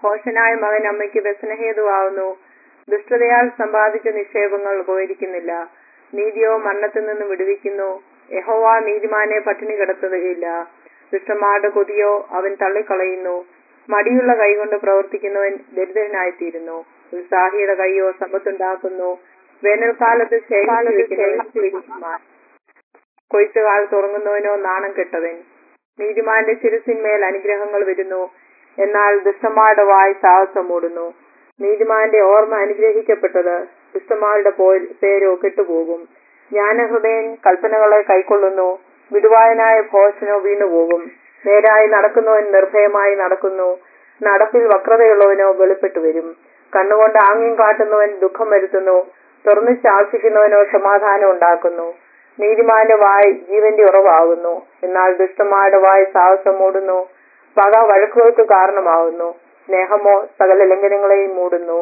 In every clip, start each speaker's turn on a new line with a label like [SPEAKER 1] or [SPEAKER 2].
[SPEAKER 1] ഭോഷനായ മകൻ അമ്മയ്ക്ക് വ്യസനഹേതുവാകുന്നു ദുഷ്ടതയാൽ സമ്പാദിച്ച നിക്ഷേപങ്ങൾ ഉപകരിക്കുന്നില്ല നീതിയോ മരണത്തിൽ നിന്ന് വിടുവിക്കുന്നു യഹോവ നീതിമാനെ പട്ടിണി കിടത്തുകയില്ല ദുഷ്ടന്മാരുടെ കൊതിയോ അവൻ തള്ളിക്കളയുന്നു മടിയുള്ള കൈകൊണ്ട് പ്രവർത്തിക്കുന്നവൻ ദരിദ്രനായിത്തീരുന്നു ഉത്സാഹിയുടെ കൈയോ സമ്പത്തുണ്ടാക്കുന്നു വേനൽക്കാലത്ത് ശേഖരിക്കുന്നവൻ കൊയ്ത്തുകാൽ തുറങ്ങുന്നവനോ നാണം കെട്ടവൻ നീതിമാന്റെ ശിരസിന്മേൽ അനുഗ്രഹങ്ങൾ വരുന്നു എന്നാൽ ദുഷ്ടന്മാരുടെ വായ് സാഹസം മൂടുന്നു നീതിമാന്റെ ഓർമ്മ അനുഗ്രഹിക്കപ്പെട്ടത് ദുഷ്ടന്മാരുടെ പോ- പേരോ കെട്ടുപോകും ജ്ഞാനഹൃദയൻ കൽപ്പനകളെ കൈക്കൊള്ളുന്നു വിടുവായനായ ഭോഷനോ വീണുപോകും നേരായി നടക്കുന്നവൻ നിർഭയമായി നടക്കുന്നു നടപ്പിൽ വക്രതയുള്ളവനോ വെളിപ്പെട്ടു വരും കണ്ണുകൊണ്ട് ആംഗ്യം കാട്ടുന്നവൻ ദുഃഖം വരുത്തുന്നു തുറന്നു ശാസിക്കുന്നവനോ സമാധാനം ഉണ്ടാക്കുന്നു നീതിമാന്റെ വായ് ജീവന്റെ ഉറവാകുന്നു എന്നാൽ ദുഷ്ടന്മാരുടെ വായ് സാഹസം മൂടുന്നു പക വഴക്കുകൾക്ക് കാരണമാകുന്നു സ്നേഹമോ സകല ലംഘനങ്ങളെയും മൂടുന്നു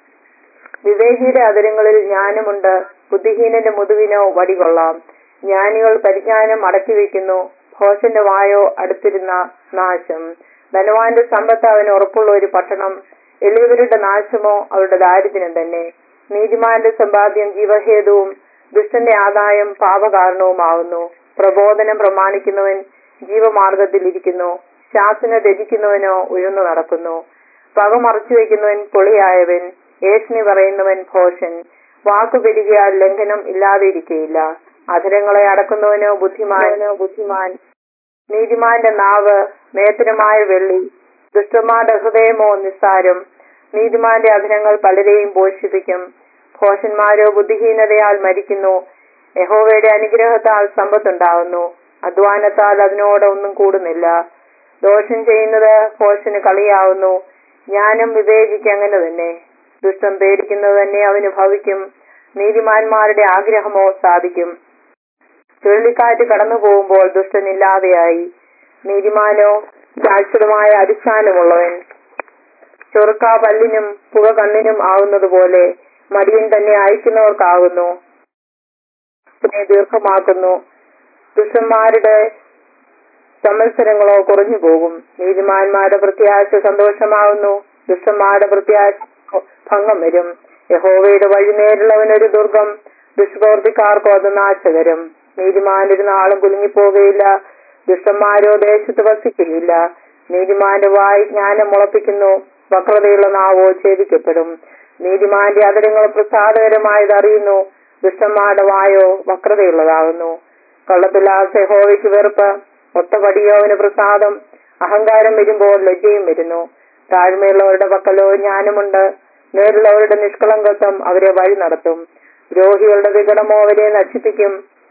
[SPEAKER 1] വിവേകിയുടെ അതിരങ്ങളിൽ ജ്ഞാനമുണ്ട് ബുദ്ധിഹീനന്റെ മുതുവിനോ വടികൊള്ളാം ജ്ഞാനികൾ പരിജ്ഞാനം അടക്കി വെക്കുന്നു ഭോഷന്റെ വായോ അടുത്തിരുന്ന നാശം ധനവാന്റെ സമ്പത്ത് അവന് ഉറപ്പുള്ള ഒരു പട്ടണം എളിയവരുടെ നാശമോ അവരുടെ ദാരിദ്ര്യം തന്നെ നീതിമാന്റെ സമ്പാദ്യം ജീവഹേതുവും ദുഷ്ടന്റെ ആദായം പാപകാരണവുമാകുന്നു പ്രബോധനം പ്രമാണിക്കുന്നവൻ ജീവമാർഗത്തിൽ ഇരിക്കുന്നു ശാസന ത്യജിക്കുന്നവനോ ഉയർന്നു നടക്കുന്നു പക മറച്ചു വയ്ക്കുന്നവൻ പൊളിയായവൻ ഏഷ്ണി പറയുന്നവൻ ഭോഷൻ വാക്കു പെരുകിയാൽ ലംഘനം ഇല്ലാതെ ഇരിക്കയില്ല അധരങ്ങളെ അടക്കുന്നവനോ ബുദ്ധിമാനോ ബുദ്ധിമാൻ നീതിമാന്റെ നാവ് നേത്രമായ വെള്ളി ദുഷ്ടന്മാരുടെ ഹൃദയമോ നിസ്സാരം നീതിമാന്റെ അധരങ്ങൾ പലരെയും പോഷിപ്പിക്കും ഭോഷന്മാരോ ബുദ്ധിഹീനതയാൽ മരിക്കുന്നു യഹോവയുടെ അനുഗ്രഹത്താൽ സമ്പത്തുണ്ടാകുന്നു അധ്വാനത്താൽ അതിനോട് ഒന്നും കൂടുന്നില്ല ദോഷം ചെയ്യുന്നത് ഭോഷന് കളിയാവുന്നു ജ്ഞാനം വിവേചിക്ക് അങ്ങനെ തന്നെ ദുഷ്ടം പേടിക്കുന്നത് തന്നെ അവന് ഭവിക്കും നീതിമാന്മാരുടെ ആഗ്രഹമോ സാധിക്കും ചുഴലിക്കാറ്റ് കടന്നു പോകുമ്പോൾ ദുഷ്ടനില്ലാതെയായി നീതിമാനോ ശാശ്വതമായ അടിസ്ഥാനമുള്ളവൻ ചൊറുക്ക പല്ലിനും പുക കണ്ണിനും ആവുന്നത് പോലെ മടിയൻ തന്നെ അയക്കുന്നവർക്കാകുന്നു ഇതിനെ ദീർഘമാക്കുന്നു ദുഷ്ടന്മാരുടെ സംവത്സരങ്ങളോ കുറഞ്ഞു പോകും നീതിമാന്മാരുടെ പ്രത്യാശ സന്തോഷമാവുന്നു ദുഷ്ടന്മാരുടെ പ്രത്യാശ ഭംഗം വരും യഹോവയുടെ വഴി നേരിടുന്നവനൊരു ദുർഗം ദുഷ്പ്രവർത്തിക്കാർക്കോ അത് നാശകരം നീതിമാനൊരു നാളും കുലുങ്ങിപ്പോകുകയില്ല ദുഷ്ടന്മാരോ ദേശത്ത് വസിക്കുകയില്ല നീതിമാന്റെ വായി ജ്ഞാനം മുളപ്പിക്കുന്നു വക്രതയുള്ള നാവോ ഛേദിക്കപ്പെടും നീതിമാന്റെ അതിരങ്ങൾ പ്രസാദകരമായത് അറിയുന്നു ദുഷ്ടന്മാരുടെ വായോ വക്രതയുള്ളതാകുന്നു കള്ളത്തിലാസ യഹോവയ്ക്ക് വെറുപ്പ് ഒത്തപടിയോ അവന് പ്രസാദം അഹങ്കാരം വരുമ്പോൾ ലജ്ജയും വരുന്നു താഴ്മയുള്ളവരുടെ പക്കലോ ജ്ഞാനമുണ്ട് നേരുള്ളവരുടെ നിഷ്കളങ്കത്വം അവരെ വഴി നടത്തും ദ്രോഹികളുടെ വികടമോ അവരെ നശിപ്പിക്കും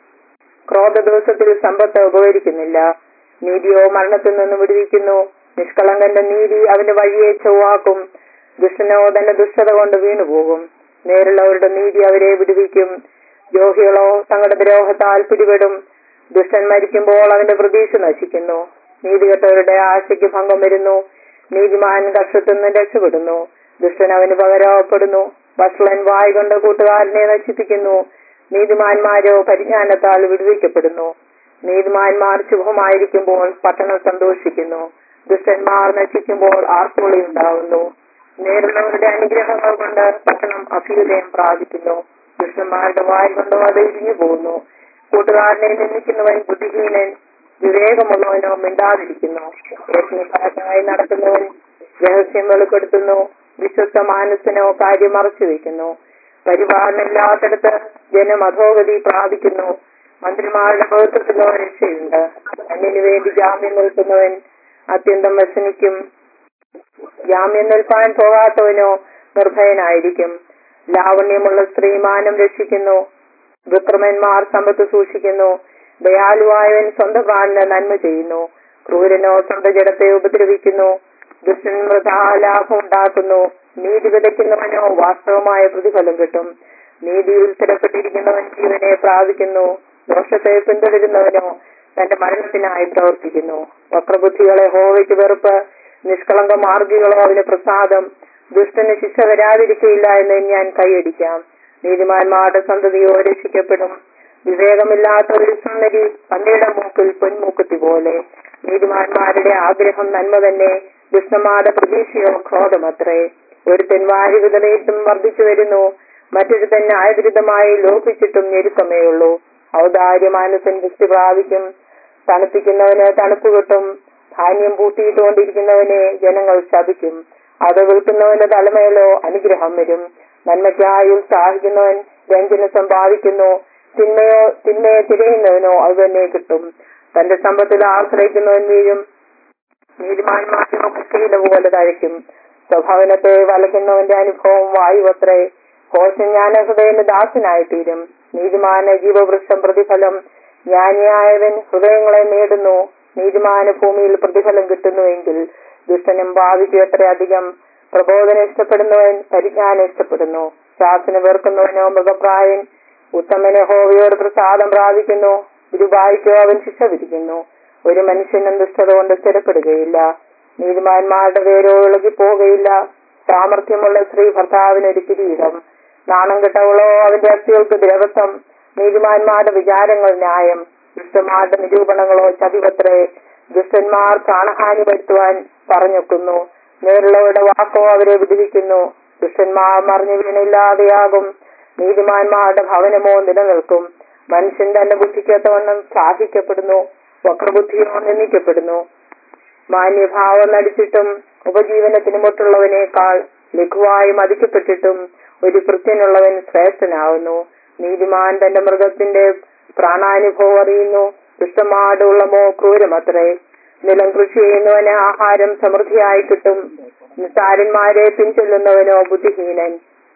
[SPEAKER 1] ക്രോധ ദിവസത്തിൽ സമ്പത്ത് ഉപകരിക്കുന്നില്ല നീതിയോ മരണത്തിൽ നിന്ന് വിടുവിക്കുന്നു നിഷ്കളങ്കന്റെ നീതി അവന്റെ വഴിയെ ചൊവ്വാക്കും ദുഷ്ടനോ തന്റെ ദുഷ്ടത കൊണ്ട് വീണുപോകും നേരുള്ളവരുടെ നീതി അവരെ വിടുവിക്കും ദ്രോഹികളോ തങ്ങളുടെ ദ്രോഹത്താൽ പിടിപെടും ദുഷ്ടൻ മരിക്കുമ്പോൾ അവന്റെ പ്രതീക്ഷ നശിക്കുന്നു നീതികെട്ടവരുടെ ആശയ്ക്ക് ഭംഗം വരുന്നു നീതിമാൻ കഷ്ടത്തിൽ നിന്ന് രക്ഷപ്പെടുന്നു ദുഷ്ടൻ അവന് പകരപ്പെടുന്നു വഷളൻ വായ് കൊണ്ട് കൂട്ടുകാരനെ നശിപ്പിക്കുന്നു നീതിമാന്മാരോ പരിജ്ഞാനത്താൽ വിടുവിക്കപ്പെടുന്നു നീതിമാന്മാർ ശുഭമായിരിക്കുമ്പോൾ പട്ടണം സന്തോഷിക്കുന്നു ദുഷ്ടന്മാർ നശിക്കുമ്പോൾ ആർപ്പുളി ഉണ്ടാവുന്നു നേരുന്നവരുടെ അനുഗ്രഹങ്ങൾ കൊണ്ട് പട്ടണം അഭ്യുദയം പ്രാപിക്കുന്നു ദുഷ്ടന്മാരുടെ വായ് കൊണ്ടോ അത് ഇരിഞ്ഞു പോകുന്നു കൂട്ടുകാരനെ നിന്ദിക്കുന്നവൻ ബുദ്ധിഹീനൻ വിവേകമുള്ളവനോ മിണ്ടാതിരിക്കുന്നു യജ്ഞക്കാരനായി നടത്തുന്നവൻ രഹസ്യം വെളിപ്പെടുത്തുന്നു വിശ്വസ്ത മാനസനോ കാര്യം മറച്ചു വെക്കുന്നു പരിപാലനമില്ലാത്തടത്ത് ജനം അധോഗതി പ്രാപിക്കുന്നു മന്ത്രിമാരുടെ ഭൗത്വത്തിലോ രക്ഷയുണ്ട് അന്യനു വേണ്ടി ജാമ്യം നിൽക്കുന്നവൻ അത്യന്തം വ്യസനിക്കും ജാമ്യം നിൽപ്പാൻ പോകാത്തവനോ നിർഭയനായിരിക്കും ലാവണ്യമുള്ള സ്ത്രീ മാനം രക്ഷിക്കുന്നു വിക്രമന്മാർ സമ്പത്ത് സൂക്ഷിക്കുന്നു ദയാലുവായവൻ സ്വന്തം പ്രാണന് നന്മ ചെയ്യുന്നു ക്രൂരനോ സ്വന്തം ജഡത്തെ ഉപദ്രവിക്കുന്നു ദുഷ്ടൻ മൃതാ ലാഭം ഉണ്ടാക്കുന്നു നീതി വിതയ്ക്കുന്നവനോ വാസ്തവമായ പ്രതിഫലം കിട്ടും നീതിയിൽ സ്ഥിരപ്പെട്ടിരിക്കുന്നവൻ ജീവനെ പ്രാപിക്കുന്നു ദോഷത്തെ പിന്തുടരുന്നവനോ തന്റെ മരണത്തിനായി പ്രവർത്തിക്കുന്നു വക്രബുദ്ധികളെ ഹോവയ്ക്ക് വെറുപ്പ് നിഷ്കളങ്ക മാർഗികളോ അവന് പ്രസാദം ദുഷ്ടന് ശിക്ഷ വരാതിരിക്കയില്ല എന്ന് ഞാൻ കൈയടിക്കാം നീതിമാന്മാരുടെ സന്തതിയോ രക്ഷിക്കപ്പെടും വിവേകമില്ലാത്ത ഒരു സുന്ദരി പന്നിയുടെ മൂക്കിൽ പൊന്മൂക്കുത്തി പോലെ നീതിമാന്മാരുടെ ആഗ്രഹം നന്മ തന്നെ ദുഷ്ടന്മാരുടെ പ്രതീക്ഷയോ ക്രോധമത്രേ ഒരുത്തൻ വാരിവിതറയിട്ടും വർദ്ധിച്ചു വരുന്നു മറ്റൊരുത്തൻ ന്യായവിരുദ്ധമായി ലോപിച്ചിട്ടും ഞെരുക്കമേ ഉള്ളൂ ഔദാര്യമാനസൻ ദൃഷ്ടി പ്രാപിക്കും തണുപ്പിക്കുന്നവന് തണുപ്പ് കിട്ടും ധാന്യം പൂട്ടിയിട്ടുകൊണ്ടിരിക്കുന്നവനെ ജനങ്ങൾ ശപിക്കും അത് വിൽക്കുന്നവന്റെ തലമേലോ അനുഗ്രഹം വരും നന്മയ്ക്കായി ഉത്സാഹിക്കുന്നവൻ രഞ്ജന സമ്പാദിക്കുന്നു തിന്മയോ തിന്മയെ തിരയുന്നവനോ അത് തന്നെ കിട്ടും തന്റെ സമ്പത്തിൽ ആശ്രയിക്കുന്നവൻ വീഴും നീതിമാന്മാരോ മുസ്ലിയുടെ പോലെ തഴയ്ക്കും സ്വഭാവനത്തെ വലയ്ക്കുന്നവന്റെ അനുഭവം വായുവത്രേ കോശം ജ്ഞാനഹൃദയന് ദാസനായി തീരും നീതിമാന ജീവവൃക്ഷം പ്രതിഫലം ജ്ഞാനിയായവൻ ഹൃദയങ്ങളെ നേടുന്നു നീതിമാന ഭൂമിയിൽ പ്രതിഫലം കിട്ടുന്നുവെങ്കിൽ ദുഷ്ടനും ഭാവിക്കും എത്രയധികം പ്രബോധനം ഇഷ്ടപ്പെടുന്നവൻ പരിജ്ഞാനം ഇഷ്ടപ്പെടുന്നു ശാസന വെറുക്കുന്നവനോ മൃഗപ്രായൻ ഉത്തമനെ ഹോവയോട് പ്രസാദം പ്രാപിക്കുന്നു ഗുരുവായിക്കോ അവൻ ശിക്ഷ വിധിക്കുന്നു ഒരു മനുഷ്യനും ദുഷ്ടത കൊണ്ട് സ്ഥിരപ്പെടുകയില്ല നീതിമാന്മാരുടെ പേരോ ഇളകി പോവുകയില്ല സാമർഥ്യമുള്ള സ്ത്രീ ഭർത്താവിന് ഒരു കിരീടം നാണം കെട്ടവളോ അവന്റെ അസ്ഥികൾക്ക് ദ്രവത്വം നീതിമാന്മാരുടെ വിചാരങ്ങൾ ന്യായം ദുഷ്ടന്മാരുടെ നിരൂപണങ്ങളോ ചതിവത്രേ ദുഷ്ടന്മാർ പ്രാണഹാനി വരുത്തുവാൻ പറഞ്ഞൊക്കുന്നു നേരുള്ളവരുടെ വാക്കോ അവരെ വിധിക്കുന്നു ദുഷ്ടന്മാർ മറിഞ്ഞു വീണില്ലാതെയാകും നീതിമാന്മാരുടെ ഭവനമോ നിലനിൽക്കും മനുഷ്യൻ തന്റെ ബുദ്ധിക്കത്തവണ്ണം ശ്ലാഘിക്കപ്പെടുന്നു വക്രബുദ്ധിയോ നിന്ദിക്കപ്പെടുന്നു മാന്യഭാവം നടിച്ചിട്ടും ഉപജീവനത്തിന് മുട്ടുള്ളവനേക്കാൾ ലഘുവായി മതിക്കപ്പെട്ടിട്ടും ഒരു കൃത്യനുള്ളവൻ ശ്രേഷ്ഠനാവുന്നു നീതിമാൻ തന്റെ മൃഗത്തിന്റെ പ്രാണാനുഭവം അറിയുന്നു ദുഷ്ടമാടുള്ളമോ ക്രൂരമത്രേ നിലം കൃഷി ചെയ്യുന്നവന് ആഹാരം സമൃദ്ധിയായി കിട്ടും നിസ്സാരന്മാരെ പിൻചൊല്ലുന്നവനോ ബുദ്ധിഹീനൻ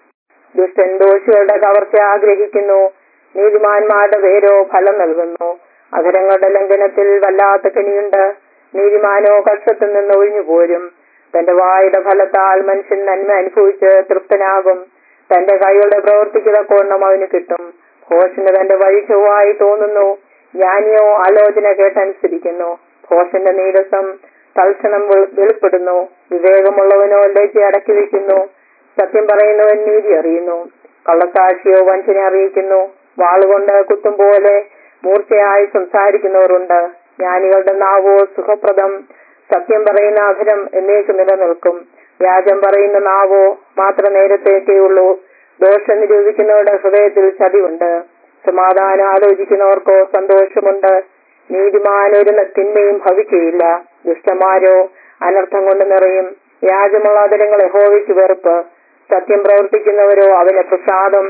[SPEAKER 1] ദുഷ്ടൻ ദോഷികളുടെ കവർച്ച ആഗ്രഹിക്കുന്നു നീതിമാന്മാരുടെ പേരോ ഫലം നൽകുന്നു അധരങ്ങളുടെ ലംഘനത്തിൽ വല്ലാത്ത കെണിയുണ്ട് നീതിമാനോ കക്ഷത്തിൽ നിന്ന് ഒഴിഞ്ഞു പോരും തന്റെ വായുടെ ഫലത്താൽ മനുഷ്യൻ നന്മ അനുഭവിച്ച് തൃപ്തനാകും തന്റെ കൈകളുടെ പ്രവർത്തിക്കുന്ന കോണം അവന് കിട്ടും ഭോഷന് തന്റെ വഴി ചൊവ്വായി തോന്നുന്നു ജ്ഞാനിയോ ആലോചന കേട്ടനുസരിക്കുന്നു ഭോഷന്റെ നീരസം തൽക്ഷണം വെളി- വെളിപ്പെടുന്നു വിവേകമുള്ളവനോ ലജ്ജ അടക്കി വയ്ക്കുന്നു സത്യം പറയുന്നവൻ നീതി അറിയുന്നു കള്ളസാക്ഷിയോ വഞ്ചന അറിയിക്കുന്നു വാളുകൊണ്ട് കുത്തും പോലെ മൂർച്ചയായി സംസാരിക്കുന്നവരുണ്ട് ജ്ഞാനികളുടെ നാവോ സുഖപ്രദം സത്യം പറയുന്ന അധരം എന്നേക്ക് നിലനിൽക്കും വ്യാജം പറയുന്ന നാവോ മാത്ര നേരത്തേക്കേ ഉള്ളൂ ദോഷം നിരൂപിക്കുന്നവരുടെ ഹൃദയത്തിൽ ചതിവുണ്ട് സമാധാനം ആലോചിക്കുന്നവർക്കോ സന്തോഷമുണ്ട് നീതിമാൻ ഒരു തിന്മയും ഭവിക്കുകയില്ല ദുഷ്ടന്മാരോ അനർത്ഥം കൊണ്ട് നിറയും വ്യാജമുള്ള അതിരങ്ങൾ യഹോവയ്ക്ക് വെറുപ്പ് സത്യം പ്രവർത്തിക്കുന്നവരോ അവന് പ്രസാദം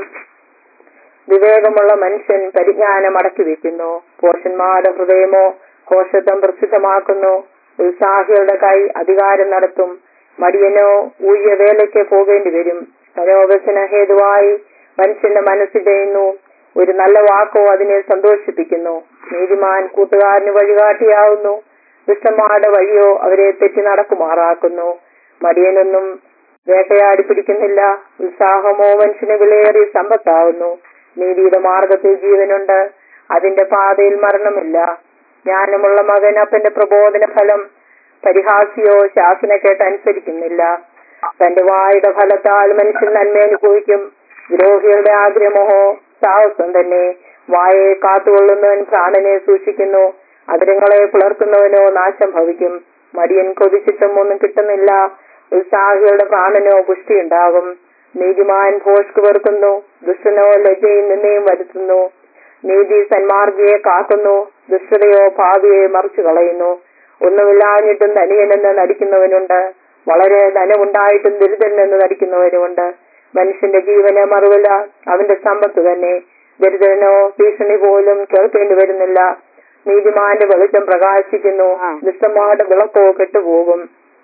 [SPEAKER 1] വിവേകമുള്ള മനുഷ്യൻ പരിജ്ഞാനം അടക്കി വെക്കുന്നു പോഷന്മാരുടെ ഹൃദയമോ കോശത്വം പ്രസിദ്ധമാക്കുന്നു ഉത്സാഹികളുടെ കൈ അധികാരം നടത്തും മടിയനോ ഊഴിയ വേലയ്ക്ക് പോകേണ്ടി വരും സരോപസന ഹേതുവായി മനുഷ്യന്റെ മനസ്സ് ചെയ്യുന്നു ഒരു നല്ല വാക്കോ അതിനെ സന്തോഷിപ്പിക്കുന്നു നീതിമാൻ കൂട്ടുകാരന് വഴികാട്ടിയാവുന്നു ദുഷ്ടന്മാരുടെ വഴിയോ അവരെ തെറ്റി നടക്കുമാറാക്കുന്നു മടിയനൊന്നും വേട്ടയാടി പിടിക്കുന്നില്ല ഉത്സാഹമോ മനുഷ്യന് വിലയേറിയ സമ്പത്താവുന്നു നീതിയുടെ മാർഗത്തിൽ ജീവനുണ്ട് അതിന്റെ പാതയിൽ മരണമില്ല ജ്ഞാനമുള്ള മകൻ അപ്പന്റെ പ്രബോധന ഫലം പരിഹാസിയോ ശാസന കേട്ട് അനുസരിക്കുന്നില്ല തന്റെ വായുടെ ഫലത്താൽ മനുഷ്യൻ നന്മ അനുഭവിക്കും ദ്രോഹികളുടെ ആഗ്രഹമോ സാഹസം തന്നെ വായയെ കാത്തുകൊള്ളുന്നവൻ പ്രാണനെ സൂക്ഷിക്കുന്നു അതിരങ്ങളെ പുലർത്തുന്നവനോ നാശം ഭവിക്കും മടിയൻ കൊതിച്ചിട്ടും ഒന്നും കിട്ടുന്നില്ല ഉത്സാഹികളുടെ പ്രാണനോ പുഷ്ടിയുണ്ടാകും നീതിമാൻ ഭോഷ്ക് വെറുക്കുന്നു ദുഷ്ടനോ ലജ്ജയും നിന്നെയും വരുത്തുന്നു നീതി സന്മാർഗിയെ കാക്കുന്നു ദുഷ്ടതയോ ഭാവിയെ മറിച്ചു കളയുന്നു ഒന്നുമില്ലാഞ്ഞിട്ടും ധനികനെന്ന് നടിക്കുന്നവനുണ്ട് വളരെ ധനമുണ്ടായിട്ടും ദരിദ്രനെന്ന് നടിക്കുന്നവനുമുണ്ട് മനുഷ്യന്റെ ജീവന് മറുവില അവന്റെ സമ്പത്ത് തന്നെ ദരിദ്രനോ ഭീഷണി പോലും കേൾക്കേണ്ടി വരുന്നില്ല നീതിമാന്റെ വെളിച്ചം പ്രകാശിക്കുന്നു ദുഷ്ടന്മാരുടെ വിളക്കോ കെട്ടുപോകും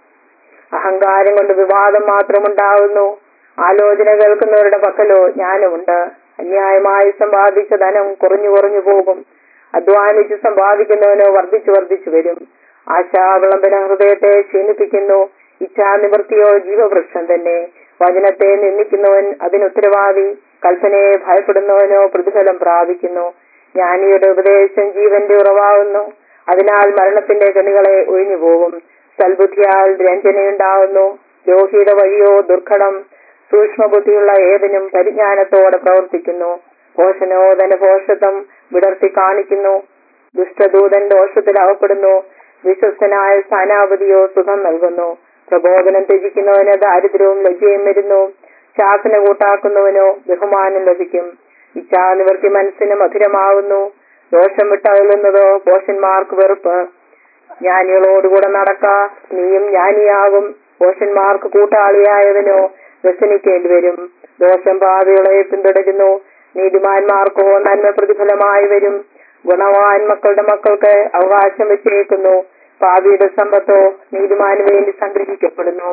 [SPEAKER 1] അഹങ്കാരം കൊണ്ട് വിവാദം മാത്രമുണ്ടാവുന്നു ആലോചന കേൾക്കുന്നവരുടെ പക്കലോ ജ്ഞാനമുണ്ട് അന്യായമായി സമ്പാദിച്ച ധനം കുറഞ്ഞു കുറഞ്ഞു പോകും അധ്വാനിച്ച് സമ്പാദിക്കുന്നവനോ വർദ്ധിച്ചു വർദ്ധിച്ചു വരും ആശാവിളംബന ഹൃദയത്തെ ക്ഷീണിപ്പിക്കുന്നു ഇച്ഛാനിവൃത്തിയോ ജീവവൃക്ഷം തന്നെ വചനത്തെ നിന്ദിക്കുന്നവൻ അതിനുത്തരവാദി കൽപ്പനയെ ഭയപ്പെടുന്നവനോ പ്രതിഫലം പ്രാപിക്കുന്നു ജ്ഞാനിയുടെ ഉപദേശം ജീവന്റെ ഉറവാകുന്നു അതിനാൽ മരണത്തിന്റെ കണികളെ ഒഴിഞ്ഞു പോകും സൽബുദ്ധിയാൽ രഞ്ജനയുണ്ടാവുന്നു ദ്രോഹിയുടെ വഴിയോ ദുർഘടം സൂക്ഷ്മബുദ്ധിയുള്ള ഏതിനും പരിജ്ഞാനത്തോടെ പ്രവർത്തിക്കുന്നു പോഷനോ ധനപോഷത്വം വിടർത്തി കാണിക്കുന്നു ദുഷ്ടദൂതൻ ദോഷത്തിൽ അകപ്പെടുന്നു വിശ്വസ്തനായ സ്ഥാനാപതിയോ സുഖം നൽകുന്നു പ്രബോധനം ത്യജിക്കുന്നവന് ദാരിദ്ര്യവും ലജ്ജയും വരുന്നു ശാസന കൂട്ടാക്കുന്നവനോ ബഹുമാനം ലഭിക്കും ഇച്ഛാനിവൃത്തി മനസ്സിന് മധുരമാവുന്നു ദോഷം വിട്ടകലുന്നതോ പോഷന്മാർക്ക് വെറുപ്പ് ജ്ഞാനികളോടുകൂടെ നടക്ക നീയും ജ്ഞാനിയാകും പോഷന്മാർക്ക് കൂട്ടാളിയായവനോ വ്യസനിക്കേണ്ടി വരും ദോഷം പാപികളെ പിന്തുടരുന്നു നീതിമാന്മാർക്കോ നന്മ പ്രതിഫലമായി വരും ഗുണവാൻ മക്കളുടെ മക്കൾക്ക് അവകാശം വെച്ചേക്കുന്നു പാപിയുടെ സമ്പത്തോ നീതിമാന് വേണ്ടി സംഗ്രഹിക്കപ്പെടുന്നു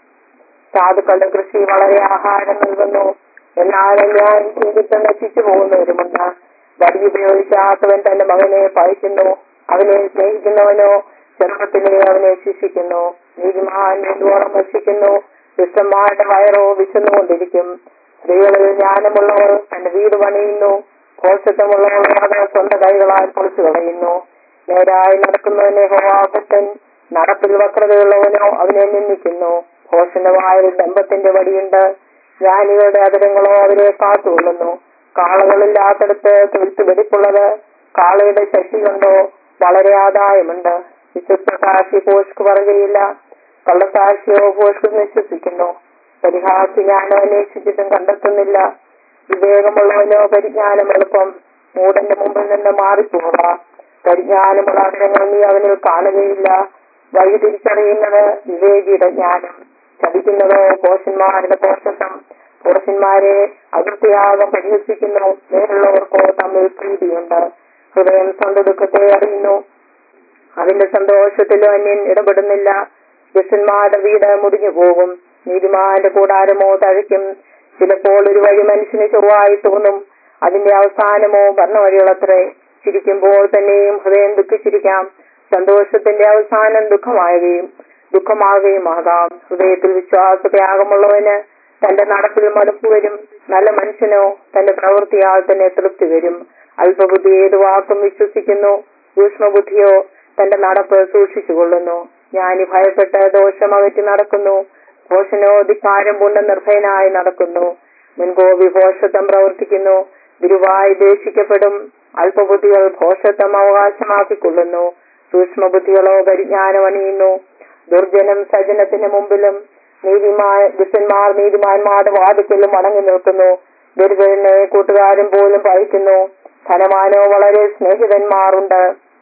[SPEAKER 1] സാധുക്കളുടെ കൃഷി വളരെ ആഹാരം നൽകുന്നു എന്നാൽ ഞാൻ ചെയ്തിട്ട് നശിച്ചു പോകുന്നവരുമുണ്ട് വടി ഉപയോഗിക്കാത്തവൻ തന്റെ മകനെ പഴിക്കുന്നു അവനെ സ്നേഹിക്കുന്നവനോ ചെറുപ്പത്തിലെ അവനെ ശിക്ഷിക്കുന്നു നീതിമാൻ വേണ്ടുവോളം ഭക്ഷിക്കുന്നു ദുഷ്ടന്മാരുടെ വയറോ വിശന്നുകൊണ്ടിരിക്കും സ്ത്രീകളിൽ ജ്ഞാനമുള്ളവർ തന്റെ വീട് പണിയുന്നു ഭോഷത്വമുള്ളവർ അത് സ്വന്തം കൈകളാൽ പൊളിച്ചു കളയുന്നു നേരായി നടക്കുന്നവനെ ഹോവാഭക്തൻ നടപ്പിൽ വക്രതയുള്ളവനോ അവനെ നിന്ദിക്കുന്നു ഭോഷണമായ ദമ്പത്തിന്റെ വടിയുണ്ട് ജ്ഞാനികളുടെ അതിരങ്ങളോ അവരെ കാത്തുകൊള്ളുന്നു കാളകളില്ലാത്തടത്ത് തൊഴുത്ത് വെടിപ്പുള്ളത് കാളയുടെ ശക്തി കൊണ്ടോ വളരെ ആദായമുണ്ട് വിശ്വസ്ത സാക്ഷി പോഷ്ക്ക് പറയുകയില്ല കള്ളസാക്ഷിയോ പോഷ്ക്ക് വിശ്വസിക്കുന്നു പരിഹാസി ജ്ഞാനം അന്വേഷിച്ചിട്ടും കണ്ടെത്തുന്നില്ല വിവേകമുള്ളവനോ പരിജ്ഞാനം എളുപ്പം മൂടന്റെ മുമ്പിൽ നിന്ന് മാറിപ്പോവുക പരിജ്ഞാനമുള്ള അവരങ്ങൾ നീ അവനിൽ കാണുകയില്ല വഴി തിരിച്ചറിയുന്നത് വിവേകിയുടെ ജ്ഞാനം ചതിക്കുന്നതോ പോഷന്മാരുടെ പോഷത്വം പുരുഷന്മാരെ അതിർത്തിയാകം പരിഹസിക്കുന്നു നേരുള്ളവർക്കോ തമ്മിൽ പ്രീതിയുണ്ട് ഹൃദയം സ്വന്തം ദുഃഖത്തെ അറിയുന്നു അതിന്റെ സന്തോഷത്തിലും അന്യൻ ഇടപെടുന്നില്ല ദുഷ്ടന്മാരുടെ വീട് മുടിഞ്ഞു പോകും നീതിമാന്റെ കൂടാരമോ തഴയ്ക്കും ചിലപ്പോൾ ഒരു വഴി മനുഷ്യന് ചൊവ്വായി തോന്നും അതിന്റെ അവസാനമോ ഭരണവഴികളത്രേ ചിരിക്കുമ്പോൾ തന്നെയും ഹൃദയം ദുഃഖിച്ചിരിക്കാം സന്തോഷത്തിന്റെ അവസാനം ദുഃഖമാകുകയും ദുഃഖമാകുകയുമാകാം ഹൃദയത്തിൽ വിശ്വാസത്യാഗമുള്ളവന് തന്റെ നടപ്പിൽ മടുപ്പ് വരും നല്ല മനുഷ്യനോ തന്റെ പ്രവൃത്തിയാൽ തന്നെ തൃപ്തി വരും അല്പബുദ്ധി ഏത് വാക്കും വിശ്വസിക്കുന്നു സൂക്ഷ്മബുദ്ധിയോ തന്റെ നടപ്പ് സൂക്ഷിച്ചുകൊള്ളുന്നു ജ്ഞാനി ഭയപ്പെട്ട് ദോഷം അകറ്റി നടക്കുന്നു ഭോഷനോ ധിക്കാരം പൂണ്ട നിർഭയനായി നടക്കുന്നു മുൻകോപി ഭോഷത്വം പ്രവർത്തിക്കുന്നു ഗുരുവായി ദേഷിക്കപ്പെടും അല്പബുദ്ധികൾ ഭോഷത്വം അവകാശമാക്കിക്കൊള്ളുന്നു സൂക്ഷ്മബുദ്ധികളോ പരിജ്ഞാനം അണിയുന്നു ദുർജനം സജനത്തിന് മുമ്പിലും നീതിമാൻ ദുഷ്ടന്മാർ നീതിമാന്മാരുടെ വാദിക്കലും അടങ്ങി നിൽക്കുന്നു ദുർജനെ കൂട്ടുകാരൻ പോലും പഴിക്കുന്നു ധനവാനോ വളരെ സ്നേഹിതന്മാരുണ്ട്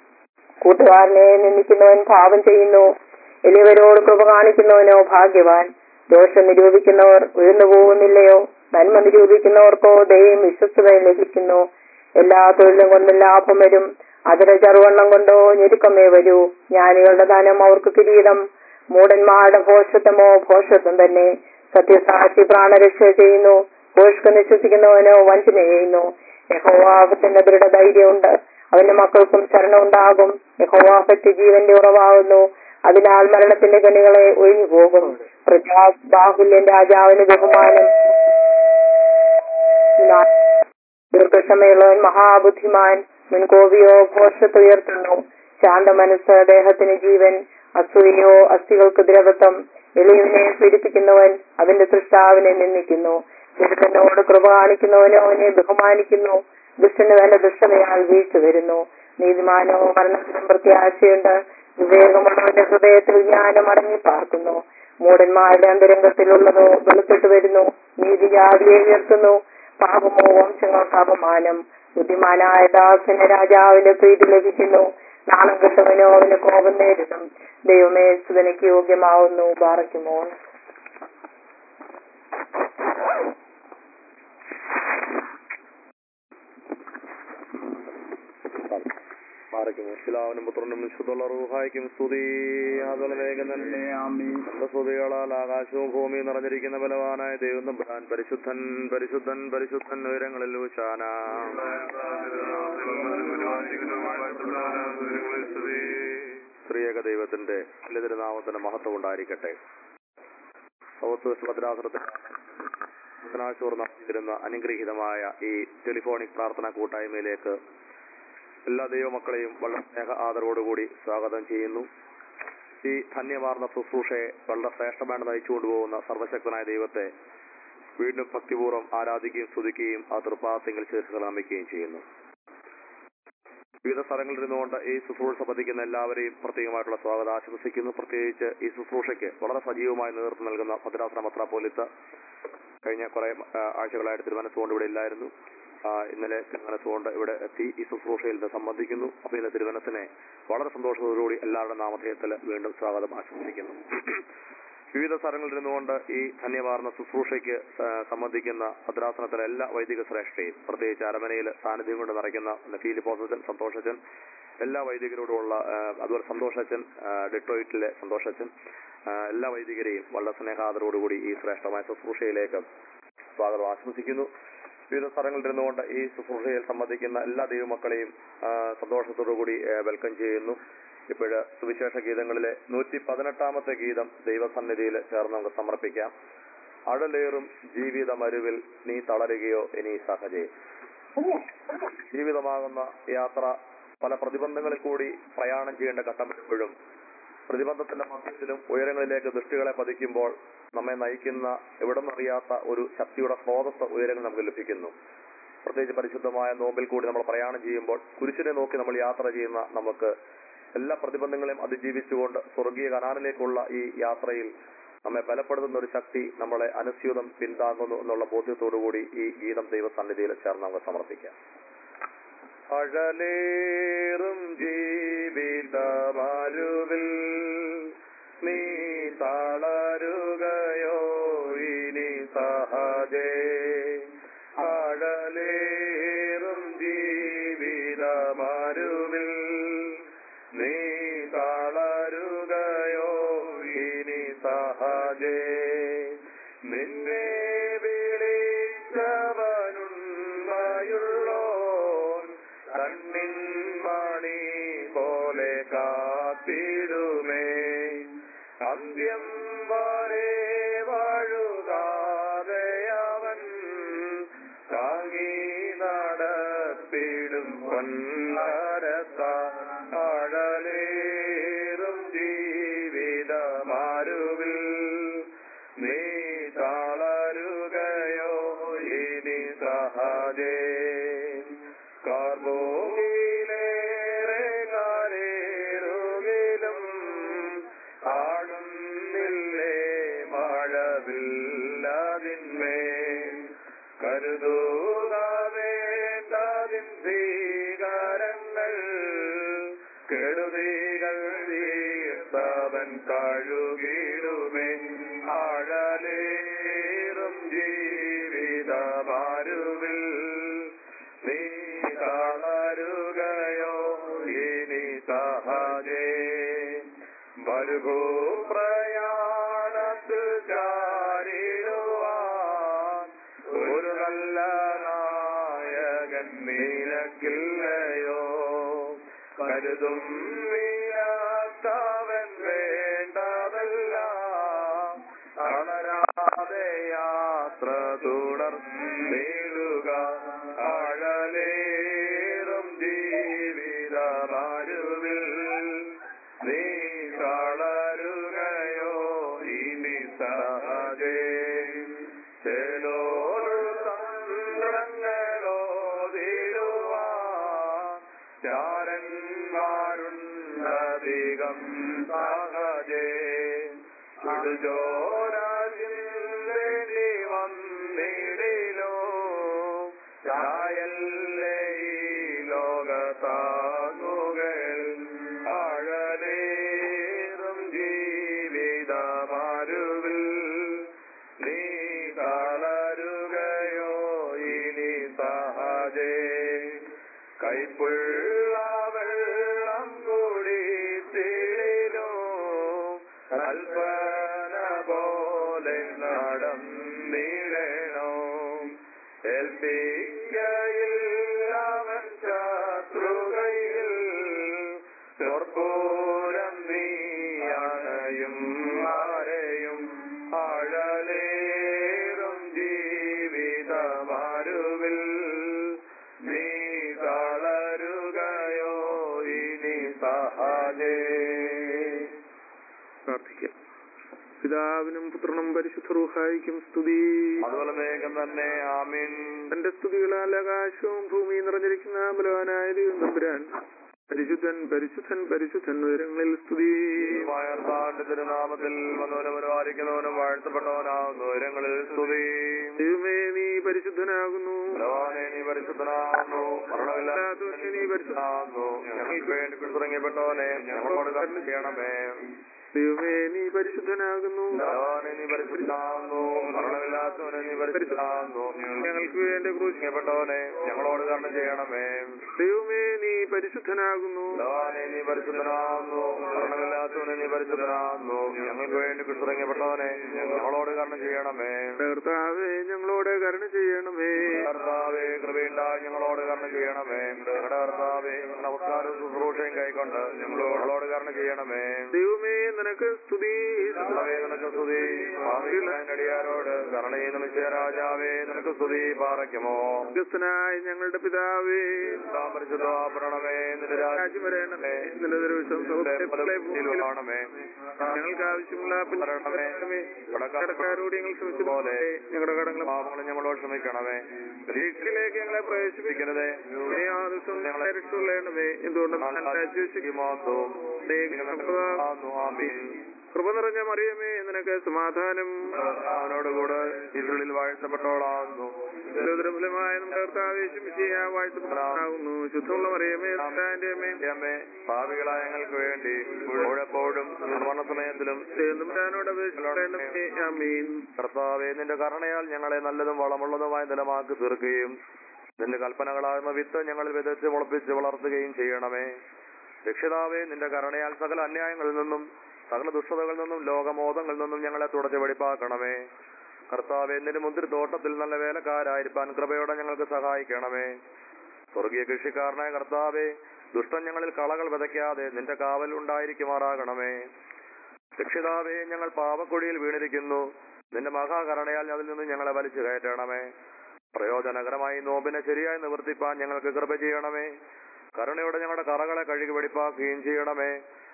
[SPEAKER 1] കൂട്ടുകാരനെ നിന്ദിക്കുന്നവൻ പാപം ചെയ്യുന്നു എളിയവരോട് കൃപ കാണിക്കുന്നവനോ ഭാഗ്യവാൻ ദോഷം നിരൂപിക്കുന്നവർ ഉയർന്നു പോകുന്നില്ലയോ നന്മ നിരൂപിക്കുന്നവർക്കോ ദയയും വിശ്വസ്തതയും ലഭിക്കുന്നു എല്ലാ തൊഴിലും കൊണ്ടും ലാഭം വരും അതിര ചറുവണ്ണം കൊണ്ടോ ഞെരുക്കമേ വരൂ ജ്ഞാനികളുടെ ദാനം അവർക്ക് കിരീടം മൂടന്മാരുടെ ഭോഷത്വമോ ഭോഷത്വം തന്നെ സത്യസാക്ഷി പ്രാണരക്ഷ ചെയ്യുന്നു ഭോഷ്ക്ക് വിശ്വസിക്കുന്നവനോ വഞ്ചന ചെയ്യുന്നു യഹോവാഹത്തിന്റെ ദൃഢധൈര്യമുണ്ട് അവന്റെ മക്കൾക്കും ശരണം ഉണ്ടാകും യഹോവാഹത്ത് ജീവന്റെ ഉറവാകുന്നു അതിനാൽ മരണത്തിന്റെ കണികളെ ഒഴിഞ്ഞു പോകും പ്രജാ ബാഹുല്യൻ രാജാവിന് ബഹുമാനം ദീർഘക്ഷമയുള്ളവൻ മഹാബുദ്ധിമാൻ മുൻകോപിയോ ഭോഷത്തുയർത്തുന്നു ശാന്ത മനസ്സ് ദേഹത്തിന് ജീവൻ അസൂയയോ അസ്ഥികൾക്ക് ദ്രവത്വം എളിയവനെ പീഡിപ്പിക്കുന്നവൻ അവന്റെ സൃഷ്ടാവിനെ നിന്ദിക്കുന്നു ദുഷ്ടനോട് കൃപ കാണിക്കുന്നവനോ അവനെ ബഹുമാനിക്കുന്നു ദുഷ്ടന് തന്റെ ദുഷ്ടതയാൽ വീഴ്ച വരുന്നു നീതിമാനോ മരണത്തിനും പ്രത്യാശയുണ്ട് വിവേകമുള്ളവന്റെ ഹൃദയത്തിൽ ജ്ഞാനം അടങ്ങി പാർക്കുന്നു മൂടന്മാരുടെ അന്തരംഗത്തിലുള്ളതോ വെളുത്തിട്ട് വരുന്നു നീതി ജാതിയെ ഉയർത്തുന്നു പാപമോ വംശങ്ങൾക്ക് അപമാനം ബുദ്ധിമാനായ ദാസന് രാജാവിന്റെ പ്രീതി ലഭിക്കുന്നു നാണം കെട്ടവനോ അവന് കോപം നേരിടും ദൈവമേ സുതനയ്ക്ക് യോഗ്യമാവുന്നു പാറയ്ക്കുമോ
[SPEAKER 2] പാറയ്ക്കും പിതാവിനും പുത്രനും വിശുദ്ധുള്ള റൂഹായ്ക്കും സ്തുതി അതുപോലെ വേഗം തന്നെ നമ്മുടെ സ്തുതികളാൽ ആകാശവും ഭൂമിയും നിറഞ്ഞിരിക്കുന്ന ബലവാനായ ദൈവം തമ്പുരാൻ പരിശുദ്ധൻ പരിശുദ്ധൻ പരിശുദ്ധൻ ഉയരങ്ങളിൽ ഊശാന സ്ത്രീയക ദൈവത്തിന്റെ ലളിതനാമത്തിന്റെ മഹത്വം ഉണ്ടായിരിക്കട്ടെ നടത്തിയിരുന്ന അനുഗ്രഹീതമായ ഈ ടെലിഫോണിക് പ്രാർത്ഥനാ കൂട്ടായ്മയിലേക്ക് എല്ലാ ദൈവമക്കളെയും വളരെ സ്നേഹ ആദരവോടുകൂടി സ്വാഗതം ചെയ്യുന്നു ഈ ധന്യമാർന്ന ശുശ്രൂഷയെ വളരെ ശ്രേഷ്ഠമായി നയിച്ചുകൊണ്ടുപോകുന്ന സർവശക്തനായ ദൈവത്തെ വീണ്ടും ഭക്തിപൂർവ്വം ആരാധിക്കുകയും സ്തുതിക്കുകയും ആ തൃപ്പാസങ്ങൾ ചേർത്ത് നമിക്കുകയും ചെയ്യുന്നു വിവിധ സ്ഥലങ്ങളിൽ ഇരുന്നുകൊണ്ട് ഈ ശുശ്രൂഷ പതിക്കുന്ന എല്ലാവരെയും പ്രത്യേകമായിട്ടുള്ള സ്വാഗതം ആശംസിക്കുന്നു പ്രത്യേകിച്ച് ഈ ശുശ്രൂഷയ്ക്ക് വളരെ സജീവമായി നേതൃത്വം നൽകുന്ന ഭദ്രാസന മെത്രാപ്പോലിത്ത കഴിഞ്ഞ കുറെ ആ, ആഴ്ചകളായിട്ട് തിരുവനന്തപുരം ഇവിടെ ഇല്ലായിരുന്നു ആ, ഇന്നലെ തിരുവനന്തപുരം ഇവിടെ എത്തി ഈ ശുശ്രൂഷയിൽ ഇത് സംബന്ധിക്കുന്നു അപ്പൊ ഇന്ന് തിരുവനന്തനെ വളരെ സന്തോഷത്തോടുകൂടി എല്ലാവരുടെ നാമധേയത്തിൽ വീണ്ടും സ്വാഗതം ആശംസിക്കുന്നു വിവിധ സ്ഥലങ്ങളിൽ ഇരുന്നുകൊണ്ട് ഈ ധന്യവാർന്ന ശുശ്രൂഷയ്ക്ക് ആ, സംബന്ധിക്കുന്ന ഭദ്രാസനത്തിലെ എല്ലാ വൈദിക ശ്രേഷ്ഠയും പ്രത്യേകിച്ച് അരമനയിൽ സാന്നിധ്യം കൊണ്ട് നിറയ്ക്കുന്ന ഫീലിപ്പോസച്ചൻ സന്തോഷച്ചൻ എല്ലാ വൈദികരോടുമുള്ള ആ, അതുപോലെ സന്തോഷച്ചൻ ആ, ഡെട്രോയിറ്റിലെ സന്തോഷച്ചൻ ആ, എല്ലാ വൈദികരെയും വളരെ സ്നേഹാദരോടുകൂടി ഈ ശ്രേഷ്ഠമായ ശുശ്രൂഷയിലേക്ക് സ്വാഗതം ആശംസിക്കുന്നു വിവിധ സ്ഥലങ്ങളിൽ ഇരുന്നുകൊണ്ട് ഈ ശുശ്രൂഷയിൽ സംബന്ധിക്കുന്ന എല്ലാ ദൈവമക്കളെയും ആ, സന്തോഷത്തോടുകൂടി ആ, വെൽക്കം ചെയ്യുന്നു ഇപ്പോഴ് സുവിശേഷ ഗീതങ്ങളിലെ നൂറ്റി പതിനെട്ടാമത്തെ ഗീതം ദൈവസന്നിധിയിൽ ചേർന്ന് നമുക്ക് സമർപ്പിക്കാം അഴലേറും ജീവിത മരുവിൽ നീ തളരുകയോ ഇനി സഹജേ ജീവിതമാകുന്ന യാത്ര പല പ്രതിബന്ധങ്ങളിൽ കൂടി പ്രയാണം ചെയ്യേണ്ട ഘട്ടം വരുമ്പോഴും പ്രതിബന്ധത്തിന്റെ മധ്യത്തിലും ഉയരങ്ങളിലേക്ക് ദൃഷ്ടികളെ പതിക്കുമ്പോൾ നമ്മെ നയിക്കുന്ന എവിടെന്നറിയാത്ത ഒരു ശക്തിയുടെ സ്രോതസ് ഉയരങ്ങൾ നമുക്ക് ലഭിക്കുന്നു പ്രത്യേകിച്ച് പരിശുദ്ധമായ നോമ്പിൽ കൂടി നമ്മൾ പ്രയാണം ചെയ്യുമ്പോൾ കുരിശിനെ നോക്കി നമ്മൾ യാത്ര ചെയ്യുന്ന നമുക്ക് എല്ലാ പ്രതിബന്ധങ്ങളെയും അതിജീവിച്ചുകൊണ്ട് സ്വർഗീയ കനാലിലേക്കുള്ള ഈ യാത്രയിൽ നമ്മെ ബലപ്പെടുത്തുന്ന ഒരു ശക്തി നമ്മളെ അനുസ്യൂതം പിന്താങ്ങുന്നു എന്നുള്ള ബോധ്യത്തോടുകൂടി ഈ ഗീതം ദൈവസന്നിധിയിൽ ചേർന്ന് നമുക്ക് സമർപ്പിക്കാം അഴലേറും ജീവിതമരുവിൽ നീ തളരുകയോ ഇനി സഹജേ അഴലേറും ജീവിതമരുവിൽ നീ തളരുകയോ ഇനി സഹജേ നിന്നെ വിളിച്ചവനുണ്ടയുള്ളോൻ കണ്ണിൻ മണി പോലെ കാത്തിടുമേ അന്ത്യം വരെ വാഴുകാതെ അവൻ താങ്ങി നടത്തിടും പൊന്നരത്ത അഴലേറും ജീവിതമാരുവിൽ നീ തളരുകയോ ഇനി സഹജേ കാർബോയിലേറെ കാലേറുകിലും ആടുന്നില്ലേ മഴവില്ലതിന്മേൽ കരുതൂക വേണ്ടതിൻ ഭീകരങ്ങൾ കെടുതികൾ തീർത്തവൻ കഴുകിടുമേ ആഴലേറും ജീവിതമാരുവിൽ നീ തളരുകയോ ഇനി സഹജേ മരുഭൂപ്രയാണത്തിൽ ചാരിടുവാൻ ഒരു നല്ല നായകൻ നിനക്കില്ലയോ കരുതും വീരാത്തവൻ വേണ്ടതല്ല അണരാതെ യാത്ര തുടർന്നിടുക ആഴലേറും ജീവിതമാരുവിൽ നീ തളരുകയോ ഇനി സഹജേ ചെലോരു തന്ത്രങ്ങളോ തീരുവാൻ ചാരന്മാരുണ്ടധികം സഹജേ ചുടുചോരാജിന്നി വന്നിടിലോ ചായല്ലേ ഈ ലോകത്താങ്ങുകൾ ആഴലേറും ജീവിതമാരുവിൽ നീ തളരുകയോ ഇനി സഹജേ കൈപ്പുള്ള വെള്ളം കൂടി തീരോ കൽപ്പന പോലെ നടന്നിടണോ ഏൽപ്പിക്കയില്ലവൻ ശത്രുകയിൽ സ്വർപ്പൂരം നീ അണയും ആരെയും ആഴലേറും ജീവിതമാരുവിൽ നീ തളരുകയോ ഇനി സഹജേ പ്രാർത്ഥിക്കാം
[SPEAKER 3] പിതാവിനും പുത്രനും പരിശുദ്ധ റൂഹായിക്കും സ്തുതി
[SPEAKER 2] അതുപോലെ വേഗം തന്നെ ആമീൻ
[SPEAKER 3] തന്റെ സ്തുതികളാൽ ആകാശവും ഭൂമിയും നിറഞ്ഞിരിക്കുന്ന ബലവാനായ ദൈവം തമ്പുരാൻ പരിശുദ്ധൻ പരിശുദ്ധൻ പരിശുദ്ധൻ ഉയരങ്ങളിൽ സ്തുതി
[SPEAKER 2] വായർത്താണ്ട് തിരുനാമത്തിൽ വന്നവനും പരിപാലിക്കുന്നവനും വാഴ്ത്തപ്പെട്ടവനാകുന്നു ഉയരങ്ങളിൽ സ്തുതി
[SPEAKER 3] ദൈവമേ നീ പരിശുദ്ധനാകുന്നു
[SPEAKER 2] ഭഗവാനെ നീ പരിശുദ്ധനാകുന്നു മരണമില്ലാത്തവനെ നീ പരിശുദ്ധനാകുന്നു ഞങ്ങൾക്ക് വേണ്ടി തുടങ്ങിയപ്പെട്ടവനെ ഞങ്ങളോട് കരുണ ചെയ്യണമേ
[SPEAKER 3] ദൈവമേ നീ പരിശുദ്ധനാകുന്നു
[SPEAKER 2] ഭഗവാനെ നീ പരിശുദ്ധനാകുന്നു മരണമില്ലാത്തവനെ നീ പരിശുദ്ധനാകുന്നു
[SPEAKER 3] ഞങ്ങൾക്ക് വേണ്ടി
[SPEAKER 2] ക്രൂശിക്കപ്പെട്ടവനെ ഞങ്ങളോട് കരുണ ചെയ്യണമേ
[SPEAKER 3] ദൈവമേ നീ പരിശുദ്ധനാകുന്നു
[SPEAKER 2] ഭഗവാനെ നീ പരിശുദ്ധനാകുന്നു മരണമില്ലാത്തവനെ നീ പരിശുദ്ധനാകുന്നു ഞങ്ങൾക്ക് വേണ്ടി കുറിച്ചിറങ്ങപ്പെട്ടവനെ ഞങ്ങളോട് കരുണ ചെയ്യണമേ
[SPEAKER 3] കർത്താവേ ഞങ്ങളോട് കരുണ ചെയ്യണമേ
[SPEAKER 2] കർത്താവേ കൃപയുണ്ടായി ഞങ്ങളോട് കരുണ ചെയ്യണമേ ഞങ്ങളുടെ കർത്താവേ നമസ്കാരവും ശുശ്രൂഷയും കൈക്കൊണ്ട് ഞങ്ങളോട് കരുണ ചെയ്യണമേ
[SPEAKER 3] ദൈവമേ നിനക്ക് സ്തുതി
[SPEAKER 2] കർത്താവേ നിനക്ക് സ്തുതി അടിയാരോട് കരുണയെ നമിച്ച രാജാവേ നിനക്ക് സ്തുതി പാറയ്ക്കുമോ
[SPEAKER 3] സ്വർഗസ്ഥനായ ഞങ്ങളുടെ പിതാവേ
[SPEAKER 2] പരിശുദ്ധപ്പെടണമേ നിന്റെ രാജ്യം
[SPEAKER 3] രാജ്യം വരേണമേ നിന്റെ ദർവിഷം
[SPEAKER 2] കാണമേ
[SPEAKER 3] ഞങ്ങൾക്ക് ആവശ്യമുള്ള
[SPEAKER 2] തരണമേ.
[SPEAKER 3] കടക്കാരോട് ഞങ്ങൾ ക്ഷമിച്ചതുപോലെ ഞങ്ങളുടെ കടങ്ങളും
[SPEAKER 2] പാപങ്ങളും ഞങ്ങളോട് ക്ഷമിക്കണമേ
[SPEAKER 3] പരീക്ഷയിലേക്ക് ഞങ്ങളെ പ്രവേശിപ്പിക്കരുതേ ഇനി ആ ദിവസം ഞങ്ങളെ രക്ഷയുള്ളണമേ എന്തുകൊണ്ടും കൃപ നിറഞ്ഞ മറിയമേ നിനക്ക് സമാധാനം
[SPEAKER 2] അവനോടുകൂടെ ഇരുളിൽ വാഴ്ത്തപ്പെട്ടവളാകുന്നു
[SPEAKER 3] ഫലമായ നമ്മുടെ കർത്താവേശം ചെയ്യാൻ വാഴ്ത്തപ്പെടാനാകുന്നു ശുദ്ധമുള്ള മറിയമേ തന്റെ അമ്മേ
[SPEAKER 2] അമ്മേ ഭാവികളായ ഞങ്ങൾക്ക് വേണ്ടി എപ്പോഴും നിർവഹണ സമയത്തിലും
[SPEAKER 3] തമ്പുരാനോട് അപേക്ഷിക്കണമേ ആമീൻ
[SPEAKER 2] കർത്താവെ നിന്റെ കരുണയാൽ ഞങ്ങളെ നല്ലതും വളമുള്ളതുമായ നിലമാക്കി തീർക്കുകയും നിന്റെ കൽപ്പനകളാകുന്ന വിത്ത് ഞങ്ങളിൽ വിതച്ച് മുളപ്പിച്ച് വളർത്തുകയും ചെയ്യണമേ രക്ഷിതാവേ നിന്റെ കരുണയാൽ സകല അന്യായങ്ങളിൽ നിന്നും സകല ദുഷ്ടതകളിൽ നിന്നും ലോകമോദങ്ങളിൽ നിന്നും ഞങ്ങളെ തുടച്ച് വെടിപ്പാക്കണമേ കർത്താവെ നിന്റെ മുന്തിരി തോട്ടത്തിൽ നല്ല വേലക്കാരായിരിക്കാൻ കൃപയോടെ ഞങ്ങൾക്ക് സഹായിക്കണമേ സ്വർഗീയ കൃഷിക്കാരനായ കർത്താവെ ദുഷ്ടൻ ഞങ്ങളിൽ കളകൾ വിതയ്ക്കാതെ നിന്റെ കാവൽ ഉണ്ടായിരിക്കുമാറാകണമേ രക്ഷിതാവേ ഞങ്ങൾ പാപക്കുഴിയിൽ വീണിരിക്കുന്നു നിന്റെ മഹാകരുണയാൽ അതിൽ നിന്ന് ഞങ്ങളെ വലിച്ചു കയറ്റണമേ പ്രയോജനകരമായി നോമ്പിനെ ശരിയായി നിവർത്തിപ്പാൻ ഞങ്ങൾക്ക് കൃപ ചെയ്യണമേ കരുണയോടെ ഞങ്ങളുടെ കറകളെ കഴുകി വെടിപ്പാക്കുകയും ചെയ്യണമേ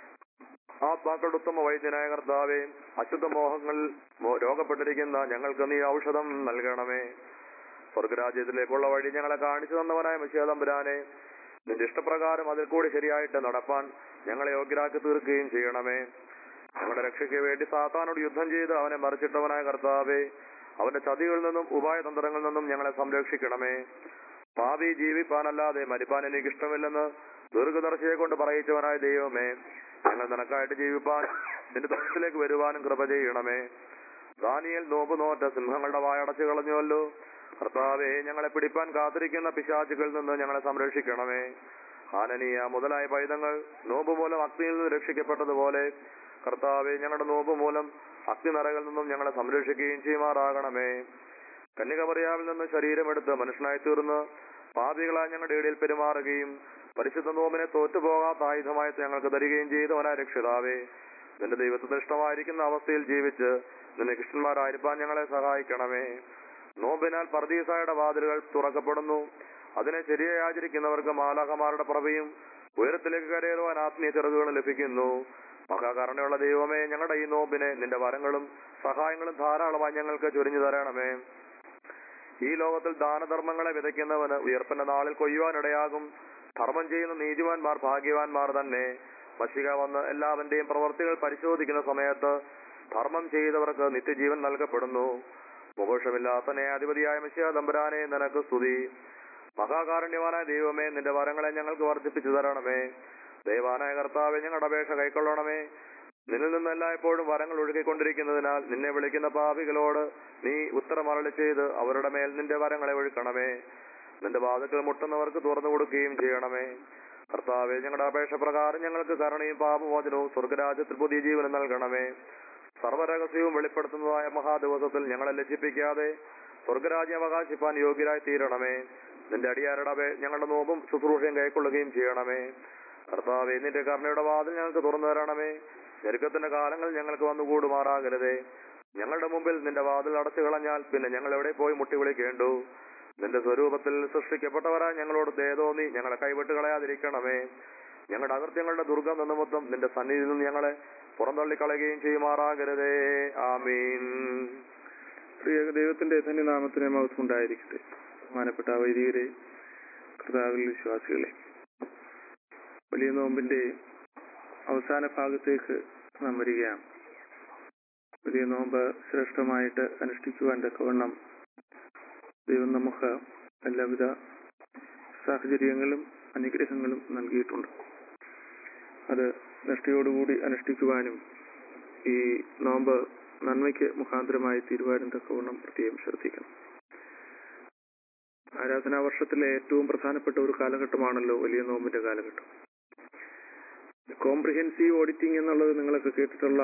[SPEAKER 2] ആത്മാക്കളുടെ ഉത്തമ വൈദ്യനായ കർത്താവേ അശുദ്ധ മോഹങ്ങളിൽ മോ- രോഗപ്പെട്ടിരിക്കുന്ന ഞങ്ങൾക്ക് നീ ഔഷധം നൽകണമേ സ്വർഗരാജ്യത്തിലേക്കുള്ള വഴി ഞങ്ങളെ കാണിച്ചു തന്നവനായ മഷിയാതമ്പുരാനെ നിന്റെ ഇഷ്ടപ്രകാരം അതിൽ കൂടി ശരിയായിട്ട് നടപ്പാൻ ഞങ്ങളെ യോഗ്യരാക്കി തീർക്കുകയും ചെയ്യണമേ ഞങ്ങളുടെ രക്ഷയ്ക്ക് വേണ്ടി സാത്താനോട് യുദ്ധം ചെയ്ത് അവനെ മറിച്ചിട്ടവനായ കർത്താവേ അവന്റെ ചതികളിൽ നിന്നും ഉപായതന്ത്രങ്ങളിൽ നിന്നും ഞങ്ങളെ സംരക്ഷിക്കണമേ പാപി ജീവിപ്പാനല്ലാതെ മരിപ്പാൻ എനിക്ക് ഇഷ്ടമില്ലെന്ന് ദീർഘദർശിയെ കൊണ്ട് പറയിച്ചവനായ ദൈവമേ ഞങ്ങൾ നിനക്കായിട്ട് ജീവിപ്പാൻ നിന്റെ തൊട്ടത്തിലേക്ക് വരുവാനും കൃപ ചെയ്യണമേ ദാനിയൽ നോമ്പ് നോറ്റ സിംഹങ്ങളുടെ വായടച്ചു കളഞ്ഞുവല്ലോ കർത്താവെ ഞങ്ങളെ പിടിപ്പാൻ കാത്തിരിക്കുന്ന പിശാചുകളിൽ നിന്ന് ഞങ്ങളെ സംരക്ഷിക്കണമേ ഹാനനീയ മുതലായ പൈതങ്ങൾ നോമ്പ് മൂലം അഗ്നിയിൽ നിന്ന് രക്ഷിക്കപ്പെട്ടതുപോലെ കർത്താവെ ഞങ്ങളുടെ നോമ്പ് മൂലം അഗ്നിനറകളിൽ നിന്നും ഞങ്ങളെ സംരക്ഷിക്കുകയും ചെയ്യുമാറാകണമേ കന്യകമറിയാവിൽ നിന്ന് ശരീരമെടുത്ത് മനുഷ്യനായി തീർന്ന് പാപികളായി ഞങ്ങളുടെ ഇടയിൽ പെരുമാറുകയും പരിശുദ്ധ നോമിനെ തോറ്റുപോകാത്ത ആയുധമായി ഞങ്ങൾക്ക് തരികയും ചെയ്തവനായ രക്ഷിതാവേ നിന്റെ ദൈവത്തിന് ഇഷ്ടമായിരിക്കുന്ന അവസ്ഥയിൽ ജീവിച്ച് നിന്റെ കൃഷ്ണന്മാരായിരിക്കാൻ ഞങ്ങളെ സഹായിക്കണമേ നോമ്പിനാൽ പർദീസായുടെ വാതിലുകൾ തുറക്കപ്പെടുന്നു അതിനെ ശരിയായി ആചരിക്കുന്നവർക്ക് മാലാഹമാരുടെ പ്രഭയും ഉയരത്തിലേക്ക് കരയേറുവാൻ ആത്മീയ ചെറുകുകളും ലഭിക്കുന്നു മഹാകരുണയുള്ള ദൈവമേ ഞങ്ങളുടെ ഈ നോമ്പിനെ നിന്റെ വരങ്ങളും സഹായങ്ങളും ധാരാളമായി ഞങ്ങൾക്ക് ചൊരിഞ്ഞു തരണമേ ഈ ലോകത്തിൽ ദാനധർമ്മങ്ങളെ വിതയ്ക്കുന്നവന് ഉയർപ്പിന്റെ നാളിൽ കൊയ്യുവാനിടയാകും ധർമ്മം ചെയ്യുന്ന നീതിമാന്മാർ ഭാഗ്യവാന്മാർ തന്നെ മഷിക വന്ന് എല്ലാവന്റെയും പ്രവർത്തികൾ പരിശോധിക്കുന്ന സമയത്ത് ധർമ്മം ചെയ്തവർക്ക് നിത്യജീവൻ നൽകപ്പെടുന്നു മുഘോഷമില്ലാത്ത ന്യായാധിപതിയായ മഷിയ തമ്പുരാനെ നിനക്ക് സ്തുതി മഹാകാരുണ്യവാനായ ദൈവമേ നിന്റെ വരങ്ങളെ ഞങ്ങൾക്ക് വർദ്ധിപ്പിച്ചു തരണമേ ദൈവാനായ കർത്താവെ ഞങ്ങളുടെ അപേക്ഷ കൈക്കൊള്ളണമേ നിന്നിൽ നിന്ന് എല്ലായ്പ്പോഴും വരങ്ങൾ ഒഴുകിക്കൊണ്ടിരിക്കുന്നതിനാൽ നിന്നെ വിളിക്കുന്ന പാപികളോട് നീ ഉത്തരമരളി ചെയ്ത് അവരുടെ മേൽ നിന്റെ വരങ്ങളെ ഒഴുക്കണമേ നിന്റെ വാതുക്കൾ മുട്ടുന്നവർക്ക് തുറന്നു കൊടുക്കുകയും ചെയ്യണമേ കർത്താവെ ഞങ്ങളുടെ അപേക്ഷ പ്രകാരം ഞങ്ങൾക്ക് കരുണയും പാപമോചനവും സ്വർഗരാജ്യത്തിൽ പുതിയ ജീവനം നൽകണമേ സർവരഹസ്യവും വെളിപ്പെടുത്തുന്നതായ മഹാദിവസത്തിൽ ഞങ്ങളെ ലജ്ജിപ്പിക്കാതെ സ്വർഗരാജ്യം അവകാശിപ്പാൻ യോഗ്യരായി തീരണമേ നിന്റെ അടിയാരുടെ അപേ ഞങ്ങളുടെ നോമ്പും ശുശ്രൂഷയും കൈക്കൊള്ളുകയും ചെയ്യണമേ കർത്താവെ നിന്റെ കരുണയുടെ വാതിൽ ഞങ്ങൾക്ക് തുറന്നു തരണമേ ഞെരുക്കത്തിന്റെ കാലങ്ങൾ ഞങ്ങൾക്ക് വന്നുകൂടുമാറാകരുതേ ഞങ്ങളുടെ മുമ്പിൽ നിന്റെ വാതിൽ അടച്ചു കളഞ്ഞാൽ പിന്നെ ഞങ്ങൾ എവിടെ പോയി മുട്ടി വിളിക്കേണ്ടു നിന്റെ സ്വരൂപത്തിൽ സൃഷ്ടിക്കപ്പെട്ടവരായി ഞങ്ങളോട് ദയതോന്നി ഞങ്ങളെ കൈവിട്ട് കളയാതിരിക്കണമേ ഞങ്ങളുടെ അകൃത്യങ്ങളുടെ ദുർഗം നിമിത്തം നിന്റെ സന്നിധിയിൽ നിന്ന് ഞങ്ങളെ പുറന്തള്ളിക്കളയുകയും ചെയ്യുമാറാകരുതേ ആമീൻ
[SPEAKER 3] പ്രിയ ദൈവത്തിന്റെ ധന്യനാമത്തിന് മഹത്വം ഉണ്ടായിരിക്കട്ടെ ബഹുമാനപ്പെട്ട വൈദികരെ കർത്താവിൽ വിശ്വാസികളെ വലിയ നോമ്പിന്റെ അവസാന ഭാഗത്തേക്ക് നാം വരികയാണ് വലിയ നോമ്പ് ശ്രേഷ്ഠമായിട്ട് അനുഷ്ഠിക്കുവാൻ തക്കവണ്ണം ദൈവം നമുക്ക് എല്ലാവിധ സാഹചര്യങ്ങളും അനുഗ്രഹങ്ങളും നൽകിയിട്ടുണ്ട് അത് നിഷ്ഠയോടുകൂടി അനുഷ്ഠിക്കുവാനും ഈ നോമ്പ് നന്മയ്ക്ക് മുഖാന്തരമായി തീരുവാനും തക്കവണ്ണം പ്രത്യേകം ശ്രദ്ധിക്കണം ആരാധനാ വർഷത്തിലെ ഏറ്റവും പ്രധാനപ്പെട്ട ഒരു കാലഘട്ടമാണല്ലോ വലിയ നോമ്പിന്റെ കാലഘട്ടം കോംപ്രിഹെൻസീവ് ഓഡിറ്റിംഗ് എന്നുള്ളത് നിങ്ങളൊക്കെ കേട്ടിട്ടുള്ള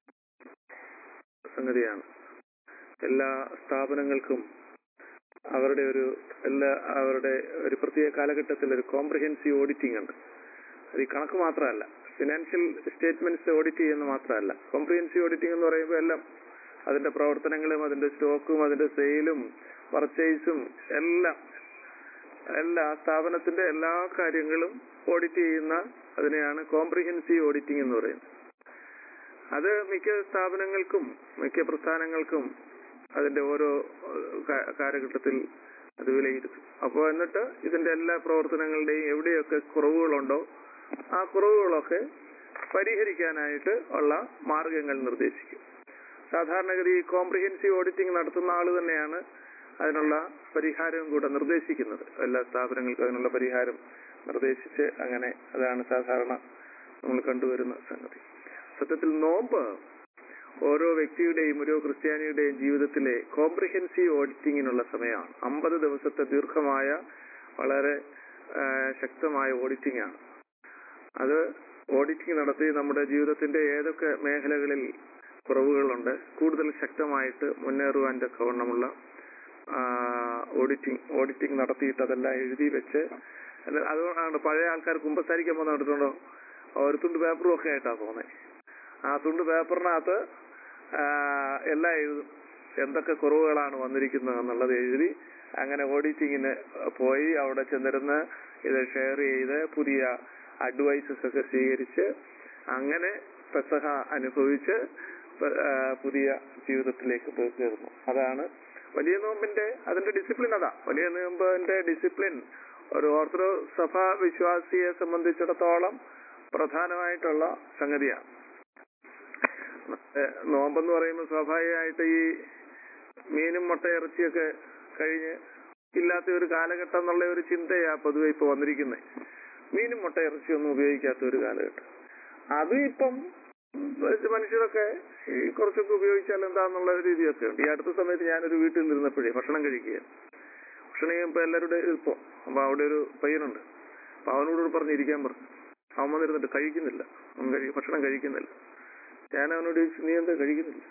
[SPEAKER 3] സംഗതിയാണ് എല്ലാ സ്ഥാപനങ്ങൾക്കും അവരുടെ ഒരു എല്ലാ അവരുടെ ഒരു പ്രത്യേക കാലഘട്ടത്തിൽ ഒരു കോംപ്രിഹെൻസീവ് ഓഡിറ്റിംഗ് ഉണ്ട് അത് ഈ കണക്ക് മാത്രമല്ല ഫിനാൻഷ്യൽ സ്റ്റേറ്റ്മെന്റ്സ് ഓഡിറ്റ് ചെയ്യുന്ന മാത്രമല്ല കോംപ്രിഹെൻസീവ് ഓഡിറ്റിംഗ് എന്ന് പറയുമ്പോൾ എല്ലാം അതിന്റെ പ്രവർത്തനങ്ങളും അതിന്റെ സ്റ്റോക്കും അതിന്റെ സെയിലും പർച്ചേസും എല്ലാം എല്ലാ സ്ഥാപനത്തിന്റെ എല്ലാ കാര്യങ്ങളും ഓഡിറ്റ് ചെയ്യുന്ന അതിനെയാണ് കോംപ്രിഹെൻസീവ് ഓഡിറ്റിംഗ് എന്ന് പറയുന്നത് അത് മിക്ക സ്ഥാപനങ്ങൾക്കും മിക്ക പ്രസ്ഥാനങ്ങൾക്കും അതിന്റെ ഓരോ ഏഹ്, കാ- കാലഘട്ടത്തിൽ അത് വിലയിരുത്തും അപ്പോൾ എന്നിട്ട് ഇതിന്റെ എല്ലാ പ്രവർത്തനങ്ങളുടെയും എവിടെയൊക്കെ കുറവുകളുണ്ടോ ആ കുറവുകളൊക്കെ പരിഹരിക്കാനായിട്ട് ഉള്ള മാർഗങ്ങൾ നിർദ്ദേശിക്കും സാധാരണഗതി കോംപ്രിഹെൻസീവ് ഓഡിറ്റിംഗ് നടത്തുന്ന ആൾ തന്നെയാണ് അതിനുള്ള പരിഹാരവും കൂടെ നിർദ്ദേശിക്കുന്നത് എല്ലാ സ്ഥാപനങ്ങൾക്കും അതിനുള്ള പരിഹാരം നിർദ്ദേശിച്ച് അങ്ങനെ അതാണ് സാധാരണ നമ്മൾ കണ്ടുവരുന്ന സംഗതി സത്യത്തിൽ നോമ്പ് ഓരോ വ്യക്തിയുടെയും ഓരോ ക്രിസ്ത്യാനിയുടെയും ജീവിതത്തിലെ കോംപ്രിഹെൻസീവ് ഓഡിറ്റിങ്ങിനുള്ള സമയമാണ് അമ്പത് ദിവസത്തെ ദീർഘമായ വളരെ ആ, ശക്തമായ ഓഡിറ്റിംഗ് ആണ് അത് ഓഡിറ്റിംഗ് നടത്തി നമ്മുടെ ജീവിതത്തിന്റെ ഏതൊക്കെ മേഖലകളിൽ കുറവുകളുണ്ട് കൂടുതൽ ശക്തമായിട്ട് മുന്നേറുവാൻ തക്കവണ്ണമുള്ള ഓഡിറ്റിംഗ് ഓഡിറ്റിംഗ് നടത്തിയിട്ട് അതെല്ലാം എഴുതി വെച്ച് അത് അതുകൊണ്ടാണ് പഴയ ആൾക്കാർ കുമ്പസാരിക്കാൻ പോകുന്ന കണ്ടിട്ടുണ്ടോ ഒരു തുണ്ട് പേപ്പറും ഒക്കെ ആയിട്ടാ പോകുന്നത് ആ തുണ്ട് പേപ്പറിനകത്ത് ആ, എല്ലാം എഴുതും എന്തൊക്കെ കുറവുകളാണ് വന്നിരിക്കുന്നത് എന്നുള്ളത് എഴുതി അങ്ങനെ ഓഡിറ്റിങ്ങിന് പോയി അവിടെ ചെന്നിരുന്ന് ഇത് ഷെയർ ചെയ്ത് പുതിയ അഡ്വൈസസ് ഒക്കെ സ്വീകരിച്ച് അങ്ങനെ പെസഹ അനുഭവിച്ച് പ- ആ, പുതിയ ജീവിതത്തിലേക്ക് പോയി കയറുന്നു അതാണ് വലിയ നോമ്പിന്റെ അതിന്റെ ഡിസിപ്ലിൻ അതാ വലിയ നോമ്പിന്റെ ഡിസിപ്ലിൻ ഒരു ഓർത്തഡോക്സ് സഭാ വിശ്വാസിയെ സംബന്ധിച്ചിടത്തോളം പ്രധാനമായിട്ടുള്ള സംഗതിയാണ് ഏഹ് നോമ്പെന്ന് പറയുമ്പോൾ സ്വാഭാവികമായിട്ട് ഈ മീനും മുട്ട ഇറച്ചിയൊക്കെ കഴിഞ്ഞ് ഇല്ലാത്ത ഒരു കാലഘട്ടം എന്നുള്ള ഒരു ചിന്തയാ പൊതുവെ ഇപ്പൊ വന്നിരിക്കുന്നത് മീനും മുട്ട ഇറച്ചിയൊന്നും ഉപയോഗിക്കാത്ത ഒരു കാലഘട്ടം അത് ഇപ്പം മനുഷ്യരൊക്കെ ഈ കുറച്ചൊക്കെ ഉപയോഗിച്ചാൽ എന്താന്നുള്ള ഒരു രീതിയൊക്കെ ഉണ്ട് ഈ അടുത്ത സമയത്ത് ഞാനൊരു വീട്ടിൽ നിന്നിരുന്നപ്പോഴേ ഭക്ഷണം കഴിക്കുക ഭക്ഷണം കഴിയുമ്പോൾ എല്ലാവരുടെ ഇപ്പൊ അപ്പൊ അവിടെ ഒരു പയ്യനുണ്ട് അപ്പൊ അവനോട് പറഞ്ഞിരിക്കാൻ പറഞ്ഞു അവൻ വന്നിരുന്നിട്ട് കഴിക്കുന്നില്ല അവൻ കഴി- ഭക്ഷണം കഴിക്കുന്നില്ല ഞാൻ അവനോട് ചോദിച്ചു നീ എന്താ കഴിക്കുന്നില്ല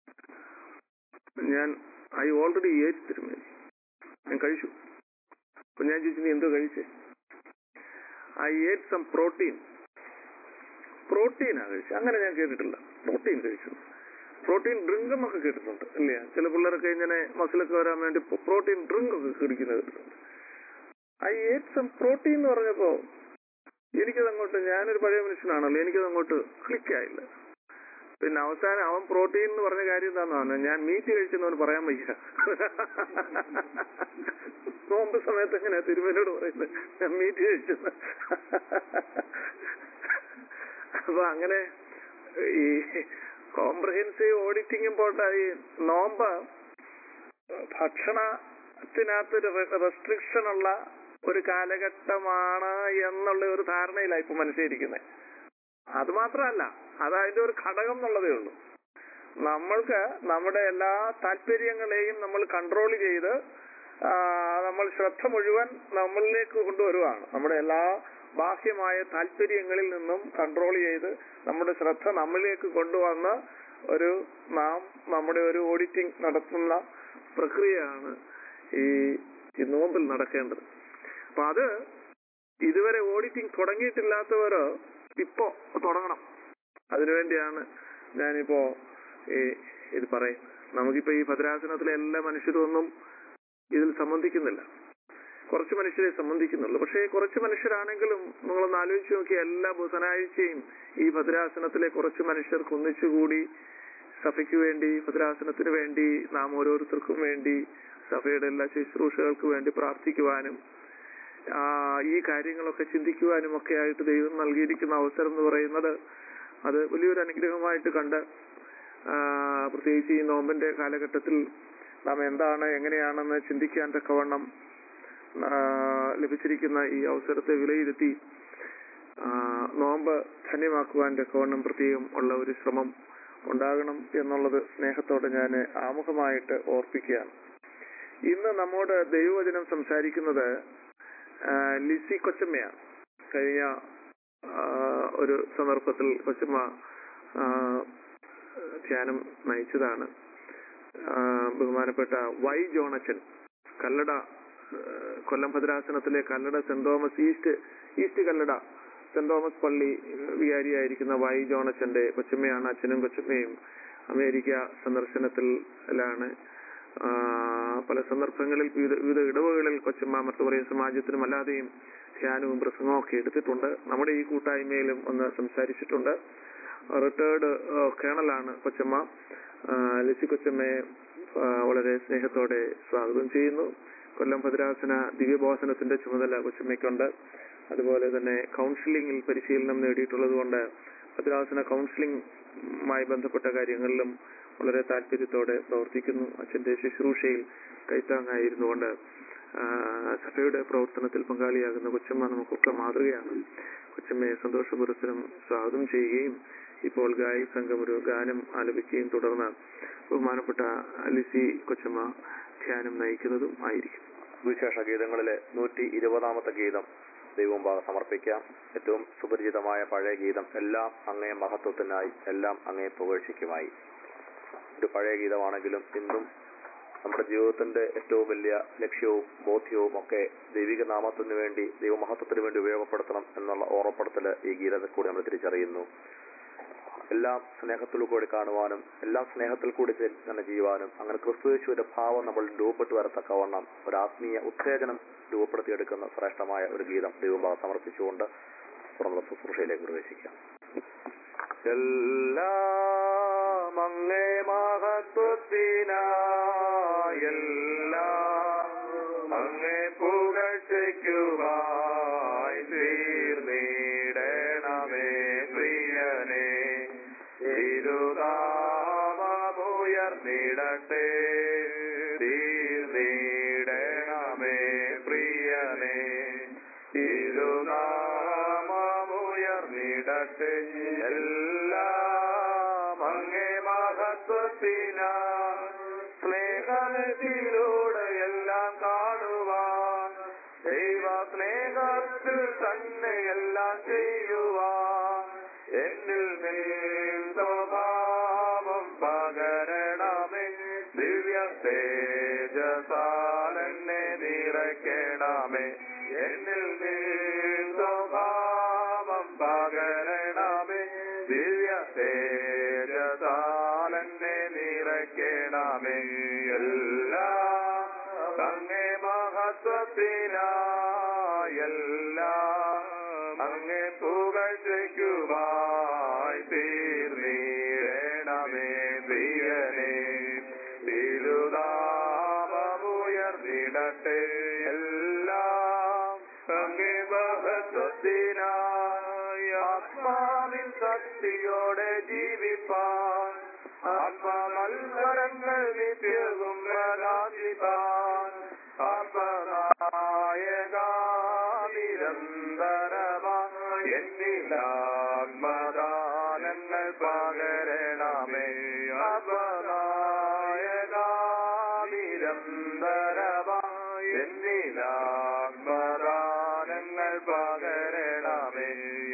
[SPEAKER 3] ഞാൻ ഐ ഓൾറെഡി ഏറ്റ് തിരുമേനി ഞാൻ കഴിച്ചു അപ്പൊ ഞാൻ ചോദിച്ചു നീ എന്തോ കഴിച്ചേ ഐ ഏറ്റ് സം പ്രോട്ടീൻ പ്രോട്ടീനാ കഴിച്ചു അങ്ങനെ ഞാൻ കേട്ടിട്ടില്ല പ്രോട്ടീൻ കഴിച്ചു പ്രോട്ടീൻ ഡ്രിങ്ക് എന്നൊക്കെ കേട്ടിട്ടുണ്ട് ഇല്ലേ ചില പിള്ളേരൊക്കെ ഇങ്ങനെ മസിലൊക്കെ വരാൻ വേണ്ടി പ്രോട്ടീൻ ഡ്രിങ്ക് ഒക്കെ കുടിക്കുന്നത് കേട്ടിട്ടുണ്ട് ഐ ഏറ്റ് സം പ്രോട്ടീൻ എന്ന് പറഞ്ഞപ്പോ എനിക്കത് അങ്ങോട്ട് ഞാനൊരു പഴയ മനുഷ്യനാണല്ലോ എനിക്കത് അങ്ങോട്ട് ക്ലിക്കായില്ല പിന്നെ അവസാനം അവൻ പ്രോട്ടീൻ എന്ന് പറഞ്ഞ കാര്യം എന്താണെന്നാണ് ഞാൻ മീറ്റ് കഴിച്ചെന്നവന് പറയാൻ വയ്യ നോമ്പ് സമയത്ത് എങ്ങനെയാ തിരുമേനോട് പറയുന്നത് ഞാൻ മീറ്റ് കഴിച്ചെന്ന് അപ്പൊ അങ്ങനെ ഈ കോംപ്രഹെൻസീവ് ഓഡിറ്റിംഗും പോട്ടെ ഈ നോമ്പ് ഭക്ഷണത്തിനകത്തൊരു റെസ്ട്രിക്ഷൻ ഉള്ള ഒരു കാലഘട്ടമാണ് എന്നുള്ള ഒരു ധാരണയിലാണ് ഇപ്പൊ മനുഷ്യരിക്കുന്നത് അത് മാത്രമല്ല അത് അതിന്റെ ഒരു ഘടകം എന്നുള്ളതേ ഉള്ളൂ നമ്മൾക്ക് നമ്മുടെ എല്ലാ താല്പര്യങ്ങളെയും നമ്മൾ കൺട്രോൾ ചെയ്ത് ആ, നമ്മൾ ശ്രദ്ധ മുഴുവൻ നമ്മളിലേക്ക് കൊണ്ടുവരുവാണ് നമ്മുടെ എല്ലാ ബാഹ്യമായ താല്പര്യങ്ങളിൽ നിന്നും കൺട്രോൾ ചെയ്ത് നമ്മുടെ ശ്രദ്ധ നമ്മളിലേക്ക് കൊണ്ടുവന്ന് ഒരു നാം നമ്മുടെ ഒരു ഓഡിറ്റിംഗ് നടത്തുന്ന പ്രക്രിയയാണ് ഈ ഈ നോമ്പിൽ നടക്കേണ്ടത് അപ്പൊ അത് ഇതുവരെ ഓഡിറ്റിംഗ് തുടങ്ങിയിട്ടില്ലാത്തവര് ഇപ്പോ തുടങ്ങണം അതിനുവേണ്ടിയാണ് ഞാനിപ്പോ ഈ ഇത് പറയും നമുക്കിപ്പോ ഈ ഭദ്രാസനത്തിലെ എല്ലാ മനുഷ്യരും ഒന്നും ഇതിൽ സംബന്ധിക്കുന്നില്ല കുറച്ച് മനുഷ്യരെ സംബന്ധിക്കുന്നുള്ളൂ പക്ഷേ കുറച്ച് മനുഷ്യരാണെങ്കിലും നിങ്ങളൊന്ന് ആലോചിച്ച് നോക്കിയ എല്ലാ ബുധനാഴ്ചയും ഈ ഭദ്രാസനത്തിലെ കുറച്ച് മനുഷ്യർക്ക് ഒന്നിച്ചുകൂടി സഭയ്ക്ക് വേണ്ടി ഭദ്രാസനത്തിന് വേണ്ടി നാം ഓരോരുത്തർക്കും വേണ്ടി സഭയുടെ എല്ലാ ശുശ്രൂഷകൾക്ക് വേണ്ടി പ്രാർത്ഥിക്കുവാനും ആ, ഈ കാര്യങ്ങളൊക്കെ ചിന്തിക്കുവാനും ഒക്കെ ആയിട്ട് ദൈവം നൽകിയിരിക്കുന്ന അവസരം എന്ന് പറയുന്നത് അത് വലിയൊരു അനുഗ്രഹമായിട്ട് കണ്ട് ആ, പ്രത്യേകിച്ച് ഈ നോമ്പിന്റെ കാലഘട്ടത്തിൽ നാം എന്താണ് എങ്ങനെയാണെന്ന് ചിന്തിക്കാൻ തക്കവണ്ണം ആ, ലഭിച്ചിരിക്കുന്ന ഈ അവസരത്തെ വിലയിരുത്തി ആ, നോമ്പ് ധന്യമാക്കുവാൻ തക്കവണ്ണം പ്രത്യേകം ഉള്ള ഒരു ശ്രമം ഉണ്ടാകണം എന്നുള്ളത് സ്നേഹത്തോടെ ഞാൻ ആമുഖമായിട്ട് ഓർപ്പിക്കുകയാണ് ഇന്ന് നമ്മോട് ദൈവവചനം സംസാരിക്കുന്നത് ആ, ലിസി കൊച്ചമ്മയാണ് കഴിഞ്ഞ ആ, ഒരു സന്ദർഭത്തിൽ കൊച്ചമ്മ ആ, ധ്യാനം നയിച്ചതാണ് ആ, ബഹുമാനപ്പെട്ട വൈ ജോണച്ചൻ കല്ലട ആ, കൊല്ലം ഭദ്രാസനത്തിലെ Kallada Saint Thomas east east Kallada Saint Thomas പള്ളി വികാരിയായിരിക്കുന്ന വൈ ജോണച്ചന്റെ കൊച്ചമ്മയാണ് അച്ഛനും കൊച്ചമ്മയും അമേരിക്ക സന്ദർശനത്തിലാണ് ആ, പല സന്ദർഭങ്ങളിൽ വിവിധ വിവിധ ഇടവകളിൽ കൊച്ചമ്മ മർത്തപറയും സമാജത്തിനും അല്ലാതെയും ധ്യാനവും പ്രസംഗവും ഒക്കെ എടുത്തിട്ടുണ്ട് നമ്മുടെ ഈ കൂട്ടായ്മയിലും ഒന്ന് സംസാരിച്ചിട്ടുണ്ട് റിട്ടയർഡ് കേണലാണ് കൊച്ചമ്മ ആ, ലിസി കൊച്ചമ്മയെ ആ, വളരെ സ്നേഹത്തോടെ സ്വാഗതം ചെയ്യുന്നു കൊല്ലം ഭദ്രാസന ദിവ്യബോധനത്തിന്റെ ചുമതല കൊച്ചമ്മയ്ക്കുണ്ട് അതുപോലെ തന്നെ കൗൺസിലിംഗിൽ പരിശീലനം നേടിയിട്ടുള്ളത് കൊണ്ട് ഭദ്രാസന കൗൺസിലിംഗുമായി ബന്ധപ്പെട്ട കാര്യങ്ങളിലും വളരെ താല്പര്യത്തോടെ പ്രവർത്തിക്കുന്നു അച്ഛന്റെ ശുശ്രൂഷയിൽ കൈത്താങ്ങായിരുന്നുകൊണ്ട് ആ, സഭയുടെ പ്രവർത്തനത്തിൽ പങ്കാളിയാകുന്ന കൊച്ചമ്മ നമുക്കൊക്കെ മാതൃകയാണ് കൊച്ചമ്മയെ സന്തോഷപുരത്തിനും സ്വാഗതം ചെയ്യുകയും ഇപ്പോൾ ഗായക സംഘം ഒരു ഗാനം ആലപിക്കുകയും തുടർന്ന് ബഹുമാനപ്പെട്ട ലിസി കൊച്ചമ്മ ധ്യാനം നയിക്കുന്നതും ആയിരിക്കും
[SPEAKER 2] വിശേഷ ഗീതങ്ങളിലെ നൂറ്റി ഇരുപതാമത്തെ ഗീതം ദൈവമുമ്പാകെ സമർപ്പിക്കാം ഏറ്റവും സുപരിചിതമായ പഴയ ഗീതം എല്ലാം അങ്ങേ മഹത്വത്തിനായി എല്ലാം അങ്ങേ പുകഴ്ചയ്ക്കുമായി ഒരു പഴയ ഗീതമാണെങ്കിലും ഇന്നും നമ്മുടെ ജീവിതത്തിന്റെ ഏറ്റവും വലിയ ലക്ഷ്യവും ബോധ്യവും ഒക്കെ ദൈവിക നാമത്തിന് വേണ്ടി ദൈവമഹത്വത്തിന് വേണ്ടി ഉപയോഗപ്പെടുത്തണം എന്നുള്ള ഓർമ്മപ്പെടുത്തല് ഈ ഗീതത്തിൽ കൂടി നമ്മൾ തിരിച്ചറിയുന്നു എല്ലാം സ്നേഹത്തിൽ കൂടി കാണുവാനും എല്ലാം സ്നേഹത്തിൽ കൂടി ചെ- തന്നെ ചെയ്യുവാനും അങ്ങനെ ക്രിസ്തുയേശുവിന്റെ ഭാവം നമ്മൾ രൂപപ്പെട്ടു വരത്തക്കവണ്ണം ഒരു ആത്മീയ ഉത്തേജനം രൂപപ്പെടുത്തിയെടുക്കുന്ന ശ്രേഷ്ഠമായ ഒരു ഗീതം ദൈവഭാഗം സമർപ്പിച്ചുകൊണ്ട് തുറന്നുള്ള ശുശ്രൂഷയിലേക്ക് പ്രവേശിക്കാം എല്ലാം അങ്ങേ മഹത്വത്തിനായി എല്ലാം അങ്ങേ പുകഴ്ചയ്ക്കുമായി തീർന്നിടണമേ പ്രിയനേ തിരുനാമമുയർന്നിടട്ടെ തീർന്നിടണമേ പ്രിയനേ തിരുനാമമുയർന്നിടട്ടെ എല്ലാം അങ്ങേ മഹത്വത്തിനാ സ്നേഹത്തിലൂടെ എല്ലാം കാണുവാൻ ദൈവ സ്നേഹത്തിൽ തന്നെ എല്ലാം ചെയ്യുവാൻ എന്നിൽ മേൽ സ്വഭാവം പകരണമേ ദിവ്യ തേജസാൽ എന്നെ നിറയ്ക്കണമേ എന്നിൽ മേൽ സ്വഭാവം പകരണമേ ദിവ്യ തേജസാൽ എന്നെ നിറയ്ക്കണമേ എല്ലാം അങ്ങേ മഹത്വത്തിനായി എല്ലാം അങ്ങേ പുകഴ്ചയ്ക്കുമായി തീർന്നീടണമേ പ്രിയനേ തിരുനാമമുയർന്നിടട്ടെ എല്ലാം അങ്ങേ മഹത്വത്തിനായി ആത്മാവിൻ ശക്തിയോടെ ജീവിപ്പാൻ ആത്മമത്സരങ്ങൾ നിത്യവും പ്രകാശിപ്പാൻ ആത്മനായകാനിരന്തരമായി എന്നിലാത്മദാനങ്ങൾ പകരണമേ ആത്മനായകാനിരന്തരമായി എന്നിലാത്മദാനങ്ങൾ പകരണമേ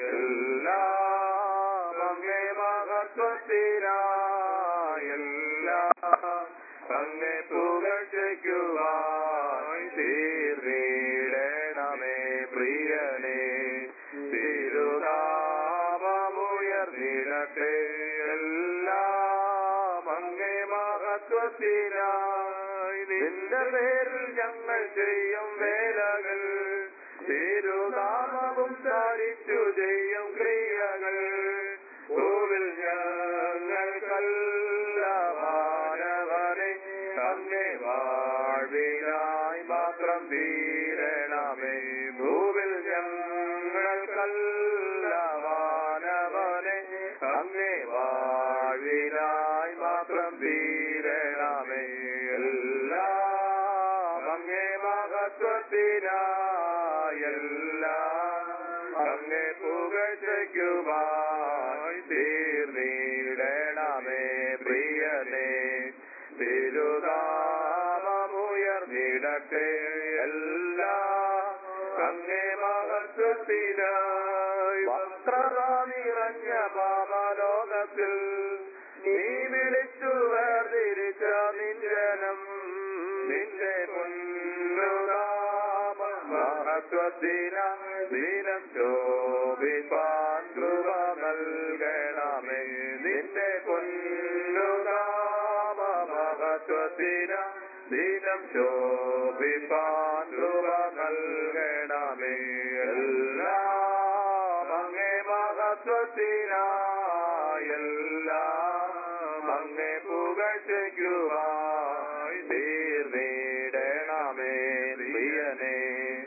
[SPEAKER 2] എല്ലാം അങ്ങേ മഹത്വത്തിനായി എല്ലാം അങ്ങേ പുകഴ്ചയ്ക്കുവായി തീർന്നിടണമേ പ്രിയനേ തിരുനാമമുയർന്നിടട്ടെ എല്ലാം അങ്ങേ മഹത്വത്തിനായി നിന്റെ പേരിൽ ഞങ്ങൾ ചെയ്യും വേലകൾ തിരുനാമവും ധാരിച്ചു ചെയ്യും ക്രിയകൾ കോവിൽ ഞങ്ങൾക്കല്ല മാനവനെ തന്നെ വാഴ്വിനായി മാത്രം തീരണമേ ഭൂവിൽ ഞങ്ങൾക്കല്ല മാനവനെ അങ്ങേ വാഴ്വിനായി മാത്രം തീരണമേ എല്ലാം അങ്ങേ മഹത്വത്തിനായെല്ലാം അങ്ങേ പുകഴ്ചയ്ക്കുമായി തീർന്നിടണമേ പ്രിയനേ തിരുനാമമുയർന്നിടട്ടെ എല്ലാം അങ്ങേ മഹത്വത്തിനായി വക്രത നിറഞ്ഞ പാപലോകത്തിൽ നീ വിളിച്ചു വേർതിരിച്ച നിഞ്ജനം നിന്റെ മുന്നുനാമ മഹത്വത്തിന ദിനം ശോഭിപ്പാൻ കൃപ നൽകണമേ നിന്റെ പൊന്നുനാമ മഹത്വത്തിന ദിനം ശോഭിപ്പാൻ കൃപ നൽകണമേ എല്ലാം അങ്ങേ മഹത്വത്തിനായെല്ലാം അങ്ങേ പുകഴ്ചയ്ക്കുമായി തീർന്നിടണമേ പ്രിയനേ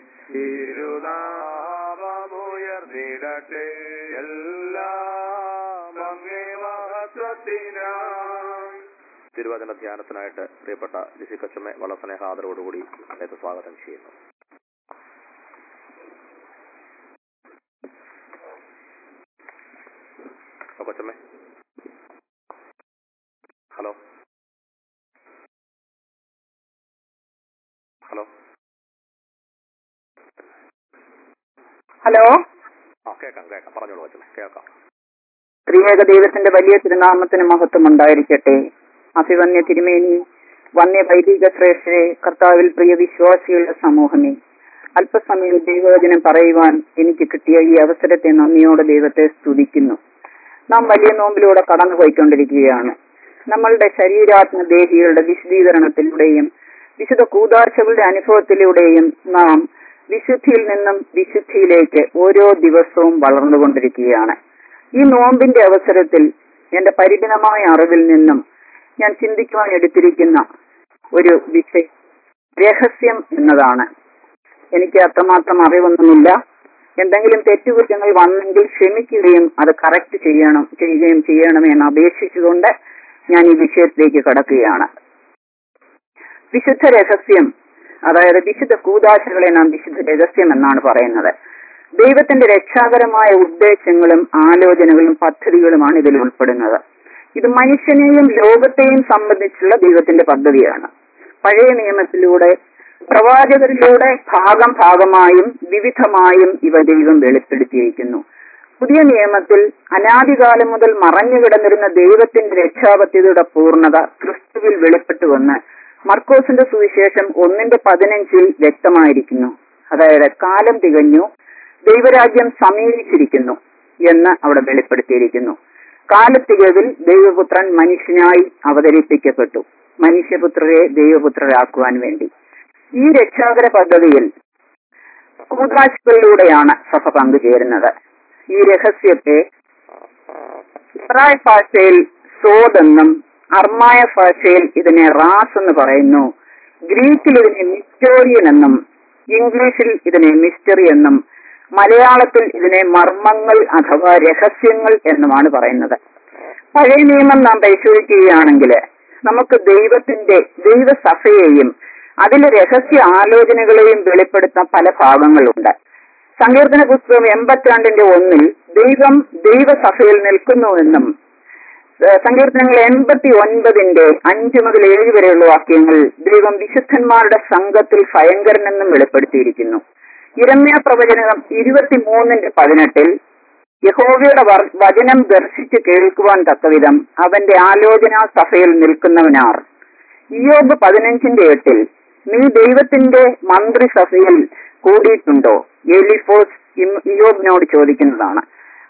[SPEAKER 2] തിരുനാമമുയർന്നിടട്ടെ എല്ലാം അങ്ങേ മഹത്വത്തിനായി തിരുവചന ധ്യാനത്തിനായിട്ട് പ്രിയപ്പെട്ട ലിസി കച്ചമ്മെ വളരെ സ്നേഹാദരോടുകൂടി അദ്ദേഹത്തെ സ്വാഗതം ചെയ്യുന്നു ആ, കൊച്ചമ്മേ ഹലോ ഹലോ
[SPEAKER 4] ഹലോ
[SPEAKER 2] ആ കേൾക്കാം കേൾക്കാം പറഞ്ഞോളൂ കൊച്ചമ്മേ കേൾക്കാം
[SPEAKER 4] ത്രിയേക ദൈവത്തിന്റെ വലിയ തിരുനാമത്തിന് മഹത്വം ഉണ്ടായിരിക്കട്ടെ അഭിവന്യ തിരുമേനി വന്യ വൈദിക ശ്രേഷ്ഠരെ കർത്താവിൽ പ്രിയ വിശ്വാസികളുടെ സമൂഹമേ അല്പസമയം ദൈവവചനം പറയുവാൻ എനിക്ക് കിട്ടിയ ഈ അവസരത്തെ നന്ദിയോടെ ദൈവത്തെ സ്തുതിക്കുന്നു നാം വലിയ നോമ്പിലൂടെ കടന്നുപോയിക്കൊണ്ടിരിക്കുകയാണ് നമ്മളുടെ ശരീരാത്മ ദേഹികളുടെ വിശദീകരണത്തിലൂടെയും വിശുദ്ധ കൂതാശകളുടെ അനുഭവത്തിലൂടെയും നാം വിശുദ്ധിയിൽ നിന്നും വിശുദ്ധിയിലേക്ക് ഓരോ ദിവസവും വളർന്നുകൊണ്ടിരിക്കുകയാണ് ഈ നോമ്പിന്റെ അവസരത്തിൽ എന്റെ പരിമിതമായ അറിവിൽ നിന്നും ഞാൻ ചിന്തിക്കുവാൻ എടുത്തിരിക്കുന്ന ഒരു വിഷയം രഹസ്യം എന്നതാണ് എനിക്ക് അത്രമാത്രം അറിവൊന്നുമില്ല എന്തെങ്കിലും തെറ്റുകുറ്റങ്ങൾ വന്നെങ്കിൽ ക്ഷമിക്കുകയും അത് കറക്റ്റ് ചെയ്യണം ചെയ്യുകയും ചെയ്യണമെന്ന് അപേക്ഷിച്ചുകൊണ്ട് ഞാൻ ഈ വിഷയത്തിലേക്ക് കടക്കുകയാണ് വിശുദ്ധ രഹസ്യം അതായത് വിശുദ്ധ കൂതാശകളെ നാം വിശുദ്ധ രഹസ്യം എന്നാണ് പറയുന്നത് ദൈവത്തിന്റെ രക്ഷാകരമായ ഉദ്ദേശങ്ങളും ആലോചനകളും പദ്ധതികളുമാണ് ഇതിൽ ഉൾപ്പെടുന്നത് ഇത് മനുഷ്യനെയും ലോകത്തെയും സംബന്ധിച്ചുള്ള ദൈവത്തിന്റെ പദ്ധതിയാണ് പഴയ നിയമത്തിലൂടെ പ്രവാചകരിലൂടെ ഭാഗം ഭാഗമായും വിവിധമായും ഇവ ദൈവം വെളിപ്പെടുത്തിയിരിക്കുന്നു പുതിയ നിയമത്തിൽ അനാദികാലം മുതൽ മറഞ്ഞു കിടന്നിരുന്ന ദൈവത്തിന്റെ രക്ഷാപത്യതയുടെ പൂർണ്ണത ക്രിസ്തുവിൽ വെളിപ്പെട്ടുവന്ന് മർക്കോസിന്റെ സുവിശേഷം ഒന്നിന്റെ പതിനഞ്ചിൽ വ്യക്തമായിരിക്കുന്നു അതായത് കാലം തികഞ്ഞു ദൈവരാജ്യം സമീപിച്ചിരിക്കുന്നു എന്ന് അവിടെ വെളിപ്പെടുത്തിയിരിക്കുന്നു കാലത്തികവിൽ ദൈവപുത്രൻ മനുഷ്യനായി അവതരിപ്പിക്കപ്പെട്ടു മനുഷ്യപുത്രരെ ദൈവപുത്രരാക്കുവാൻ വേണ്ടി ഈ രക്ഷാകര പദ്ധതിയിൽ കൂതാശകളിലൂടെയാണ് സഭ പങ്കുചേരുന്നത് ഈ രഹസ്യത്തെ ഇബ്രായ ഭാഷയിൽ സോദെന്നും അർമായ ഭാഷയിൽ ഇതിനെ റാസ് എന്ന് പറയുന്നു ഗ്രീക്കിൽ ഇതിനെ മിസ്റ്റോറിയൻ എന്നും ഇംഗ്ലീഷിൽ ഇതിനെ മിസ്റ്ററി എന്നും മലയാളത്തിൽ ഇതിനെ മർമ്മങ്ങൾ അഥവാ രഹസ്യങ്ങൾ എന്നുമാണ് പറയുന്നത് പഴയ നിയമം നാം പരിശോധിക്കുകയാണെങ്കിൽ നമുക്ക് ദൈവത്തിന്റെ ദൈവസഭയെയും അതിലെ രഹസ്യ ആലോചനകളെയും വെളിപ്പെടുത്താൻ പല ഭാഗങ്ങളുണ്ട് സങ്കീർത്തന പുസ്തകം എൺപത്തിരണ്ടിന്റെ ഒന്നിൽ ദൈവം ദൈവസഭയിൽ നിൽക്കുന്നുവെന്നും ഏഹ് സങ്കീർത്തനങ്ങൾ എൺപത്തി ഒൻപതിന്റെ അഞ്ച് മുതൽ ഏഴ് വരെയുള്ള വാക്യങ്ങൾ ദൈവം വിശുദ്ധന്മാരുടെ സംഘത്തിൽ ഭയങ്കരനെന്നും വെളിപ്പെടുത്തിയിരിക്കുന്നു ഇരമ്യ പ്രവചനം ഇരുപത്തിമൂന്നിന്റെ പതിനെട്ടിൽ യഹോവയുടെ വർ- വചനം ദർശിച്ച് കേൾക്കുവാൻ തക്കവിധം അവന്റെ ആലോചനാ സഭയിൽ നിൽക്കുന്നവനാർ ഇയോബ് പതിനഞ്ചിന്റെ എട്ടിൽ നീ ദൈവത്തിന്റെ മന്ത്രിസഭയിൽ കൂടിയിട്ടുണ്ടോ എലിഫോസ് ഇം- ഇയോബിനോട് ചോദിക്കുന്നതാണ്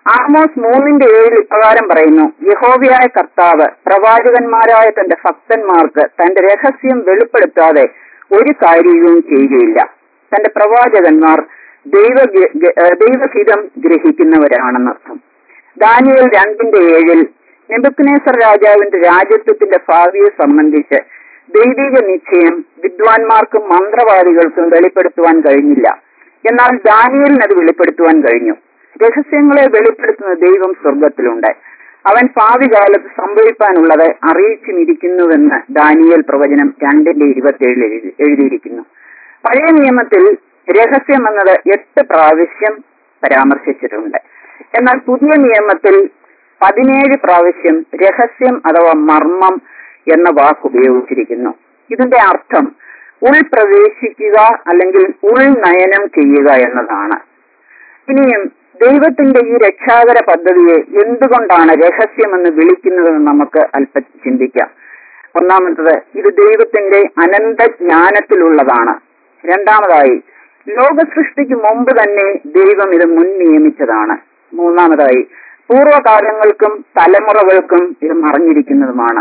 [SPEAKER 4] ആമോസ് മൂന്നിന്റെ ഏഴിൽ ഇപ്രകാരം പറയുന്നു യഹോവയായ കർത്താവ് പ്രവാചകന്മാരായ തന്റെ ഭക്തന്മാർക്ക് തന്റെ രഹസ്യം വെളിപ്പെടുത്താതെ ഒരു കാര്യവും ചെയ്യുകയില്ല തന്റെ പ്രവാചകന്മാർ ദൈവ ദൈവഹിതം ഗ്രഹിക്കുന്നവരാണെന്നർത്ഥം ദാനിയൽ രണ്ടിന്റെ ഏഴിൽ നെബുക്കനേസർ രാജാവിന്റെ രാജ്യത്വത്തിന്റെ ഭാവിയെ സംബന്ധിച്ച് ദൈവിക നിശ്ചയം വിദ്വാൻമാർക്കും മന്ത്രവാദികൾക്കും വെളിപ്പെടുത്തുവാൻ കഴിഞ്ഞില്ല എന്നാൽ ദാനിയലിന് അത് വെളിപ്പെടുത്തുവാൻ കഴിഞ്ഞു രഹസ്യങ്ങളെ വെളിപ്പെടുത്തുന്ന ദൈവം സ്വർഗത്തിലുണ്ട് അവൻ ഭാവി കാലത്ത് സംഭവിക്കാനുള്ളത് അറിയിച്ചുമിരിക്കുന്നുവെന്ന് ദാനിയൽ പ്രവചനം രണ്ടിന്റെ ഇരുപത്തിയേഴിൽ എഴുതി എഴുതിയിരിക്കുന്നു പഴയ നിയമത്തിൽ രഹസ്യം എന്നത് എട്ട് പ്രാവശ്യം പരാമർശിച്ചിട്ടുണ്ട് എന്നാൽ പുതിയ നിയമത്തിൽ പതിനേഴ് പ്രാവശ്യം രഹസ്യം അഥവാ മർമ്മം എന്ന വാക്ക് ഉപയോഗിച്ചിരിക്കുന്നു ഇതിന്റെ അർത്ഥം ഉൾപ്രവേശിക്കുക അല്ലെങ്കിൽ ഉൾനയനം ചെയ്യുക എന്നതാണ് ഇനിയും ദൈവത്തിന്റെ ഈ രക്ഷാകര പദ്ധതിയെ എന്തുകൊണ്ടാണ് രഹസ്യമെന്ന് വിളിക്കുന്നതെന്ന് നമുക്ക് അല്പം ചിന്തിക്കാം ഒന്നാമത്തത് ഇത് ദൈവത്തിന്റെ അനന്ത ജ്ഞാനത്തിലുള്ളതാണ് രണ്ടാമതായി ലോക സൃഷ്ടിക്ക് മുമ്പ് തന്നെ ദൈവം ഇത് മുൻ നിയമിച്ചതാണ് മൂന്നാമതായി പൂർവ്വകാലങ്ങൾക്കും തലമുറകൾക്കും ഇത് മറഞ്ഞിരിക്കുന്നതുമാണ്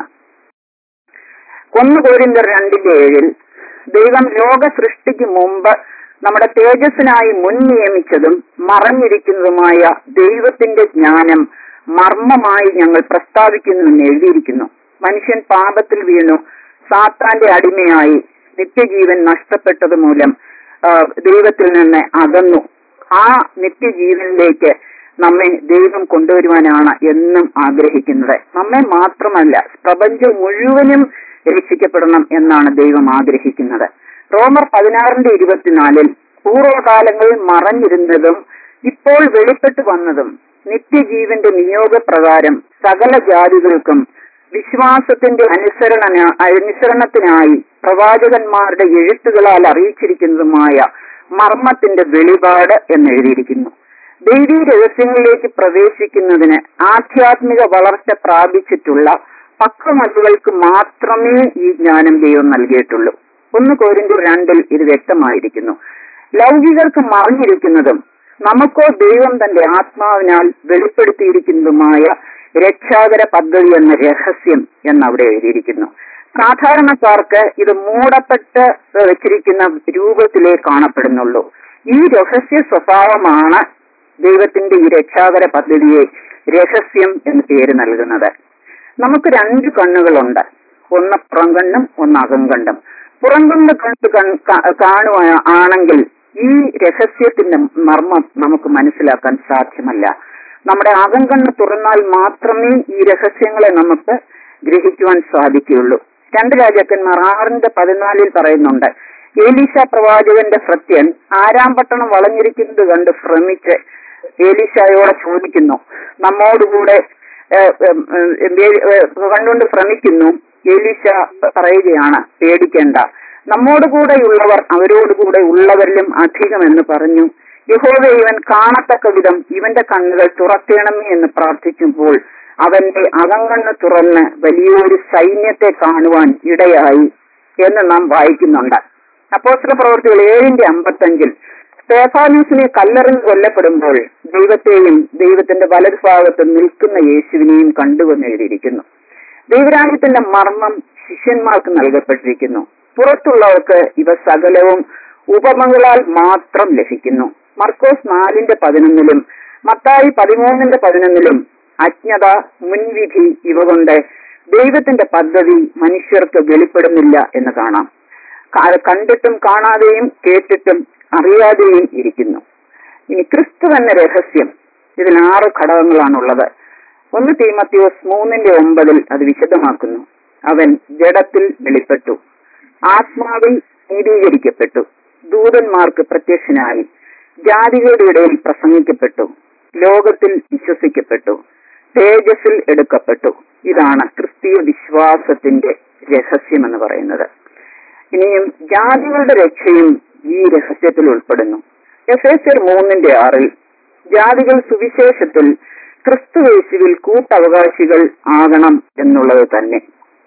[SPEAKER 4] ഒന്ന് കോരിന്തർ രണ്ടിന്റെ ഏഴിൽ ദൈവം ലോക സൃഷ്ടിക്ക് മുമ്പ് നമ്മുടെ തേജസ്സിനായി മുൻ നിയമിച്ചതും മറഞ്ഞിരിക്കുന്നതുമായ ദൈവത്തിന്റെ ജ്ഞാനം മർമ്മമായി ഞങ്ങൾ പ്രസ്താവിക്കുന്നുവെന്ന് എഴുതിയിരിക്കുന്നു മനുഷ്യൻ പാപത്തിൽ വീണു സാത്താന്റെ അടിമയായി നിത്യജീവൻ നഷ്ടപ്പെട്ടത് മൂലം ആ, ദൈവത്തിൽ നിന്ന് അകന്നു ആ നിത്യജീവനിലേക്ക് നമ്മെ ദൈവം കൊണ്ടുവരുവാനാണ് എന്നും ആഗ്രഹിക്കുന്നത് നമ്മെ മാത്രമല്ല പ്രപഞ്ചം മുഴുവനും രക്ഷിക്കപ്പെടണം എന്നാണ് ദൈവം ആഗ്രഹിക്കുന്നത് റോമർ പതിനാറിന്റെ ഇരുപത്തിനാലിൽ പൂർവ്വകാലങ്ങളിൽ മറഞ്ഞിരുന്നതും ഇപ്പോൾ വെളിപ്പെട്ടു വന്നതും നിത്യജീവന്റെ നിയോഗപ്രകാരം സകല ജാതികൾക്കും വിശ്വാസത്തിന്റെ അനുസരണ അനുസരണത്തിനായി പ്രവാചകന്മാരുടെ എഴുത്തുകളാൽ അറിയിച്ചിരിക്കുന്നതുമായ മർമ്മത്തിന്റെ വെളിപാട് എന്നെഴുതിയിരിക്കുന്നു ദൈവീ രഹസ്യങ്ങളിലേക്ക് പ്രവേശിക്കുന്നതിന് ആധ്യാത്മിക വളർച്ച പ്രാപിച്ചിട്ടുള്ള പക്വമതികൾക്ക് മാത്രമേ ഈ ജ്ഞാനം ദൈവം നൽകിയിട്ടുള്ളൂ ഒന്ന് കോരിന്റെ രണ്ടിൽ ഇത് വ്യക്തമായിരിക്കുന്നു ലൗകികർക്ക് മറിഞ്ഞിരിക്കുന്നതും നമുക്കോ ദൈവം തന്റെ ആത്മാവിനാൽ വെളിപ്പെടുത്തിയിരിക്കുന്നതുമായ രക്ഷാകര പദ്ധതി എന്ന രഹസ്യം എന്നവിടെ എഴുതിയിരിക്കുന്നു സാധാരണക്കാർക്ക് ഇത് മൂടപ്പെട്ട് വെച്ചിരിക്കുന്ന രൂപത്തിലേ കാണപ്പെടുന്നുള്ളൂ ഈ രഹസ്യ സ്വഭാവമാണ് ദൈവത്തിന്റെ ഈ രക്ഷാകര പദ്ധതിയെ രഹസ്യം എന്ന് പേര് നൽകുന്നത് നമുക്ക് രണ്ട് കണ്ണുകളുണ്ട് ഒന്ന് പുറംകണ്ണും ഒന്ന് അകംകണ്ണും പുറംകണ്ണ് കണ്ട് കൺ- കാ- കാണുക ആണെങ്കിൽ ഈ രഹസ്യത്തിന്റെ മർമ്മം നമുക്ക് മനസ്സിലാക്കാൻ സാധ്യമല്ല നമ്മുടെ അകംകണ്ണ് തുറന്നാൽ മാത്രമേ ഈ രഹസ്യങ്ങളെ നമുക്ക് ഗ്രഹിക്കുവാൻ സാധിക്കുകയുള്ളൂ രണ്ട് രാജാക്കന്മാർ ആറിന്റെ പതിനാലിൽ പറയുന്നുണ്ട് ഏലീശ പ്രവാചകന്റെ ഭൃത്യൻ ആരാം പട്ടണം വളഞ്ഞിരിക്കുന്നത് കണ്ട് ഭ്രമിച്ച് ഏലീശായോടെ ചോദിക്കുന്നു നമ്മോടുകൂടെ ഏഹ്, ഏഹ്, ഏഹ്, ഏഹ്, കണ്ടുകൊണ്ട് ഭ്രമിക്കുന്നു ഏലീശ പറയുകയാണ് പേടിക്കേണ്ട നമ്മോടുകൂടെയുള്ളവർ അവരോടുകൂടെ ഉള്ളവരിലും അധികമെന്ന് പറഞ്ഞു യഹോവ ഇവൻ കാണത്തക്ക വിധം ഇവന്റെ കണ്ണുകൾ തുറക്കണമേ എന്ന് പ്രാർത്ഥിക്കുമ്പോൾ അവന്റെ അകങ്കണ്ണ് തുറന്ന് വലിയൊരു സൈന്യത്തെ കാണുവാൻ ഇടയായി എന്ന് നാം വായിക്കുന്നുണ്ട് അപ്പോസ്തല പ്രവർത്തികൾ ഏഴിന്റെ അമ്പത്തഞ്ചിൽ സ്തേഫാനൂസിനെ കല്ലെറിഞ്ഞ് കൊല്ലപ്പെടുമ്പോൾ ദൈവത്തെയും ദൈവത്തിന്റെ വലതുഭാഗത്ത് നിൽക്കുന്ന യേശുവിനെയും കണ്ടുവെന്ന് എഴുതിയിരിക്കുന്നു ദൈവരാജ്യത്തിന്റെ മർമ്മം ശിഷ്യന്മാർക്ക് നൽകപ്പെട്ടിരിക്കുന്നു പുറത്തുള്ളവർക്ക് ഇവ സകലവും ഉപമകളാൽ മാത്രം ലഭിക്കുന്നു മർക്കോസ് നാലിന്റെ പതിനൊന്നിലും മത്തായി പതിമൂന്നിന്റെ പതിനൊന്നിലും അജ്ഞത മുൻവിധി ഇവ കൊണ്ട് ദൈവത്തിന്റെ പദ്ധതി മനുഷ്യർക്ക് വെളിപ്പെടുന്നില്ല എന്ന് കാണാം കാ- കണ്ടിട്ടും കാണാതെയും കേട്ടിട്ടും അറിയാതെയും ഇരിക്കുന്നു ഇനി ക്രിസ്തു എന്ന രഹസ്യം ഇതിൽ ആറ് ഘടകങ്ങളാണുള്ളത് ഒന്ന് തീമത്യോസ് മൂന്നിന്റെ ഒമ്പതിൽ അത് വിശദമാക്കുന്നു അവൻ ജഡത്തിൽ വെളിപ്പെട്ടു ആത്മാവിൽ നീതീകരിക്കപ്പെട്ടു ദൂതന്മാർക്ക് പ്രത്യക്ഷനായി ജാതികളുടെ ഇടയിൽ പ്രസംഗിക്കപ്പെട്ടു ലോകത്തിൽ വിശ്വസിക്കപ്പെട്ടു തേജസ്സിൽ എടുക്കപ്പെട്ടു ഇതാണ് ക്രിസ്തീയ വിശ്വാസത്തിന്റെ രഹസ്യം എന്ന് പറയുന്നത് ഇനിയും ജാതികളുടെ രക്ഷയും ഈ രഹസ്യത്തിൽ ഉൾപ്പെടുന്നു എഫ് എസ് മൂന്നിന്റെ ആറിൽ ജാതികൾ സുവിശേഷത്തിൽ ക്രിസ്തുവേശുവിൽ കൂട്ടവകാശികൾ ആകണം എന്നുള്ളത് തന്നെ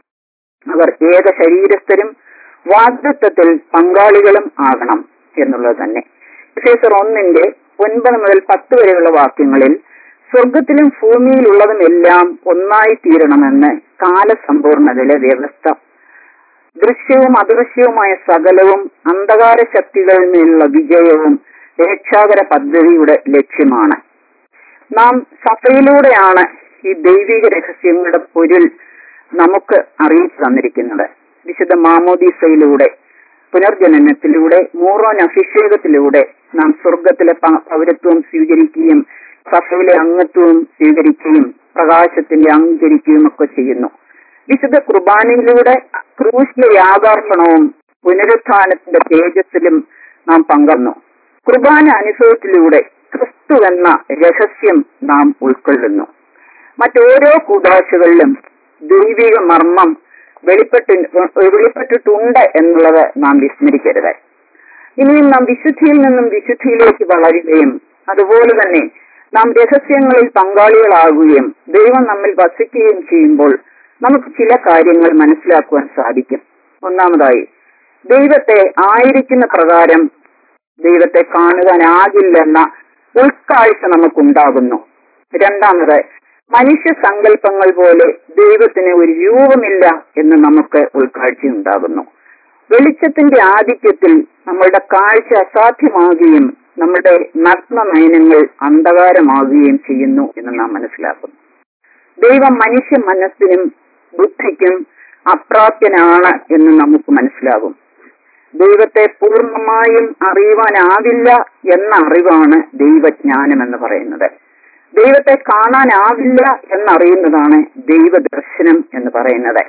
[SPEAKER 4] അവർ ഏക ശരീരസ്ഥരും വാഗ്ദത്വത്തിൽ പങ്കാളികളും ആകണം എന്നുള്ളത് തന്നെ എഫേസർ ഒന്നിന്റെ ഒൻപത് മുതൽ പത്ത് വരെയുള്ള വാക്യങ്ങളിൽ സ്വർഗത്തിലും ഭൂമിയിലുള്ളതും എല്ലാം ഒന്നായി തീരണമെന്ന് കാലസമ്പൂർണതയിലെ വ്യവസ്ഥ ദൃശ്യവും അദൃശ്യവുമായ സകലവും അന്ധകാര ശക്തികളിൽ നിന്നുള്ള വിജയവും രക്ഷാകര പദ്ധതിയുടെ ലക്ഷ്യമാണ് നാം സഭയിലൂടെയാണ് ഈ ദൈവിക രഹസ്യങ്ങളുടെ പൊരുൾ നമുക്ക് അറിയിച്ചു തന്നിരിക്കുന്നത് വിശുദ്ധ മാമോദീസയിലൂടെ പുനർജനനത്തിലൂടെ മൂറോൻ അഭിഷേകത്തിലൂടെ നാം സ്വർഗത്തിലെ പ- പൗരത്വം സ്വീകരിക്കുകയും സഭയിലെ അംഗത്വവും സ്വീകരിക്കുകയും പ്രകാശത്തിന്റെ അംഗീകരിക്കുകയും ഒക്കെ ചെയ്യുന്നു വിശുദ്ധ കുർബാനയിലൂടെ ക്രൂശിലെ യാഥാർപ്പണവും പുനരുത്ഥാനത്തിന്റെ തേജസ്സിലും നാം പങ്കന്നു കുർബാന അനുഭവത്തിലൂടെ ക്രിസ്തു എന്ന രഹസ്യം നാം ഉൾക്കൊള്ളുന്നു മറ്റോരോ കൂതാശകളിലും ദൈവിക മർമ്മം വെളിപ്പെട്ട് വെളിപ്പെട്ടിട്ടുണ്ട് എന്നുള്ളത് നാം വിസ്മരിക്കരുത് ഇനിയും നാം വിശുദ്ധിയിൽ നിന്നും വിശുദ്ധിയിലേക്ക് വളരുകയും അതുപോലെ തന്നെ നാം രഹസ്യങ്ങളിൽ പങ്കാളികളാകുകയും ദൈവം നമ്മിൽ വസിക്കുകയും ചെയ്യുമ്പോൾ നമുക്ക് ചില കാര്യങ്ങൾ മനസ്സിലാക്കുവാൻ സാധിക്കും ഒന്നാമതായി ദൈവത്തെ ആയിരിക്കുന്ന പ്രകാരം ദൈവത്തെ കാണുവാനാകില്ലെന്ന ഉൾക്കാഴ്ച നമുക്കുണ്ടാകുന്നു രണ്ടാമത് മനുഷ്യ സങ്കല്പങ്ങൾ പോലെ ദൈവത്തിന് ഒരു രൂപമില്ല എന്ന് നമുക്ക് ഉൾക്കാഴ്ചയുണ്ടാകുന്നു വെളിച്ചത്തിന്റെ ആധിക്യത്തിൽ നമ്മളുടെ കാഴ്ച അസാധ്യമാകുകയും നമ്മുടെ നഗ്ന നയനങ്ങൾ അന്ധകാരമാകുകയും ചെയ്യുന്നു എന്ന് നാം മനസ്സിലാക്കുന്നു ദൈവം മനുഷ്യ മനസ്സിനും ബുദ്ധിക്കും അപ്രാപ്യനാണ് എന്ന് നമുക്ക് മനസ്സിലാകും ദൈവത്തെ പൂർണ്ണമായും അറിയുവാനാവില്ല എന്ന അറിവാണ് ദൈവജ്ഞാനം എന്ന് പറയുന്നത് ദൈവത്തെ കാണാനാവില്ല എന്നറിയുന്നതാണ് ദൈവദർശനം എന്ന് പറയുന്നത്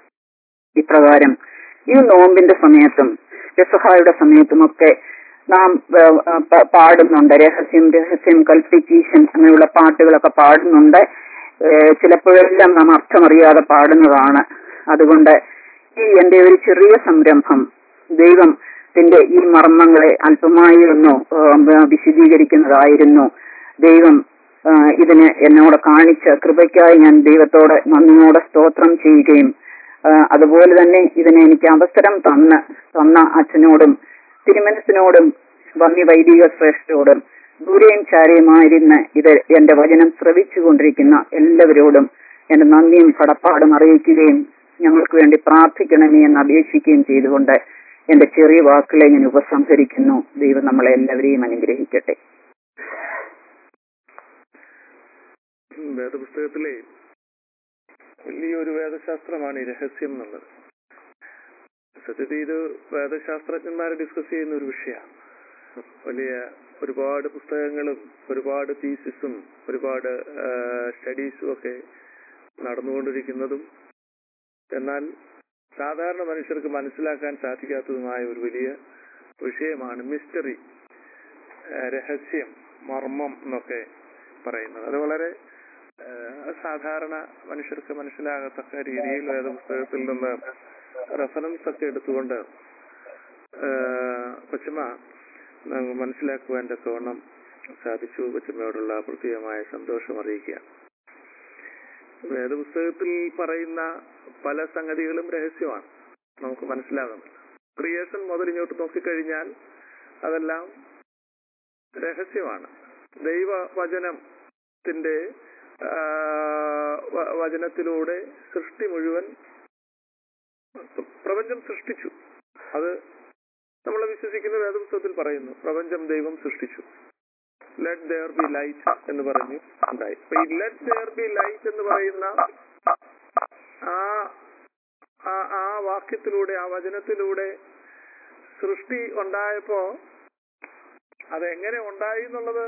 [SPEAKER 4] ഇപ്രകാരം ഈ നോമ്പിന്റെ സമയത്തും രസഹായുടെ സമയത്തുമൊക്കെ നാം ഏഹ്, ഏഹ്, പ- പാടുന്നുണ്ട് രഹസ്യം രഹസ്യം കൽപ്പിച്ചീശൻ അങ്ങനെയുള്ള പാട്ടുകളൊക്കെ പാടുന്നുണ്ട് ഏഹ്, ചിലപ്പോഴെല്ലാം നാം അർത്ഥമറിയാതെ പാടുന്നതാണ് അതുകൊണ്ട് ഈ എന്റെ ഒരു ചെറിയ സംരംഭം ദൈവത്തിന്റെ ഈ മർമ്മങ്ങളെ അല്പമായി ഒന്ന് ഏഹ്, വിശദീകരിക്കുന്നതായിരുന്നു ദൈവം ആ, ഇതിന് എന്നോട് കാണിച്ച കൃപയ്ക്കായി ഞാൻ ദൈവത്തോട് നന്ദിയോടെ സ്തോത്രം ചെയ്യുകയും ആ, അതുപോലെ തന്നെ ഇതിന് എനിക്ക് അവസരം തന്ന് തന്ന അച്ഛനോടും തിരുമനസിനോടും വന്യ വൈദിക ശ്രേഷ്ഠരോടും ദൂരെയും ചാരയുമായിരുന്ന് ഇത് എന്റെ വചനം ശ്രവിച്ചുകൊണ്ടിരിക്കുന്ന എല്ലാവരോടും എന്റെ നന്ദിയും കടപ്പാടും അറിയിക്കുകയും ഞങ്ങൾക്ക് വേണ്ടി പ്രാർത്ഥിക്കണമേ എന്ന് അപേക്ഷിക്കുകയും ചെയ്തുകൊണ്ട് എന്റെ ചെറിയ വാക്കുകളെ ഞാൻ ഉപസംഹരിക്കുന്നു ദൈവം നമ്മളെ എല്ലാവരെയും അനുഗ്രഹിക്കട്ടെ
[SPEAKER 3] വേദപുസ്തകത്തിലെ വലിയൊരു വേദശാസ്ത്രമാണ് ഈ രഹസ്യം എന്നുള്ളത് സത്യത്തിൽ ഇത് വേദശാസ്ത്രജ്ഞന്മാരെ ഡിസ്കസ് ചെയ്യുന്ന ഒരു വിഷയമാണ് വലിയ ഒരുപാട് പുസ്തകങ്ങളും ഒരുപാട് തീസിസും ഒരുപാട് സ്റ്റഡീസും ഒക്കെ നടന്നുകൊണ്ടിരിക്കുന്നതും എന്നാൽ സാധാരണ മനുഷ്യർക്ക് മനസ്സിലാക്കാൻ സാധിക്കാത്തതുമായ ഒരു വലിയ വിഷയമാണ് മിസ്റ്ററി രഹസ്യം മർമ്മം എന്നൊക്കെ പറയുന്നത് അത് വളരെ ഏഹ്, സാധാരണ മനുഷ്യർക്ക് മനസ്സിലാകത്തക്ക രീതിയിൽ വേദപുസ്തകത്തിൽ നിന്ന് റെഫറൻസ് ഒക്കെ എടുത്തുകൊണ്ട് ഏഹ്, കൊച്ചമ്മ നമുക്ക് മനസ്സിലാക്കുവാൻ തക്കവണ്ണം സാധിച്ചു കൊച്ചമ്മയോടുള്ള പ്രത്യേകമായ സന്തോഷം അറിയിക്കുക വേദപുസ്തകത്തിൽ പറയുന്ന പല സംഗതികളും രഹസ്യമാണ് നമുക്ക് മനസ്സിലാകുന്നത് ക്രിയേഷൻ മുതൽ ഇങ്ങോട്ട് നോക്കിക്കഴിഞ്ഞാൽ അതെല്ലാം രഹസ്യമാണ് ദൈവവചനത്തിന്റെ ആ, വ- വചനത്തിലൂടെ സൃഷ്ടി മുഴുവൻ പ്രപഞ്ചം സൃഷ്ടിച്ചു അത് നമ്മൾ വിശ്വസിക്കുന്ന വേദപുസ്തകത്തിൽ പറയുന്നു പ്രപഞ്ചം ദൈവം സൃഷ്ടിച്ചു ലെറ്റ് ദെയർ ബി ലൈറ്റ് എന്ന് പറഞ്ഞു ഉണ്ടായി അപ്പൊ ഈ ലെറ്റ് ദെയർ ബി ലൈറ്റ് എന്ന് പറയുന്ന ആ ആ- ആ വാക്യത്തിലൂടെ ആ വചനത്തിലൂടെ സൃഷ്ടി ഉണ്ടായപ്പോ അതെങ്ങനെ ഉണ്ടായി എന്നുള്ളത്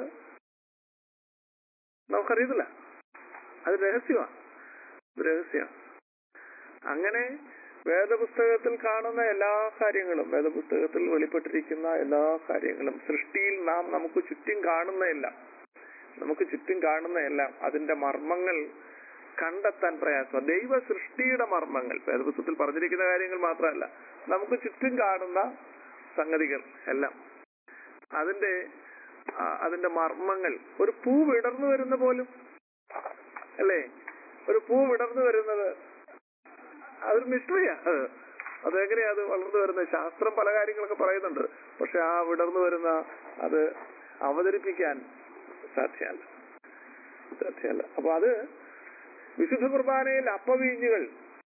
[SPEAKER 3] നമുക്കറിയത്തില്ല അത് രഹസ്യമാണ് രഹസ്യമാണ് അങ്ങനെ വേദപുസ്തകത്തിൽ കാണുന്ന എല്ലാ കാര്യങ്ങളും വേദപുസ്തകത്തിൽ വെളിപ്പെട്ടിരിക്കുന്ന എല്ലാ കാര്യങ്ങളും സൃഷ്ടിയിൽ നാം നമുക്ക് ചുറ്റും കാണുന്നതെല്ലാം നമുക്ക് ചുറ്റും കാണുന്നതെല്ലാം അതിന്റെ മർമ്മങ്ങൾ കണ്ടെത്താൻ പ്രയാസം ദൈവ സൃഷ്ടിയുടെ മർമ്മങ്ങൾ വേദപുസ്തകത്തിൽ പറഞ്ഞിരിക്കുന്ന കാര്യങ്ങൾ മാത്രമല്ല നമുക്ക് ചുറ്റും കാണുന്ന സംഗതികൾ എല്ലാം അതിന്റെ ആ, അതിന്റെ മർമ്മങ്ങൾ ഒരു പൂ വിടർന്നു വരുന്ന പോലും അല്ലേ ഒരു പൂ വിടർന്നു വരുന്നത് അതൊരു മിസ്റ്ററിയാ അത് അതെങ്ങനെയാ അത് വളർന്നു വരുന്നത് ശാസ്ത്രം പല കാര്യങ്ങളൊക്കെ പറയുന്നുണ്ട് പക്ഷെ ആ വിടർന്നു വരുന്ന അത് അവതരിപ്പിക്കാൻ സാധ്യമല്ല തീർച്ചയല്ല അപ്പൊ അത് വിശുദ്ധ കുർബാനയിൽ അപ്പവീഞ്ഞുകൾ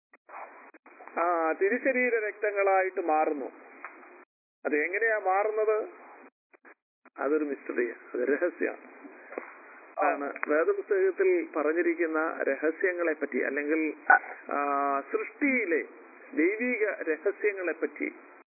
[SPEAKER 3] ആ തിരുശരീര രക്തങ്ങളായിട്ട് മാറുന്നു അത് എങ്ങനെയാ മാറുന്നത് അതൊരു മിസ്റ്ററിയാണ് അത് രഹസ്യമാണ് ആണ് വേദപുസ്തകത്തിൽ പറഞ്ഞിരിക്കുന്ന രഹസ്യങ്ങളെ പറ്റി അല്ലെങ്കിൽ ആ, സൃഷ്ടിയിലെ ദൈവിക രഹസ്യങ്ങളെ പറ്റി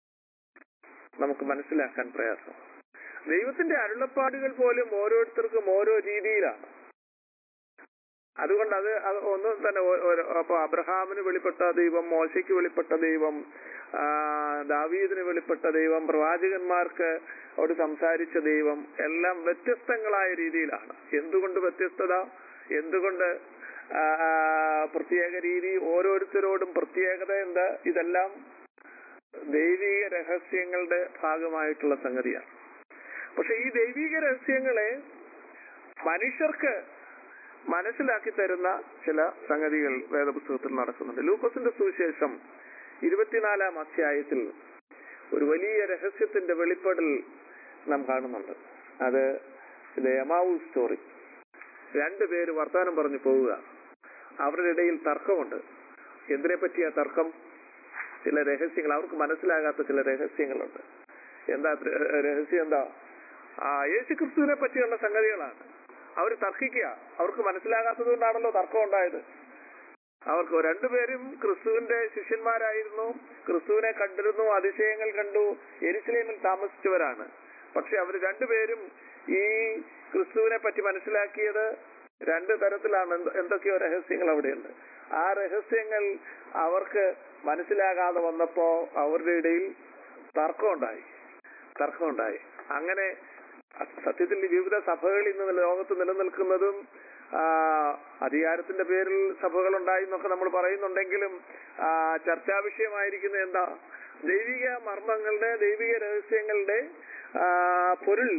[SPEAKER 3] നമുക്ക് മനസ്സിലാക്കാൻ പ്രയാസം ദൈവത്തിന്റെ അരുളപ്പാടുകൾ പോലും ഓരോരുത്തർക്കും ഓരോ രീതിയിലാണ് അതുകൊണ്ട് അത് അത് ഒന്നും തന്നെ ഓ- ഓരോ- അപ്പൊ അബ്രഹാമിന് വെളിപ്പെട്ട ദൈവം മോശയ്ക്ക് വെളിപ്പെട്ട ദൈവം ആ, ദാവീദിന് വെളിപ്പെട്ട ദൈവം പ്രവാചകന്മാർക്ക് അവിടെ സംസാരിച്ച ദൈവം എല്ലാം വ്യത്യസ്തങ്ങളായ രീതിയിലാണ് എന്തുകൊണ്ട് വ്യത്യസ്തത എന്തുകൊണ്ട് ആ, പ്രത്യേക രീതി ഓരോരുത്തരോടും പ്രത്യേകത എന്താ ഇതെല്ലാം ദൈവിക രഹസ്യങ്ങളുടെ ഭാഗമായിട്ടുള്ള സംഗതിയാണ് പക്ഷെ ഈ ദൈവിക രഹസ്യങ്ങളെ മനുഷ്യർക്ക് മനസ്സിലാക്കി തരുന്ന ചില സംഗതികൾ വേദപുസ്തകത്തിൽ നടക്കുന്നുണ്ട് ലൂക്കോസിന്റെ സുവിശേഷം ഇരുപത്തിനാലാം അധ്യായത്തിൽ ഒരു വലിയ രഹസ്യത്തിന്റെ വെളിപ്പെടൽ നാം കാണുന്നുണ്ട് അത് ഇത് എമാവു സ്റ്റോറി രണ്ടുപേര് വർത്താനം പറഞ്ഞു പോവുക അവരുടെ ഇടയിൽ തർക്കമുണ്ട് എന്തിനെ പറ്റിയ തർക്കം ചില രഹസ്യങ്ങൾ അവർക്ക് മനസ്സിലാകാത്ത ചില രഹസ്യങ്ങളുണ്ട് എന്താ ര- രഹസ്യം എന്താ ആ യേശു ക്രിസ്തുവിനെ പറ്റിയുള്ള സംഗതികളാണ് അവർ തർക്കിക്കുക അവർക്ക് മനസ്സിലാകാത്തത് കൊണ്ടാണല്ലോ തർക്കം ഉണ്ടായത് അവർക്ക് രണ്ടുപേരും ക്രിസ്തുവിന്റെ ശിഷ്യന്മാരായിരുന്നു ക്രിസ്തുവിനെ കണ്ടിരുന്നു അതിശയങ്ങൾ കണ്ടു എരിശിലേമിൽ താമസിച്ചവരാണ് പക്ഷെ അവർ രണ്ടുപേരും ഈ ക്രിസ്തുവിനെ പറ്റി മനസ്സിലാക്കിയത് രണ്ട് തരത്തിലാണ് എന്ത് എന്തൊക്കെയോ രഹസ്യങ്ങൾ അവിടെയുണ്ട് ആ രഹസ്യങ്ങൾ അവർക്ക് മനസ്സിലാകാതെ വന്നപ്പോ അവരുടെ ഇടയിൽ തർക്കമുണ്ടായി തർക്കമുണ്ടായി അങ്ങനെ സത്യത്തിൽ ഈ വിവിധ സഭകൾ ഇന്ന് ലോകത്ത് നിലനിൽക്കുന്നതും ആ, അധികാരത്തിന്റെ പേരിൽ സഭകൾ ഉണ്ടായി എന്നൊക്കെ നമ്മൾ പറയുന്നുണ്ടെങ്കിലും ആ, ചർച്ചാ വിഷയമായിരിക്കുന്ന എന്താ ദൈവിക മർമ്മങ്ങളുടെ ദൈവിക രഹസ്യങ്ങളുടെ ആ, പൊരുൾ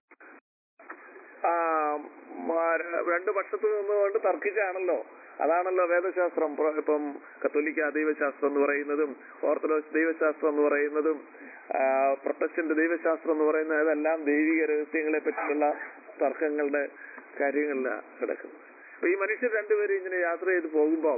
[SPEAKER 3] ആ, മ- രണ്ട് പക്ഷത്തു നിന്നുകൊണ്ട് തർക്കിച്ചാണല്ലോ അതാണല്ലോ വേദശാസ്ത്രം പ്ര- ഇപ്പം കത്തോലിക്ക ദൈവശാസ്ത്രം എന്ന് പറയുന്നതും ഓർത്തഡോക്സ് ദൈവശാസ്ത്രം എന്ന് പറയുന്നതും ആ, പ്രൊട്ടസ്റ്റന്റ് ദൈവശാസ്ത്രം എന്ന് പറയുന്നത് അതെല്ലാം ദൈവിക രഹസ്യങ്ങളെ പറ്റിയുള്ള തർക്കങ്ങളുടെ കാര്യങ്ങളിലാണ് കിടക്കുന്നത് അപ്പൊ ഈ മനുഷ്യർ രണ്ടുപേരും ഇങ്ങനെ യാത്ര ചെയ്ത് പോകുമ്പോൾ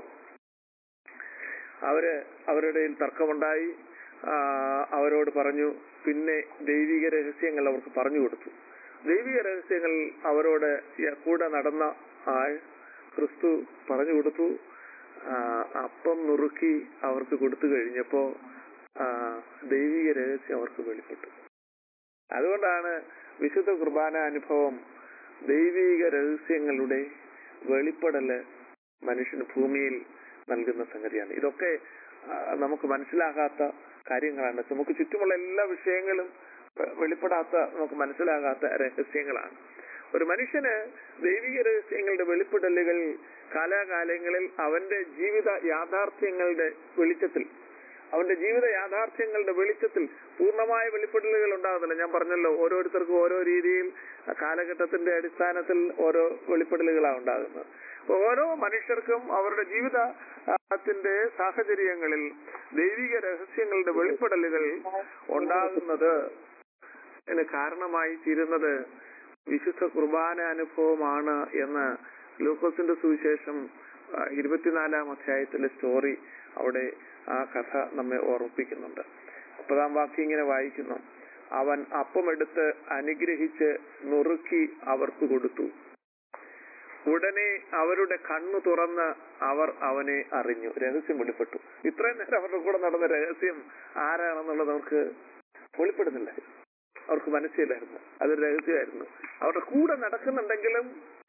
[SPEAKER 3] അവര് അവരുടെ ഇടയിൽ തർക്കമുണ്ടായി ആ, അവരോട് പറഞ്ഞു പിന്നെ ദൈവിക രഹസ്യങ്ങൾ അവർക്ക് പറഞ്ഞു കൊടുത്തു ദൈവിക രഹസ്യങ്ങൾ അവരോട് യ- കൂടെ നടന്ന ആൾ ക്രിസ്തു പറഞ്ഞു കൊടുത്തു ആ, അപ്പം നുറുക്കി അവർക്ക് കൊടുത്തു കഴിഞ്ഞപ്പോ ആ, ദൈവിക രഹസ്യം അവർക്ക് വെളിപ്പെട്ടു അതുകൊണ്ടാണ് വിശുദ്ധ കുർബാന അനുഭവം ദൈവിക രഹസ്യങ്ങളുടെ വെളിപ്പെടല് മനുഷ്യന് ഭൂമിയിൽ നൽകുന്ന സംഗതിയാണ് ഇതൊക്കെ ആ, നമുക്ക് മനസ്സിലാകാത്ത കാര്യങ്ങളാണ് നമുക്ക് ചുറ്റുമുള്ള എല്ലാ വിഷയങ്ങളും വെ- വെളിപ്പെടാത്ത നമുക്ക് മനസ്സിലാകാത്ത രഹസ്യങ്ങളാണ് ഒരു മനുഷ്യന് ദൈവിക രഹസ്യങ്ങളുടെ വെളിപ്പെടലുകൾ കാലാകാലങ്ങളിൽ അവന്റെ ജീവിത യാഥാർത്ഥ്യങ്ങളുടെ വെളിച്ചത്തിൽ അവന്റെ ജീവിത യാഥാർത്ഥ്യങ്ങളുടെ വെളിച്ചത്തിൽ പൂർണ്ണമായ വെളിപ്പെടലുകൾ ഉണ്ടാകുന്നില്ല ഞാൻ പറഞ്ഞല്ലോ ഓരോരുത്തർക്കും ഓരോ രീതിയിൽ ആ കാലഘട്ടത്തിന്റെ അടിസ്ഥാനത്തിൽ ഓരോ വെളിപ്പെടലുകളാണ് ഉണ്ടാകുന്നത് അപ്പൊ ഓരോ മനുഷ്യർക്കും അവരുടെ ജീവിതത്തിന്റെ സാഹചര്യങ്ങളിൽ ദൈവിക രഹസ്യങ്ങളുടെ വെളിപ്പെടലുകൾ ഉണ്ടാകുന്നത് ന് കാരണമായി തീരുന്നത് വിശുദ്ധ കുർബാന അനുഭവമാണ് എന്ന് ലൂക്കോസിന്റെ സുവിശേഷം ആ, ഇരുപത്തിനാലാം അധ്യായത്തിലെ സ്റ്റോറി അവിടെ ആ കഥ നമ്മെ ഓർമ്മിപ്പിക്കുന്നുണ്ട് മുപ്പതാം വാക്യം ഇങ്ങനെ വായിക്കുന്നു അവൻ അപ്പമെടുത്ത് അനുഗ്രഹിച്ച് നുറുക്കി അവർക്ക് കൊടുത്തു ഉടനെ അവരുടെ കണ്ണു തുറന്ന് അവർ അവനെ അറിഞ്ഞു രഹസ്യം വെളിപ്പെട്ടു ഇത്രയും നേരം അവരുടെ കൂടെ നടന്ന രഹസ്യം ആരാണെന്നുള്ളത് അവർക്ക് വെളിപ്പെടുന്നില്ല അവർക്ക് മനസ്സിലായിരുന്നു അതൊരു രഹസ്യമായിരുന്നു അവരുടെ കൂടെ നടക്കുന്നുണ്ടെങ്കിലും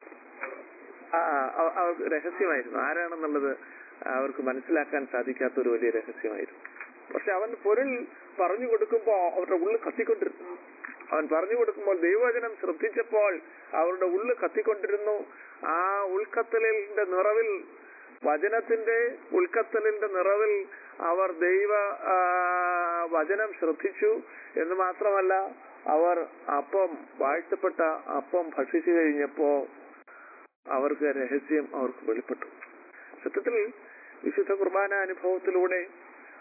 [SPEAKER 3] ആ, അവ- അവർക്ക് രഹസ്യമായിരുന്നു ആരാണെന്നുള്ളത് അവർക്ക് മനസ്സിലാക്കാൻ സാധിക്കാത്ത ഒരു വലിയ രഹസ്യമായിരുന്നു പക്ഷെ അവൻ പൊരുൾ പറഞ്ഞു കൊടുക്കുമ്പോ അവരുടെ ഉള്ളിൽ കത്തിക്കൊണ്ടിരുന്നു അവൻ പറഞ്ഞു കൊടുക്കുമ്പോൾ ദൈവവചനം ശ്രദ്ധിച്ചപ്പോൾ അവരുടെ ഉള്ളിൽ കത്തിക്കൊണ്ടിരുന്നു ആ ഉൾക്കത്തലിന്റെ നിറവിൽ വചനത്തിന്റെ ഉൾക്കത്തലിന്റെ നിറവിൽ അവർ ദൈവ ആ, വചനം ശ്രദ്ധിച്ചു എന്ന് മാത്രമല്ല അവർ അപ്പം വാഴ്ത്തപ്പെട്ട അപ്പം ഭക്ഷിച്ചു കഴിഞ്ഞപ്പോ അവർക്ക് രഹസ്യം അവർക്ക് വെളിപ്പെട്ടു സത്യത്തിൽ വിശുദ്ധ കുർബാന അനുഭവത്തിലൂടെ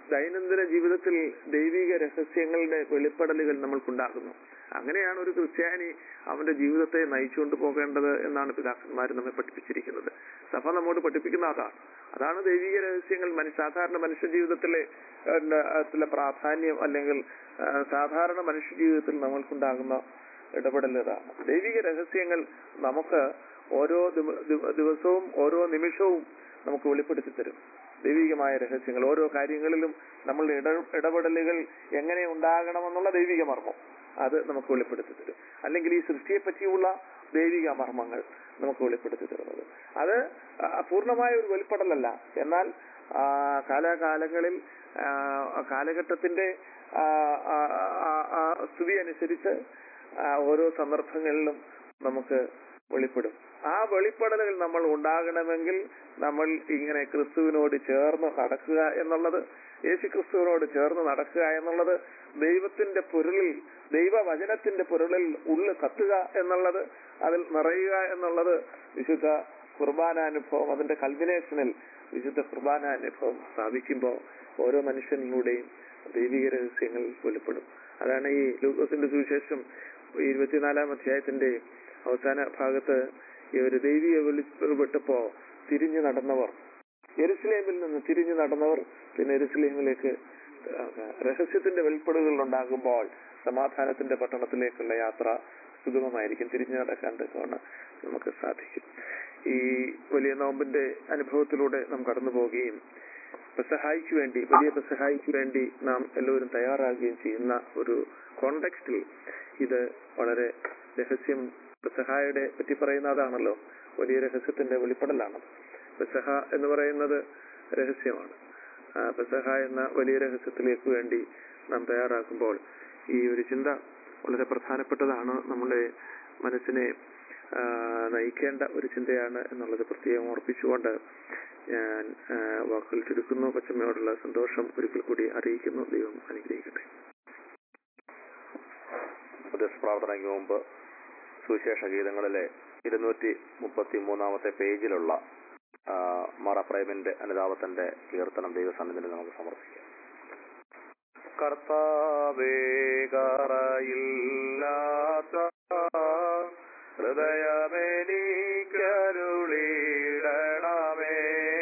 [SPEAKER 3] ദൈനംദിന ജീവിതത്തിൽ ദൈവിക രഹസ്യങ്ങളുടെ വെളിപ്പെടലുകൾ നമ്മൾക്കുണ്ടാകുന്നു അങ്ങനെയാണ് ഒരു ക്രിസ്ത്യാനി അവന്റെ ജീവിതത്തെ നയിച്ചുകൊണ്ട് പോകേണ്ടത് എന്നാണ് പിതാക്കന്മാർ നമ്മെ പഠിപ്പിച്ചിരിക്കുന്നത് സഭ നമ്മോട് പഠിപ്പിക്കുന്ന അതാണ് അതാണ് ദൈവിക രഹസ്യങ്ങൾ മനു സാധാരണ മനുഷ്യ ജീവിതത്തിലെ പിന്നെ, അതിലെ പ്രാധാന്യം അല്ലെങ്കിൽ ആ, സാധാരണ മനുഷ്യ ജീവിതത്തിൽ നമ്മൾക്കുണ്ടാകുന്ന ഇടപെടൽ ഇതാണ് ദൈവിക രഹസ്യങ്ങൾ നമുക്ക് ഓരോ ദിവ- ദിവ- ദിവസവും ഓരോ നിമിഷവും നമുക്ക് വെളിപ്പെടുത്തി തരും ദൈവികമായ രഹസ്യങ്ങൾ ഓരോ കാര്യങ്ങളിലും നമ്മളുടെ ഇട ഇടപെടലുകൾ എങ്ങനെ ഉണ്ടാകണമെന്നുള്ള ദൈവിക മർമ്മം അത് നമുക്ക് വെളിപ്പെടുത്തി തരും അല്ലെങ്കിൽ ഈ സൃഷ്ടിയെ പറ്റിയുള്ള ദൈവിക മർമ്മങ്ങൾ നമുക്ക് വെളിപ്പെടുത്തി തരുന്നത് അത് ആ, പൂർണ്ണമായ ഒരു വെളിപ്പെടലല്ല എന്നാൽ ആ, കാലാകാലങ്ങളിൽ ആ, കാലഘട്ടത്തിന്റെ ആ, ആ, ആ, ആ സ്ഥിതി അനുസരിച്ച് ആ, ഓരോ സന്ദർഭങ്ങളിലും നമുക്ക് വെളിപ്പെടും ആ വെളിപ്പെടലുകൾ നമ്മൾ ഉണ്ടാകണമെങ്കിൽ നമ്മൾ ഇങ്ങനെ ക്രിസ്തുവിനോട് ചേർന്ന് നടക്കുക എന്നുള്ളത് യേശു ക്രിസ്തുവിനോട് ചേർന്ന് നടക്കുക എന്നുള്ളത് ദൈവത്തിന്റെ പൊരുളിൽ ദൈവവചനത്തിന്റെ പൊരുളിൽ ഉള്ളു കത്തുക എന്നുള്ളത് അതിൽ നിറയുക എന്നുള്ളത് വിശുദ്ധ കുർബാനാനുഭവം അതിന്റെ കൽവിനേഷനിൽ വിശുദ്ധ കുർബാനാനുഭവം സ്ഥാപിക്കുമ്പോൾ ഓരോ മനുഷ്യനിലൂടെയും ദൈവിക രഹസ്യങ്ങൾ വെളിപ്പെടും അതാണ് ഈ ലൂക്കോസിന്റെ സുവിശേഷം ഈ ഇരുപത്തിനാലാം അധ്യായത്തിന്റെ അവസാന ഭാഗത്ത് ഈ ഒരു ദൈവിക വെളിപ്പെട്ടപ്പോ തിരിഞ്ഞു നടന്നവർ എരുസലേമിൽ നിന്ന് തിരിഞ്ഞു നടന്നവർ പിന്നെ എരുസലേമിലേക്ക് രഹസ്യത്തിന്റെ വെളിപ്പെടുകൾ ഉണ്ടാകുമ്പോൾ സമാധാനത്തിന്റെ പട്ടണത്തിലേക്കുള്ള യാത്ര സുഗമമായിരിക്കും തിരിഞ്ഞു നടക്കാൻ തക്കവണ്ണം നമുക്ക് സാധിക്കും ഈ വലിയ നോമ്പിന്റെ അനുഭവത്തിലൂടെ നാം കടന്നു പോവുകയും പെസഹായിക്ക് വേണ്ടി വലിയ പെസഹായിക്ക് വേണ്ടി നാം എല്ലാവരും തയ്യാറാകുകയും ചെയ്യുന്ന ഒരു കോണ്ടെക്സ്റ്റിൽ ഇത് വളരെ രഹസ്യം പെസഹായുടെ പറ്റി പറയുന്ന അതാണല്ലോ വലിയ രഹസ്യത്തിന്റെ വെളിപ്പെടലാണ് പെസഹ എന്ന് പറയുന്നത് രഹസ്യമാണ് ആ പെസഹ എന്ന വലിയ രഹസ്യത്തിലേക്ക് വേണ്ടി നാം തയ്യാറാക്കുമ്പോൾ ഈ ഒരു ചിന്ത വളരെ പ്രധാനപ്പെട്ടതാണ് നമ്മുടെ മനസ്സിനെ ആ, നയിക്കേണ്ട ഒരു ചിന്തയാണ് എന്നുള്ളത് പ്രത്യേകം ഓർപ്പിച്ചുകൊണ്ട് ഞാൻ ആ, വാക്കുകൾ ചുരുക്കുന്നു പച്ചമ്മയോടുള്ള സന്തോഷം ഒരിക്കൽ കൂടി അറിയിക്കുന്നു ദൈവം അനുഗ്രഹിക്കട്ടെ
[SPEAKER 2] ഉപദേശ പ്രാർത്ഥനയ്ക്ക് മുമ്പ് സുവിശേഷ ഗീതങ്ങളിലെ ഇരുന്നൂറ്റി മുപ്പത്തി മൂന്നാമത്തെ പേജിലുള്ള ആ, മാറ പ്രേമിന്റെ അനുതാപത്തിന്റെ കീർത്തനം ദൈവസന്നിധിയിൽ നമുക്ക് സമർപ്പിക്കാം കർത്താവേ കറയില്ലാത്ത ഹൃദയമെനിക്കരുളിടണമേ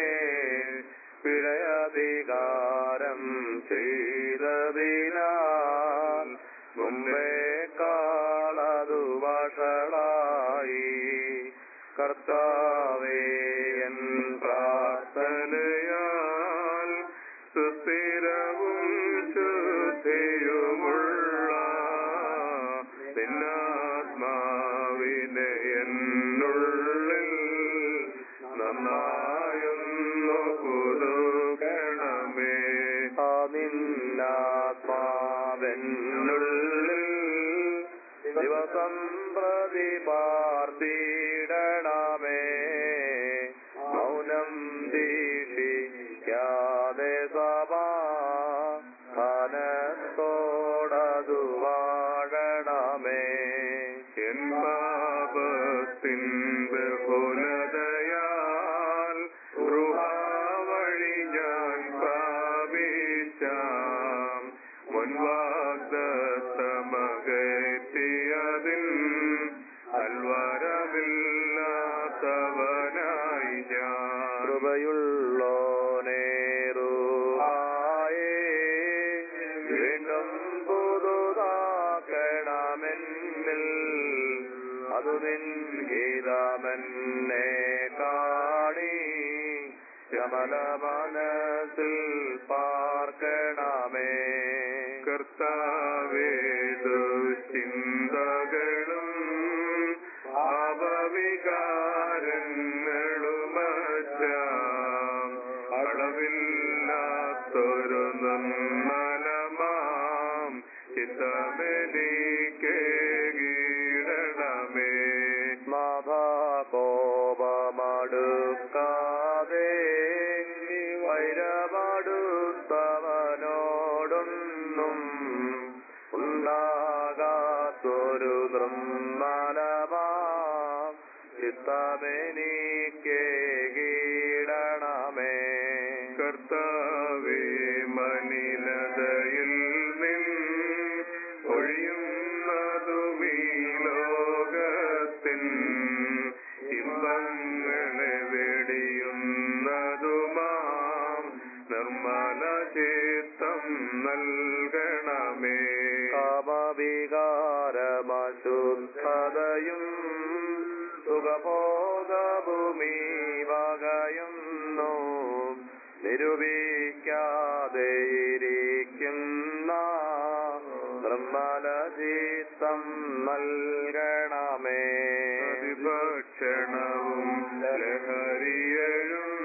[SPEAKER 2] പിഴയധികാരം ചെയ്തതിനാൽ മുമ്പേ കാളതു വഷളായി കർത്താവേ എൻ പ്രാർത്ഥനയാൽ സുസ്ഥിരവും ശുദ്ധിയുമുള്ള നിന്നാത്മാവിനെ എന്നുള്ളിൽ നന്നായൊന്നു പുതുക്കണമേ ആ നിന്നാത്മാവെന്നുള്ളിൽ ദിവസം പ്രതി പാർത്തിടണമേ മൗനം ദീക്ഷിക്കാതെ സമാധാനത്തോടതു വാഴണമേ എൻ പാപത്തിൻ ബഹുലതയാൽ ഗൃഹാവഴി ഞാൻ പ്രാപിച്ചാം മുൻവാഗ്ദത്തമകറ്റിയതിൽ അൽവരമില്ലാത്തവനായി ഞാൻ കൃപയുള്ളോനേറുഹായേ വീണ്ടും പുതുതാക്കണമെന്നിൽ അതു നിൻ ഗീതമെന്നെ കാണി കമല മനസ്സിൽ പാർക്കണമേ കർത്താവേ ദുശ്ചിന്തകളും ഭാവവികാരങ്ങളുമറ്റാം അളവില്ലാത്തൊരു നന്നലമാം ചിത്തമെനിക്ക് കീഴണമേ കോപമടുക്കാതെ വൈരമടുത്തവനോടൊന്നും ഉണ്ടാകാത്തൊരു നിർമ്മലമാം ചിത്തമെനിക്ക് കീഴണമേ കർത്താവേ മനി
[SPEAKER 3] നൽകണമേ
[SPEAKER 2] കാമവികാരമശുദ്ധതയും സുഖബോധഭൂമി വകയുന്നു നിരൂപിക്കാതെയിരിക്കുന്ന നിർമ്മലചിത്തം നൽകണമേ
[SPEAKER 3] ഭക്ഷണവും ലഹരിയഴും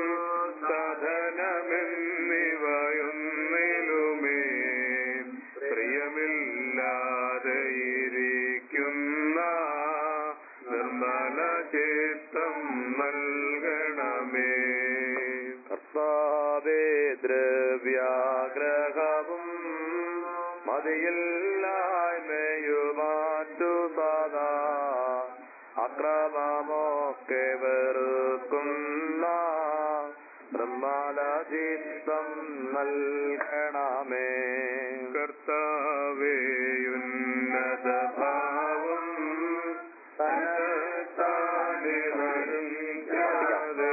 [SPEAKER 3] സാധനമെന്നിവയൊന്നിലുമേ പ്രിയമില്ലാതെ ഇരിക്കുന്ന നിർമ്മല ചിത്തം നൽകണമേ
[SPEAKER 2] കർത്താവേ ദ്രവ്യാഗ്രഹവും മതിയില്ലായ്മയുമാറ്റു സദാ അക്രമമൊക്കെ വെറുക്കുന്ന ബ്രഹ്മലചിത്തം നൽകണമേ
[SPEAKER 3] കർത്താവേയുന്നത ഭാവം തന്നെത്താനിറഞ്ചാതെ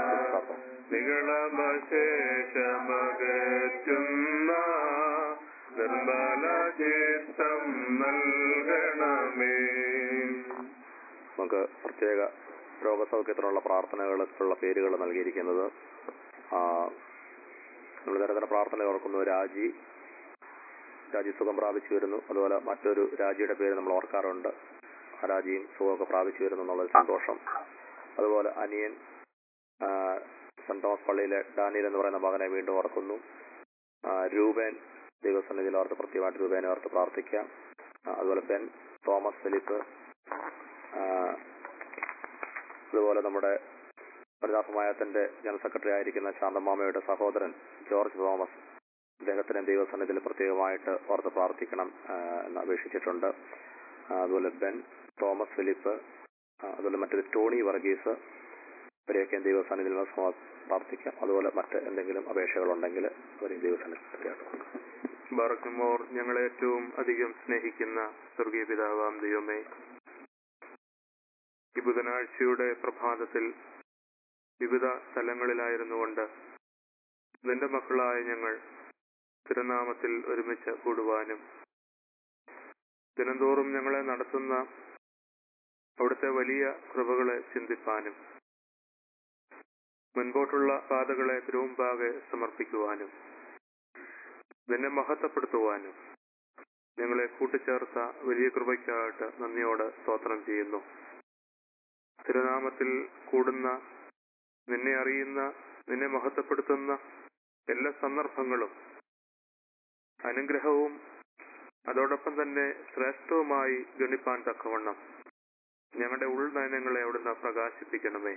[SPEAKER 3] നികളമശേഷമകറ്റുന്ന നിർമ്മല ചിത്തം നൽകണമേ
[SPEAKER 2] നമുക്ക് പ്രത്യേക രോഗസൗഖ്യത്തിനുള്ള പ്രാർത്ഥനകൾക്കുള്ള പേരുകൾ നൽകിയിരിക്കുന്നത് ആ, നമ്മൾ നിരന്തര പ്രാർത്ഥന ഓർക്കുന്നു രാജി രാജി സുഖം പ്രാപിച്ചു വരുന്നു അതുപോലെ മറ്റൊരു രാജിയുടെ പേര് നമ്മൾ ഓർക്കാറുണ്ട് ആ രാജിയും സുഖമൊക്കെ പ്രാപിച്ചു വരുന്നു എന്നുള്ളൊരു സന്തോഷം അതുപോലെ അനിയൻ ആ, സെന്റ് തോമസ് പള്ളിയിലെ ഡാനിയൽ എന്ന് പറയുന്ന മകനെ വീണ്ടും ഓർക്കുന്നു ആ, രൂപേൻ ദൈവസന്നിധിയിൽ ഓർത്ത് പ്രത്യേകമായിട്ട് രൂപേനെ ഓർത്ത് പ്രാർത്ഥിക്കാം ആ, അതുപോലെ ബെൻ തോമസ് ഫിലിപ്പ് ആ, അതുപോലെ നമ്മുടെ പരിതാപമായത്തിന്റെ ജനറൽ സെക്രട്ടറി ആയിരിക്കുന്ന ശാന്തമാമയുടെ സഹോദരൻ ജോർജ് തോമസ് അദ്ദേഹത്തിന് ദൈവസന്നിധിയിൽ പ്രത്യേകമായിട്ട് ഓർത്ത് പ്രാർത്ഥിക്കണം ആ, എന്ന് അപേക്ഷിച്ചിട്ടുണ്ട് ആ, അതുപോലെ ബെൻ തോമസ് ഫിലിപ്പ് ആ, അതുപോലെ മറ്റൊരു ടോണി വർഗീസ് ഇവരെയൊക്കെ ദൈവസന്നിധിയിൽ സമ- പ്രാർത്ഥിക്കാം അതുപോലെ മറ്റ് എന്തെങ്കിലും അപേക്ഷകളുണ്ടെങ്കിൽ അവരെയും ദൈവസന്നിധി പ്രത്യേകം
[SPEAKER 3] ബർക്കുമോർ ഞങ്ങളെ ഏറ്റവും അധികം സ്നേഹിക്കുന്ന സ്വർഗീയ പിതാവാം ദൈവമേ ഈ ബുധനാഴ്ചയുടെ പ്രഭാതത്തിൽ വിവിധ സ്ഥലങ്ങളിലായിരുന്നുകൊണ്ട് നിന്റെ മക്കളായ ഞങ്ങൾ തിരുനാമത്തിൽ ഒരുമിച്ച് കൂടുവാനും ദിനംതോറും ഞങ്ങളെ നടത്തുന്ന അവിടുത്തെ വലിയ കൃപകളെ ചിന്തിപ്പാനും മുൻപോട്ടുള്ള പാതകളെ തിരുമുമ്പാകെ സമർപ്പിക്കുവാനും നിന്നെ മഹത്വപ്പെടുത്തുവാനും ഞങ്ങളെ കൂട്ടിച്ചേർത്ത വലിയ കൃപയ്ക്കായിട്ട് നന്ദിയോട് സ്തോത്രം ചെയ്യുന്നു തിരുനാമത്തിൽ കൂടുന്ന നിന്നെ അറിയുന്ന നിന്നെ മഹത്വപ്പെടുത്തുന്ന എല്ലാ സന്ദർഭങ്ങളും അനുഗ്രഹവും അതോടൊപ്പം തന്നെ ശ്രേഷ്ഠവുമായി ഗണിപ്പാൻ തക്കവണ്ണം ഞങ്ങളുടെ ഉൾനയനങ്ങളെ അവിടുന്ന് പ്രകാശിപ്പിക്കണമേ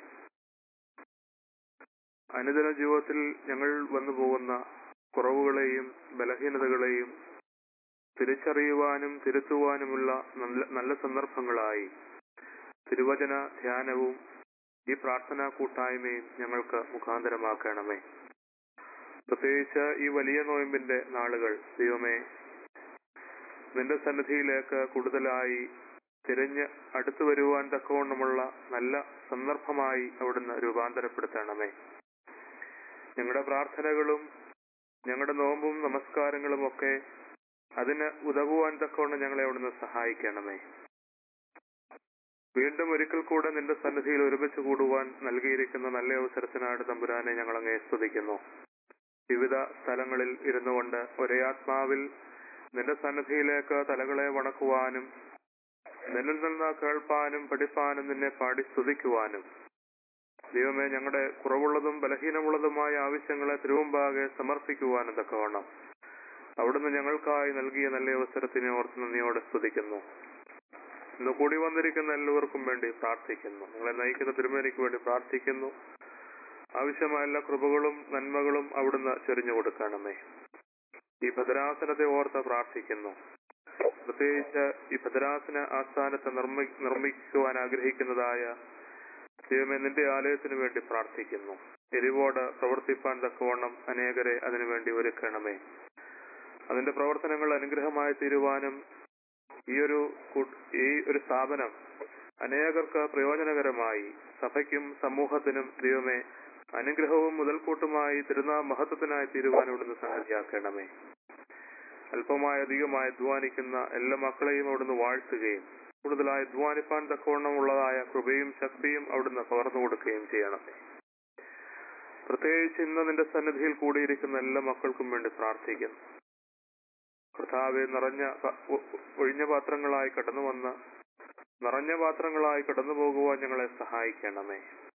[SPEAKER 3] അനുദിന ജീവിതത്തിൽ ഞങ്ങൾ വന്നു പോകുന്ന കുറവുകളെയും ബലഹീനതകളെയും തിരിച്ചറിയുവാനും തിരുത്തുവാനുമുള്ള നല്ല നല്ല സന്ദർഭങ്ങളായി തിരുവചന ധ്യാനവും ഈ പ്രാർത്ഥനാ കൂട്ടായ്മയും ഞങ്ങൾക്ക് മുഖാന്തരമാക്കണമേ പ്രത്യേകിച്ച് ഈ വലിയ നോയമ്പിന്റെ നാളുകൾ ദൈവമേ നിന്റെ സന്നിധിയിലേക്ക് കൂടുതലായി തിരിഞ്ഞ് അടുത്തു വരുവാൻ തക്കവണ്ണമുള്ള നല്ല സന്ദർഭമായി അവിടുന്ന് രൂപാന്തരപ്പെടുത്തണമേ ഞങ്ങളുടെ പ്രാർത്ഥനകളും ഞങ്ങളുടെ നോമ്പും നമസ്കാരങ്ങളും ഒക്കെ അതിന് ഉതകുവാൻ തക്കവണ്ണം ഞങ്ങളെ അവിടുന്ന് സഹായിക്കണമേ വീണ്ടും ഒരിക്കൽ കൂടെ നിന്റെ സന്നിധിയിൽ ഒരുമിച്ച് കൂടുവാൻ നൽകിയിരിക്കുന്ന നല്ല അവസരത്തിനായിട്ട് തമ്പുരാനെ ഞങ്ങൾ അങ്ങേ സ്തുതിക്കുന്നു വിവിധ സ്ഥലങ്ങളിൽ ഇരുന്നുകൊണ്ട് ഒരേ ആത്മാവിൽ നിന്റെ സന്നിധിയിലേക്ക് തലകളെ വണക്കുവാനും നിന്നിൽ നിന്ന് കേൾപ്പാനും പഠിപ്പാനും നിന്നെ പാടി സ്തുതിക്കുവാനും ദൈവമേ ഞങ്ങളുടെ കുറവുള്ളതും ബലഹീനമുള്ളതുമായ ആവശ്യങ്ങളെ തിരുവമ്പാകെ സമർപ്പിക്കുവാനും തക്കവണ്ണം അവിടുന്ന് ഞങ്ങൾക്കായി നൽകിയ നല്ല അവസരത്തിനെ ഓർത്ത് നന്ദിയോടെ സ്തുതിക്കുന്നു ഇന്ന് കൂടി വന്നിരിക്കുന്ന എല്ലാവർക്കും വേണ്ടി പ്രാർത്ഥിക്കുന്നു നിങ്ങളെ നയിക്കുന്ന തിരുമേനിക്ക് വേണ്ടി പ്രാർത്ഥിക്കുന്നു ആവശ്യമായ എല്ലാ കൃപകളും നന്മകളും അവിടുന്ന് ചെറിഞ്ഞു കൊടുക്കണമേ ഈ ഭദ്രാസനത്തെ ഓർത്ത് പ്രാർത്ഥിക്കുന്നു പ്രത്യേകിച്ച് ഈ ഭദ്രാസന ആസ്ഥാനത്ത് നിർമ്മി നിർമ്മിക്കുവാൻ ആഗ്രഹിക്കുന്നതായ ദൈവമേ നിന്റെ ആലയത്തിന് വേണ്ടി പ്രാർത്ഥിക്കുന്നു എരിവോട് പ്രവർത്തിപ്പാൻ തക്കവണ്ണം അനേകരെ അതിനുവേണ്ടി ഒരുക്കണമേ അതിന്റെ പ്രവർത്തനങ്ങൾ അനുഗ്രഹമായി തീരുവാനും ഈ ഒരു കൂ- ഈ ഒരു സ്ഥാപനം അനേകർക്ക് പ്രയോജനകരമായി സഭയ്ക്കും സമൂഹത്തിനും ദൈവമേ അനുഗ്രഹവും മുതൽക്കൂട്ടുമായി തിരുനാ മഹത്വത്തിനായി തീരുവാനും ഇവിടുന്ന് സംഗതിയാക്കണമേ
[SPEAKER 2] അല്പമായ അധികമായി അധ്വാനിക്കുന്ന എല്ലാ മക്കളെയും അവിടുന്ന് വാഴ്ത്തുകയും കൂടുതലായി അധ്വാനിപ്പാൻ തക്കവണ്ണമുള്ളതായ കൃപയും ശക്തിയും അവിടുന്ന് പകർന്നു കൊടുക്കുകയും ചെയ്യണമേ പ്രത്യേകിച്ച് ഇന്ന് നിന്റെ സന്നിധിയിൽ കൂടിയിരിക്കുന്ന എല്ലാ മക്കൾക്കും വേണ്ടി പ്രാർത്ഥിക്കുന്നു കർത്താവെ നിറഞ്ഞ പ- ഒ- ഒഴിഞ്ഞ പാത്രങ്ങളായി കടന്നു വന്ന് നിറഞ്ഞ പാത്രങ്ങളായി കടന്നു പോകുവാൻ ഞങ്ങളെ സഹായിക്കണമേ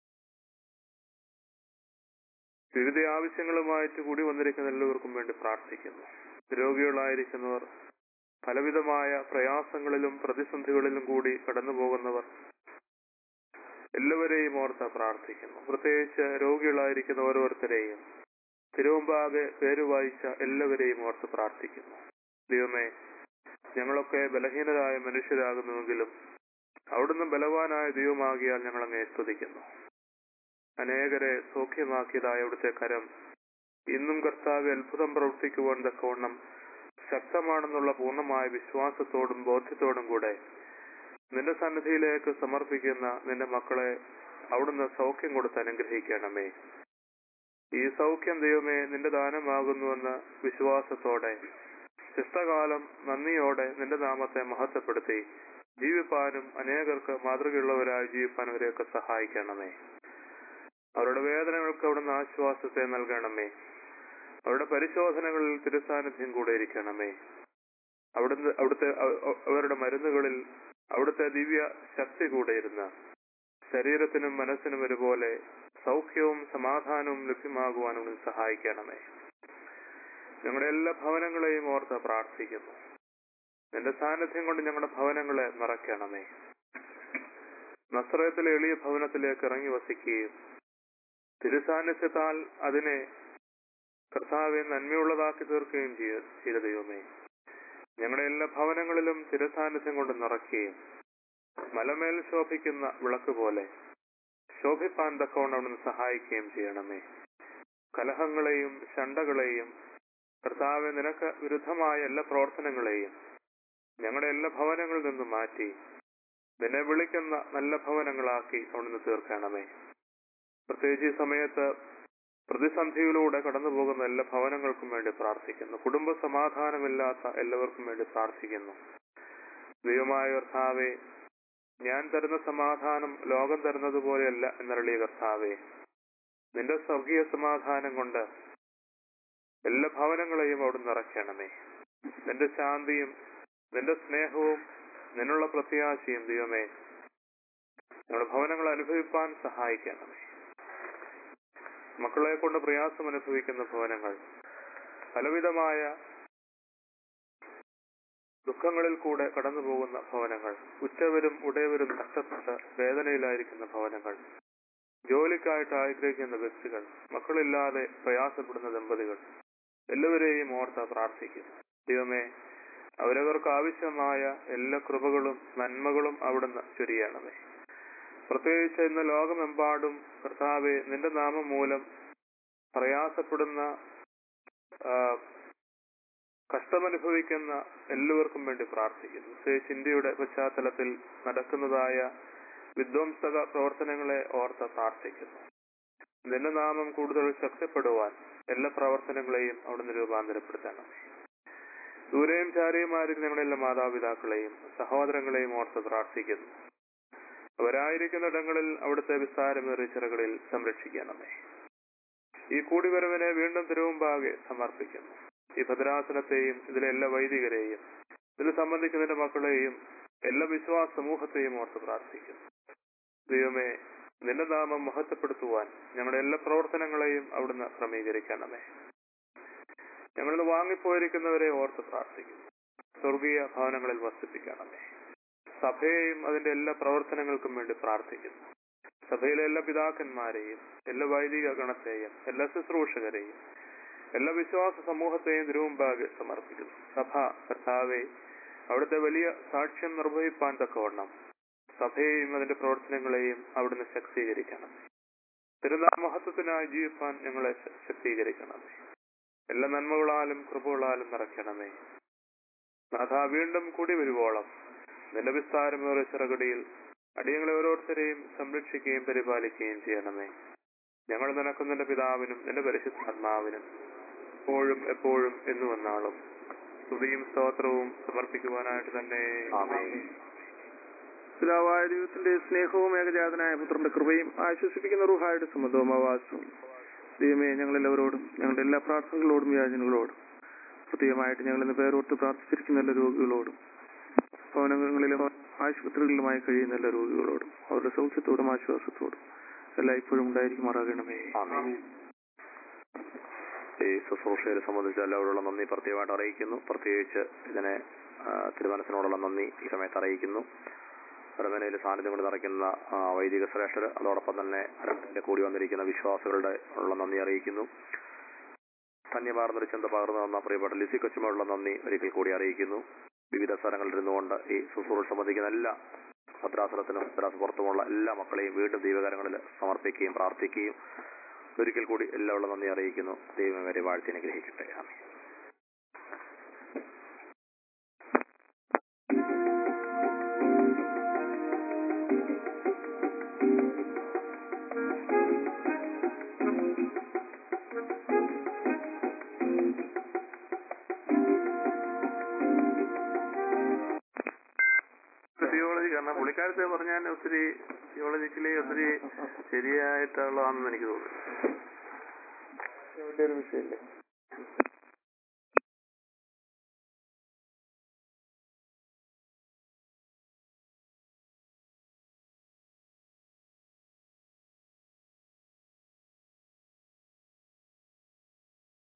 [SPEAKER 2] വിവിധ ആവശ്യങ്ങളുമായിട്ട് കൂടി വന്നിരിക്കുന്ന എല്ലാവർക്കും വേണ്ടി പ്രാർത്ഥിക്കുന്നു രോഗികളായിരിക്കുന്നവർ പലവിധമായ പ്രയാസങ്ങളിലും പ്രതിസന്ധികളിലും കൂടി കടന്നു പോകുന്നവർ എല്ലാവരെയും ഓർത്ത് പ്രാർത്ഥിക്കുന്നു പ്രത്യേകിച്ച് രോഗികളായിരിക്കുന്ന ഓരോരുത്തരെയും തിരുവമ്പാകെ പേര് വായിച്ച എല്ലാവരെയും ഓർത്ത് പ്രാർത്ഥിക്കുന്നു ദൈവമേ ഞങ്ങളൊക്കെ ബലഹീനരായ മനുഷ്യരാകുന്നുവെങ്കിലും അവിടുന്ന് ബലവാനായ ദൈവമാകിയാൽ ഞങ്ങൾ അങ്ങേ സ്തുതിക്കുന്നു അനേകരെ സൗഖ്യമാക്കിയതായ അവിടുത്തെ കരം ഇന്നും കർത്താവ് അത്ഭുതം പ്രവർത്തിക്കുവാൻ തക്കവണ്ണം ശക്തമാണെന്നുള്ള പൂർണ്ണമായ വിശ്വാസത്തോടും ബോധ്യത്തോടും കൂടെ നിന്റെ സന്നിധിയിലേക്ക് സമർപ്പിക്കുന്ന നിന്റെ മക്കളെ അവിടുന്ന് സൗഖ്യം കൊടുത്ത് അനുഗ്രഹിക്കണമേ ഈ സൗഖ്യം ദൈവമേ നിന്റെ ദാനമാകുന്നുവെന്ന വിശ്വാസത്തോടെ ശിഷ്ടകാലം നന്ദിയോടെ നിന്റെ നാമത്തെ മഹത്വപ്പെടുത്തി ജീവിപ്പാനും അനേകർക്ക് മാതൃകയുള്ളവരായി ജീവിപ്പാനും അവരെയൊക്കെ സഹായിക്കണമേ അവരുടെ വേദനകൾക്ക് അവിടുന്ന് ആശ്വാസത്തെ നൽകണമേ അവരുടെ പരിശോധനകളിൽ തിരുസാന്നിധ്യം കൂടെ ഇരിക്കണമേ അവിടുന്ന് അവിടുത്തെ അവ- അവ- അവരുടെ മരുന്നുകളിൽ അവിടുത്തെ ദിവ്യ ശക്തി കൂടെ ഇരുന്ന് ശരീരത്തിനും മനസ്സിനും ഒരുപോലെ സൗഖ്യവും സമാധാനവും ലഭ്യമാകുവാൻ അവിടുന്ന് സഹായിക്കണമേ ഞങ്ങളുടെ എല്ലാ ഭവനങ്ങളെയും ഓർത്ത് പ്രാർത്ഥിക്കുന്നു നിന്റെ സാന്നിധ്യം കൊണ്ട് ഞങ്ങളുടെ ഭവനങ്ങളെ നിറയ്ക്കണമേ നസ്രയത്തിലെ എളിയ ഭവനത്തിലേക്ക് ഇറങ്ങി വസിക്കുകയും തിരുസാന്നിധ്യത്താൽ അതിനെ കർത്താവെ നന്മയുള്ളതാക്കി തീർക്കുകയും ചെയ്യ- ചെയ്ത ദൈവമേ ഞങ്ങളുടെ എല്ലാ ഭവനങ്ങളിലും തിരുസാന്നിധ്യം കൊണ്ട് നിറയ്ക്കുകയും മലമേൽ ശോഭിക്കുന്ന വിളക്ക് പോലെ ശോഭിപ്പാൻ തക്കവണ്ണം അവിടുന്ന് സഹായിക്കുകയും ചെയ്യണമേ കലഹങ്ങളെയും ശണ്ടകളെയും കർത്താവെ നിനക്ക് വിരുദ്ധമായ എല്ലാ പ്രവർത്തനങ്ങളെയും ഞങ്ങളുടെ എല്ലാ ഭവനങ്ങളിൽ നിന്നും മാറ്റി നിന്നെ വിളിക്കുന്ന നല്ല ഭവനങ്ങളാക്കി അവിടുന്ന് തീർക്കണമേ പ്രത്യേകിച്ച് ഈ സമയത്ത് പ്രതിസന്ധിയിലൂടെ കടന്നു പോകുന്ന എല്ലാ ഭവനങ്ങൾക്കും വേണ്ടി പ്രാർത്ഥിക്കുന്നു കുടുംബ സമാധാനമില്ലാത്ത എല്ലാവർക്കും വേണ്ടി പ്രാർത്ഥിക്കുന്നു ദൈവമായ കർത്താവെ ഞാൻ തരുന്ന സമാധാനം ലോകം തരുന്നത് പോലെയല്ല എന്നരളിയ കർത്താവെ നിന്റെ സ്വർഗീയ സമാധാനം കൊണ്ട് എല്ലാ ഭവനങ്ങളെയും അവിടെ നിറയ്ക്കണമേ നിന്റെ ശാന്തിയും നിന്റെ സ്നേഹവും നിന്നുള്ള പ്രത്യാശയും ദൈവമേ ഞങ്ങളുടെ ഭവനങ്ങൾ അനുഭവിപ്പാൻ സഹായിക്കണമേ മക്കളെ കൊണ്ട് പ്രയാസം അനുഭവിക്കുന്ന ഭവനങ്ങൾ പലവിധമായ ദുഃഖങ്ങളിൽ കൂടെ കടന്നു പോകുന്ന ഭവനങ്ങൾ ഉച്ചവരും ഉടയവരും നഷ്ടപ്പെട്ട് വേദനയിലായിരിക്കുന്ന ഭവനങ്ങൾ ജോലിക്കായിട്ട് ആഗ്രഹിക്കുന്ന വ്യക്തികൾ മക്കളില്ലാതെ പ്രയാസപ്പെടുന്ന ദമ്പതികൾ എല്ലാവരെയും ഓർത്ത് പ്രാർത്ഥിക്കുന്നു ദൈവമേ അവരവർക്ക് ആവശ്യമായ എല്ലാ കൃപകളും നന്മകളും അവിടുന്ന് ചൊരിയണമേ പ്രത്യേകിച്ച് ഇന്ന് ലോകമെമ്പാടും കർത്താവെ നിന്റെ നാമം മൂലം പ്രയാസപ്പെടുന്ന ആ, കഷ്ടമനുഭവിക്കുന്ന എല്ലാവർക്കും വേണ്ടി പ്രാർത്ഥിക്കുന്നു പ്രത്യേകിച്ച് ഇന്ത്യയുടെ പശ്ചാത്തലത്തിൽ നടക്കുന്നതായ വിധ്വംസക പ്രവർത്തനങ്ങളെ ഓർത്ത് പ്രാർത്ഥിക്കുന്നു നിന്റെ നാമം കൂടുതൽ ശക്തിപ്പെടുവാൻ എല്ലാ പ്രവർത്തനങ്ങളെയും അവിടുന്ന് രൂപാന്തരപ്പെടുത്തണം ദൂരെയും ചാരിയുമാരും ഞങ്ങളുടെ എല്ലാ മാതാപിതാക്കളെയും സഹോദരങ്ങളെയും ഓർത്ത് പ്രാർത്ഥിക്കുന്നു അവരായിരിക്കുന്ന ഇടങ്ങളിൽ അവിടുത്തെ വിസ്താരമേറിയ ചിറകളിൽ സംരക്ഷിക്കണമേ ഈ കൂടിവരവിനെ വീണ്ടും തിരുവുമ്പാകെ സമർപ്പിക്കുന്നു ഈ ഭദ്രാസനത്തെയും ഇതിലെ എല്ലാ വൈദികരെയും ഇതിൽ സംബന്ധിക്കുന്നതിന്റെ മക്കളെയും എല്ലാ വിശ്വാസ സമൂഹത്തെയും ഓർത്ത് പ്രാർത്ഥിക്കുന്നു ദൈവമേ നിന്റെ നാമം മഹത്വപ്പെടുത്തുവാൻ ഞങ്ങളുടെ എല്ലാ പ്രവർത്തനങ്ങളെയും അവിടുന്ന് ക്രമീകരിക്കണമേ ഞങ്ങളിൽ വാങ്ങിപ്പോയിരിക്കുന്നവരെ ഓർത്ത് പ്രാർത്ഥിക്കുന്നു സ്വർഗീയ ഭവനങ്ങളിൽ വസിപ്പിക്കണമേ സഭയെയും അതിന്റെ എല്ലാ പ്രവർത്തനങ്ങൾക്കും വേണ്ടി പ്രാർത്ഥിക്കുന്നു സഭയിലെ എല്ലാ പിതാക്കന്മാരെയും എല്ലാ വൈദിക ഗണത്തെയും എല്ലാ ശുശ്രൂഷകരെയും എല്ലാ വിശ്വാസ സമൂഹത്തെയും തിരുമുമ്പാകെ സമർപ്പിക്കുന്നു സഭ കർത്താവെ അവിടുത്തെ വലിയ സാക്ഷ്യം നിർവഹിപ്പാൻ തക്കവണ്ണം സഭയെയും അതിന്റെ പ്രവർത്തനങ്ങളെയും അവിടുന്ന് ശക്തീകരിക്കണം തിരുനാമഹത്വത്തിനായി ജീവിപ്പാൻ ഞങ്ങളെ ശ- ശക്തീകരിക്കണമേ എല്ലാ നന്മകളാലും കൃപകളാലും നിറയ്ക്കണമേ നാഥ വീണ്ടും കൂടി വരുവോളം നിന്റെ വിസ്താരമേറിയ ചിറകടിയിൽ അടിയങ്ങളെ ഓരോരുത്തരെയും സംരക്ഷിക്കുകയും പരിപാലിക്കുകയും ചെയ്യണമേ ഞങ്ങൾ നിനക്കും നിന്റെ പിതാവിനും നിന്റെ പരിശുദ്ധാത്മാവിനും എപ്പോഴും എപ്പോഴും എന്നു വന്നാളും സ്തുതിയും സ്തോത്രവും സമർപ്പിക്കുവാനായിട്ട് തന്നെ
[SPEAKER 3] പിതാവായ ദൈവത്തിന്റെ സ്നേഹവും ഏകജാതനായ പുത്രന്റെ കൃപയും ആശ്വസിപ്പിക്കുന്ന റുഹായുടെ സമ്മതവും ആവാസവും ദൈവമേ ഞങ്ങളെല്ലാവരോടും ഞങ്ങളുടെ എല്ലാ പ്രാർത്ഥനകളോടും യാചനകളോടും പ്രത്യേകമായിട്ട് ഞങ്ങൾ ഇന്ന് പേരോർത്ത് പ്രാർത്ഥിച്ചിരിക്കുന്ന എല്ലാ രോഗികളോടും ഭവനങ്ങളിലും ആശുപത്രികളിലുമായി കഴിയുന്ന എല്ലാ രോഗികളോടും അവരുടെ സൗഖ്യത്തോടും ആശ്വാസത്തോടും എല്ലാം ഇപ്പോഴും ഉണ്ടായിരിക്കുമാറാകണമേ
[SPEAKER 2] ഈ ശുശ്രൂഷയെ സംബന്ധിച്ച് എല്ലാവരോടുള്ള നന്ദി പ്രത്യേകമായിട്ട് അറിയിക്കുന്നു പ്രത്യേകിച്ച് ഇതിനെ ആ, തിരുമനസിനോടുള്ള നന്ദി ഈ സമയത്ത് അറിയിക്കുന്നു അരമനയിൽ സാന്നിധ്യം കൊണ്ട് നിറയ്ക്കുന്ന ആ, വൈദിക ശ്രേഷ്ഠർ അതോടൊപ്പം തന്നെ അരമനയിൽ കൂടി വന്നിരിക്കുന്ന വിശ്വാസികളുടെ ഉള്ള നന്ദി അറിയിക്കുന്നു ധന്യമാർന്നൊരു ചിന്ത പകർന്നു തന്ന പ്രിയപ്പെട്ട ലിസി കൊച്ചുമോടുള്ള നന്ദി ഒരിക്കൽ കൂടി അറിയിക്കുന്നു വിവിധ സ്ഥലങ്ങളിൽ ഇരുന്നുകൊണ്ട് ഈ ശുശ്രൂഷ സംബന്ധിക്കുന്ന എല്ലാ ഭദ്രാസനത്തിനും ഭദ്രാസ പുറത്തുമുള്ള എല്ലാ മക്കളെയും വീണ്ടും ദൈവകരങ്ങളിൽ സമർപ്പിക്കുകയും പ്രാർത്ഥിക്കുകയും ഒരിക്കൽ കൂടി എല്ലാവരും നന്ദി അറിയിക്കുന്നു ദൈവം വരെ വാഴ്ത്തി അനുഗ്രഹിക്കട്ടെ ആമേൻ തിയോളജി കാരണം പുള്ളിക്കാരത്തെ പറഞ്ഞാൽ ഒത്തിരി തിയോളജിക്കലി ഒത്തിരി ശരിയായിട്ടുള്ളതാണെന്ന് എനിക്ക് തോന്നുന്നു
[SPEAKER 3] വലിയൊരു വിഷയമില്ലേ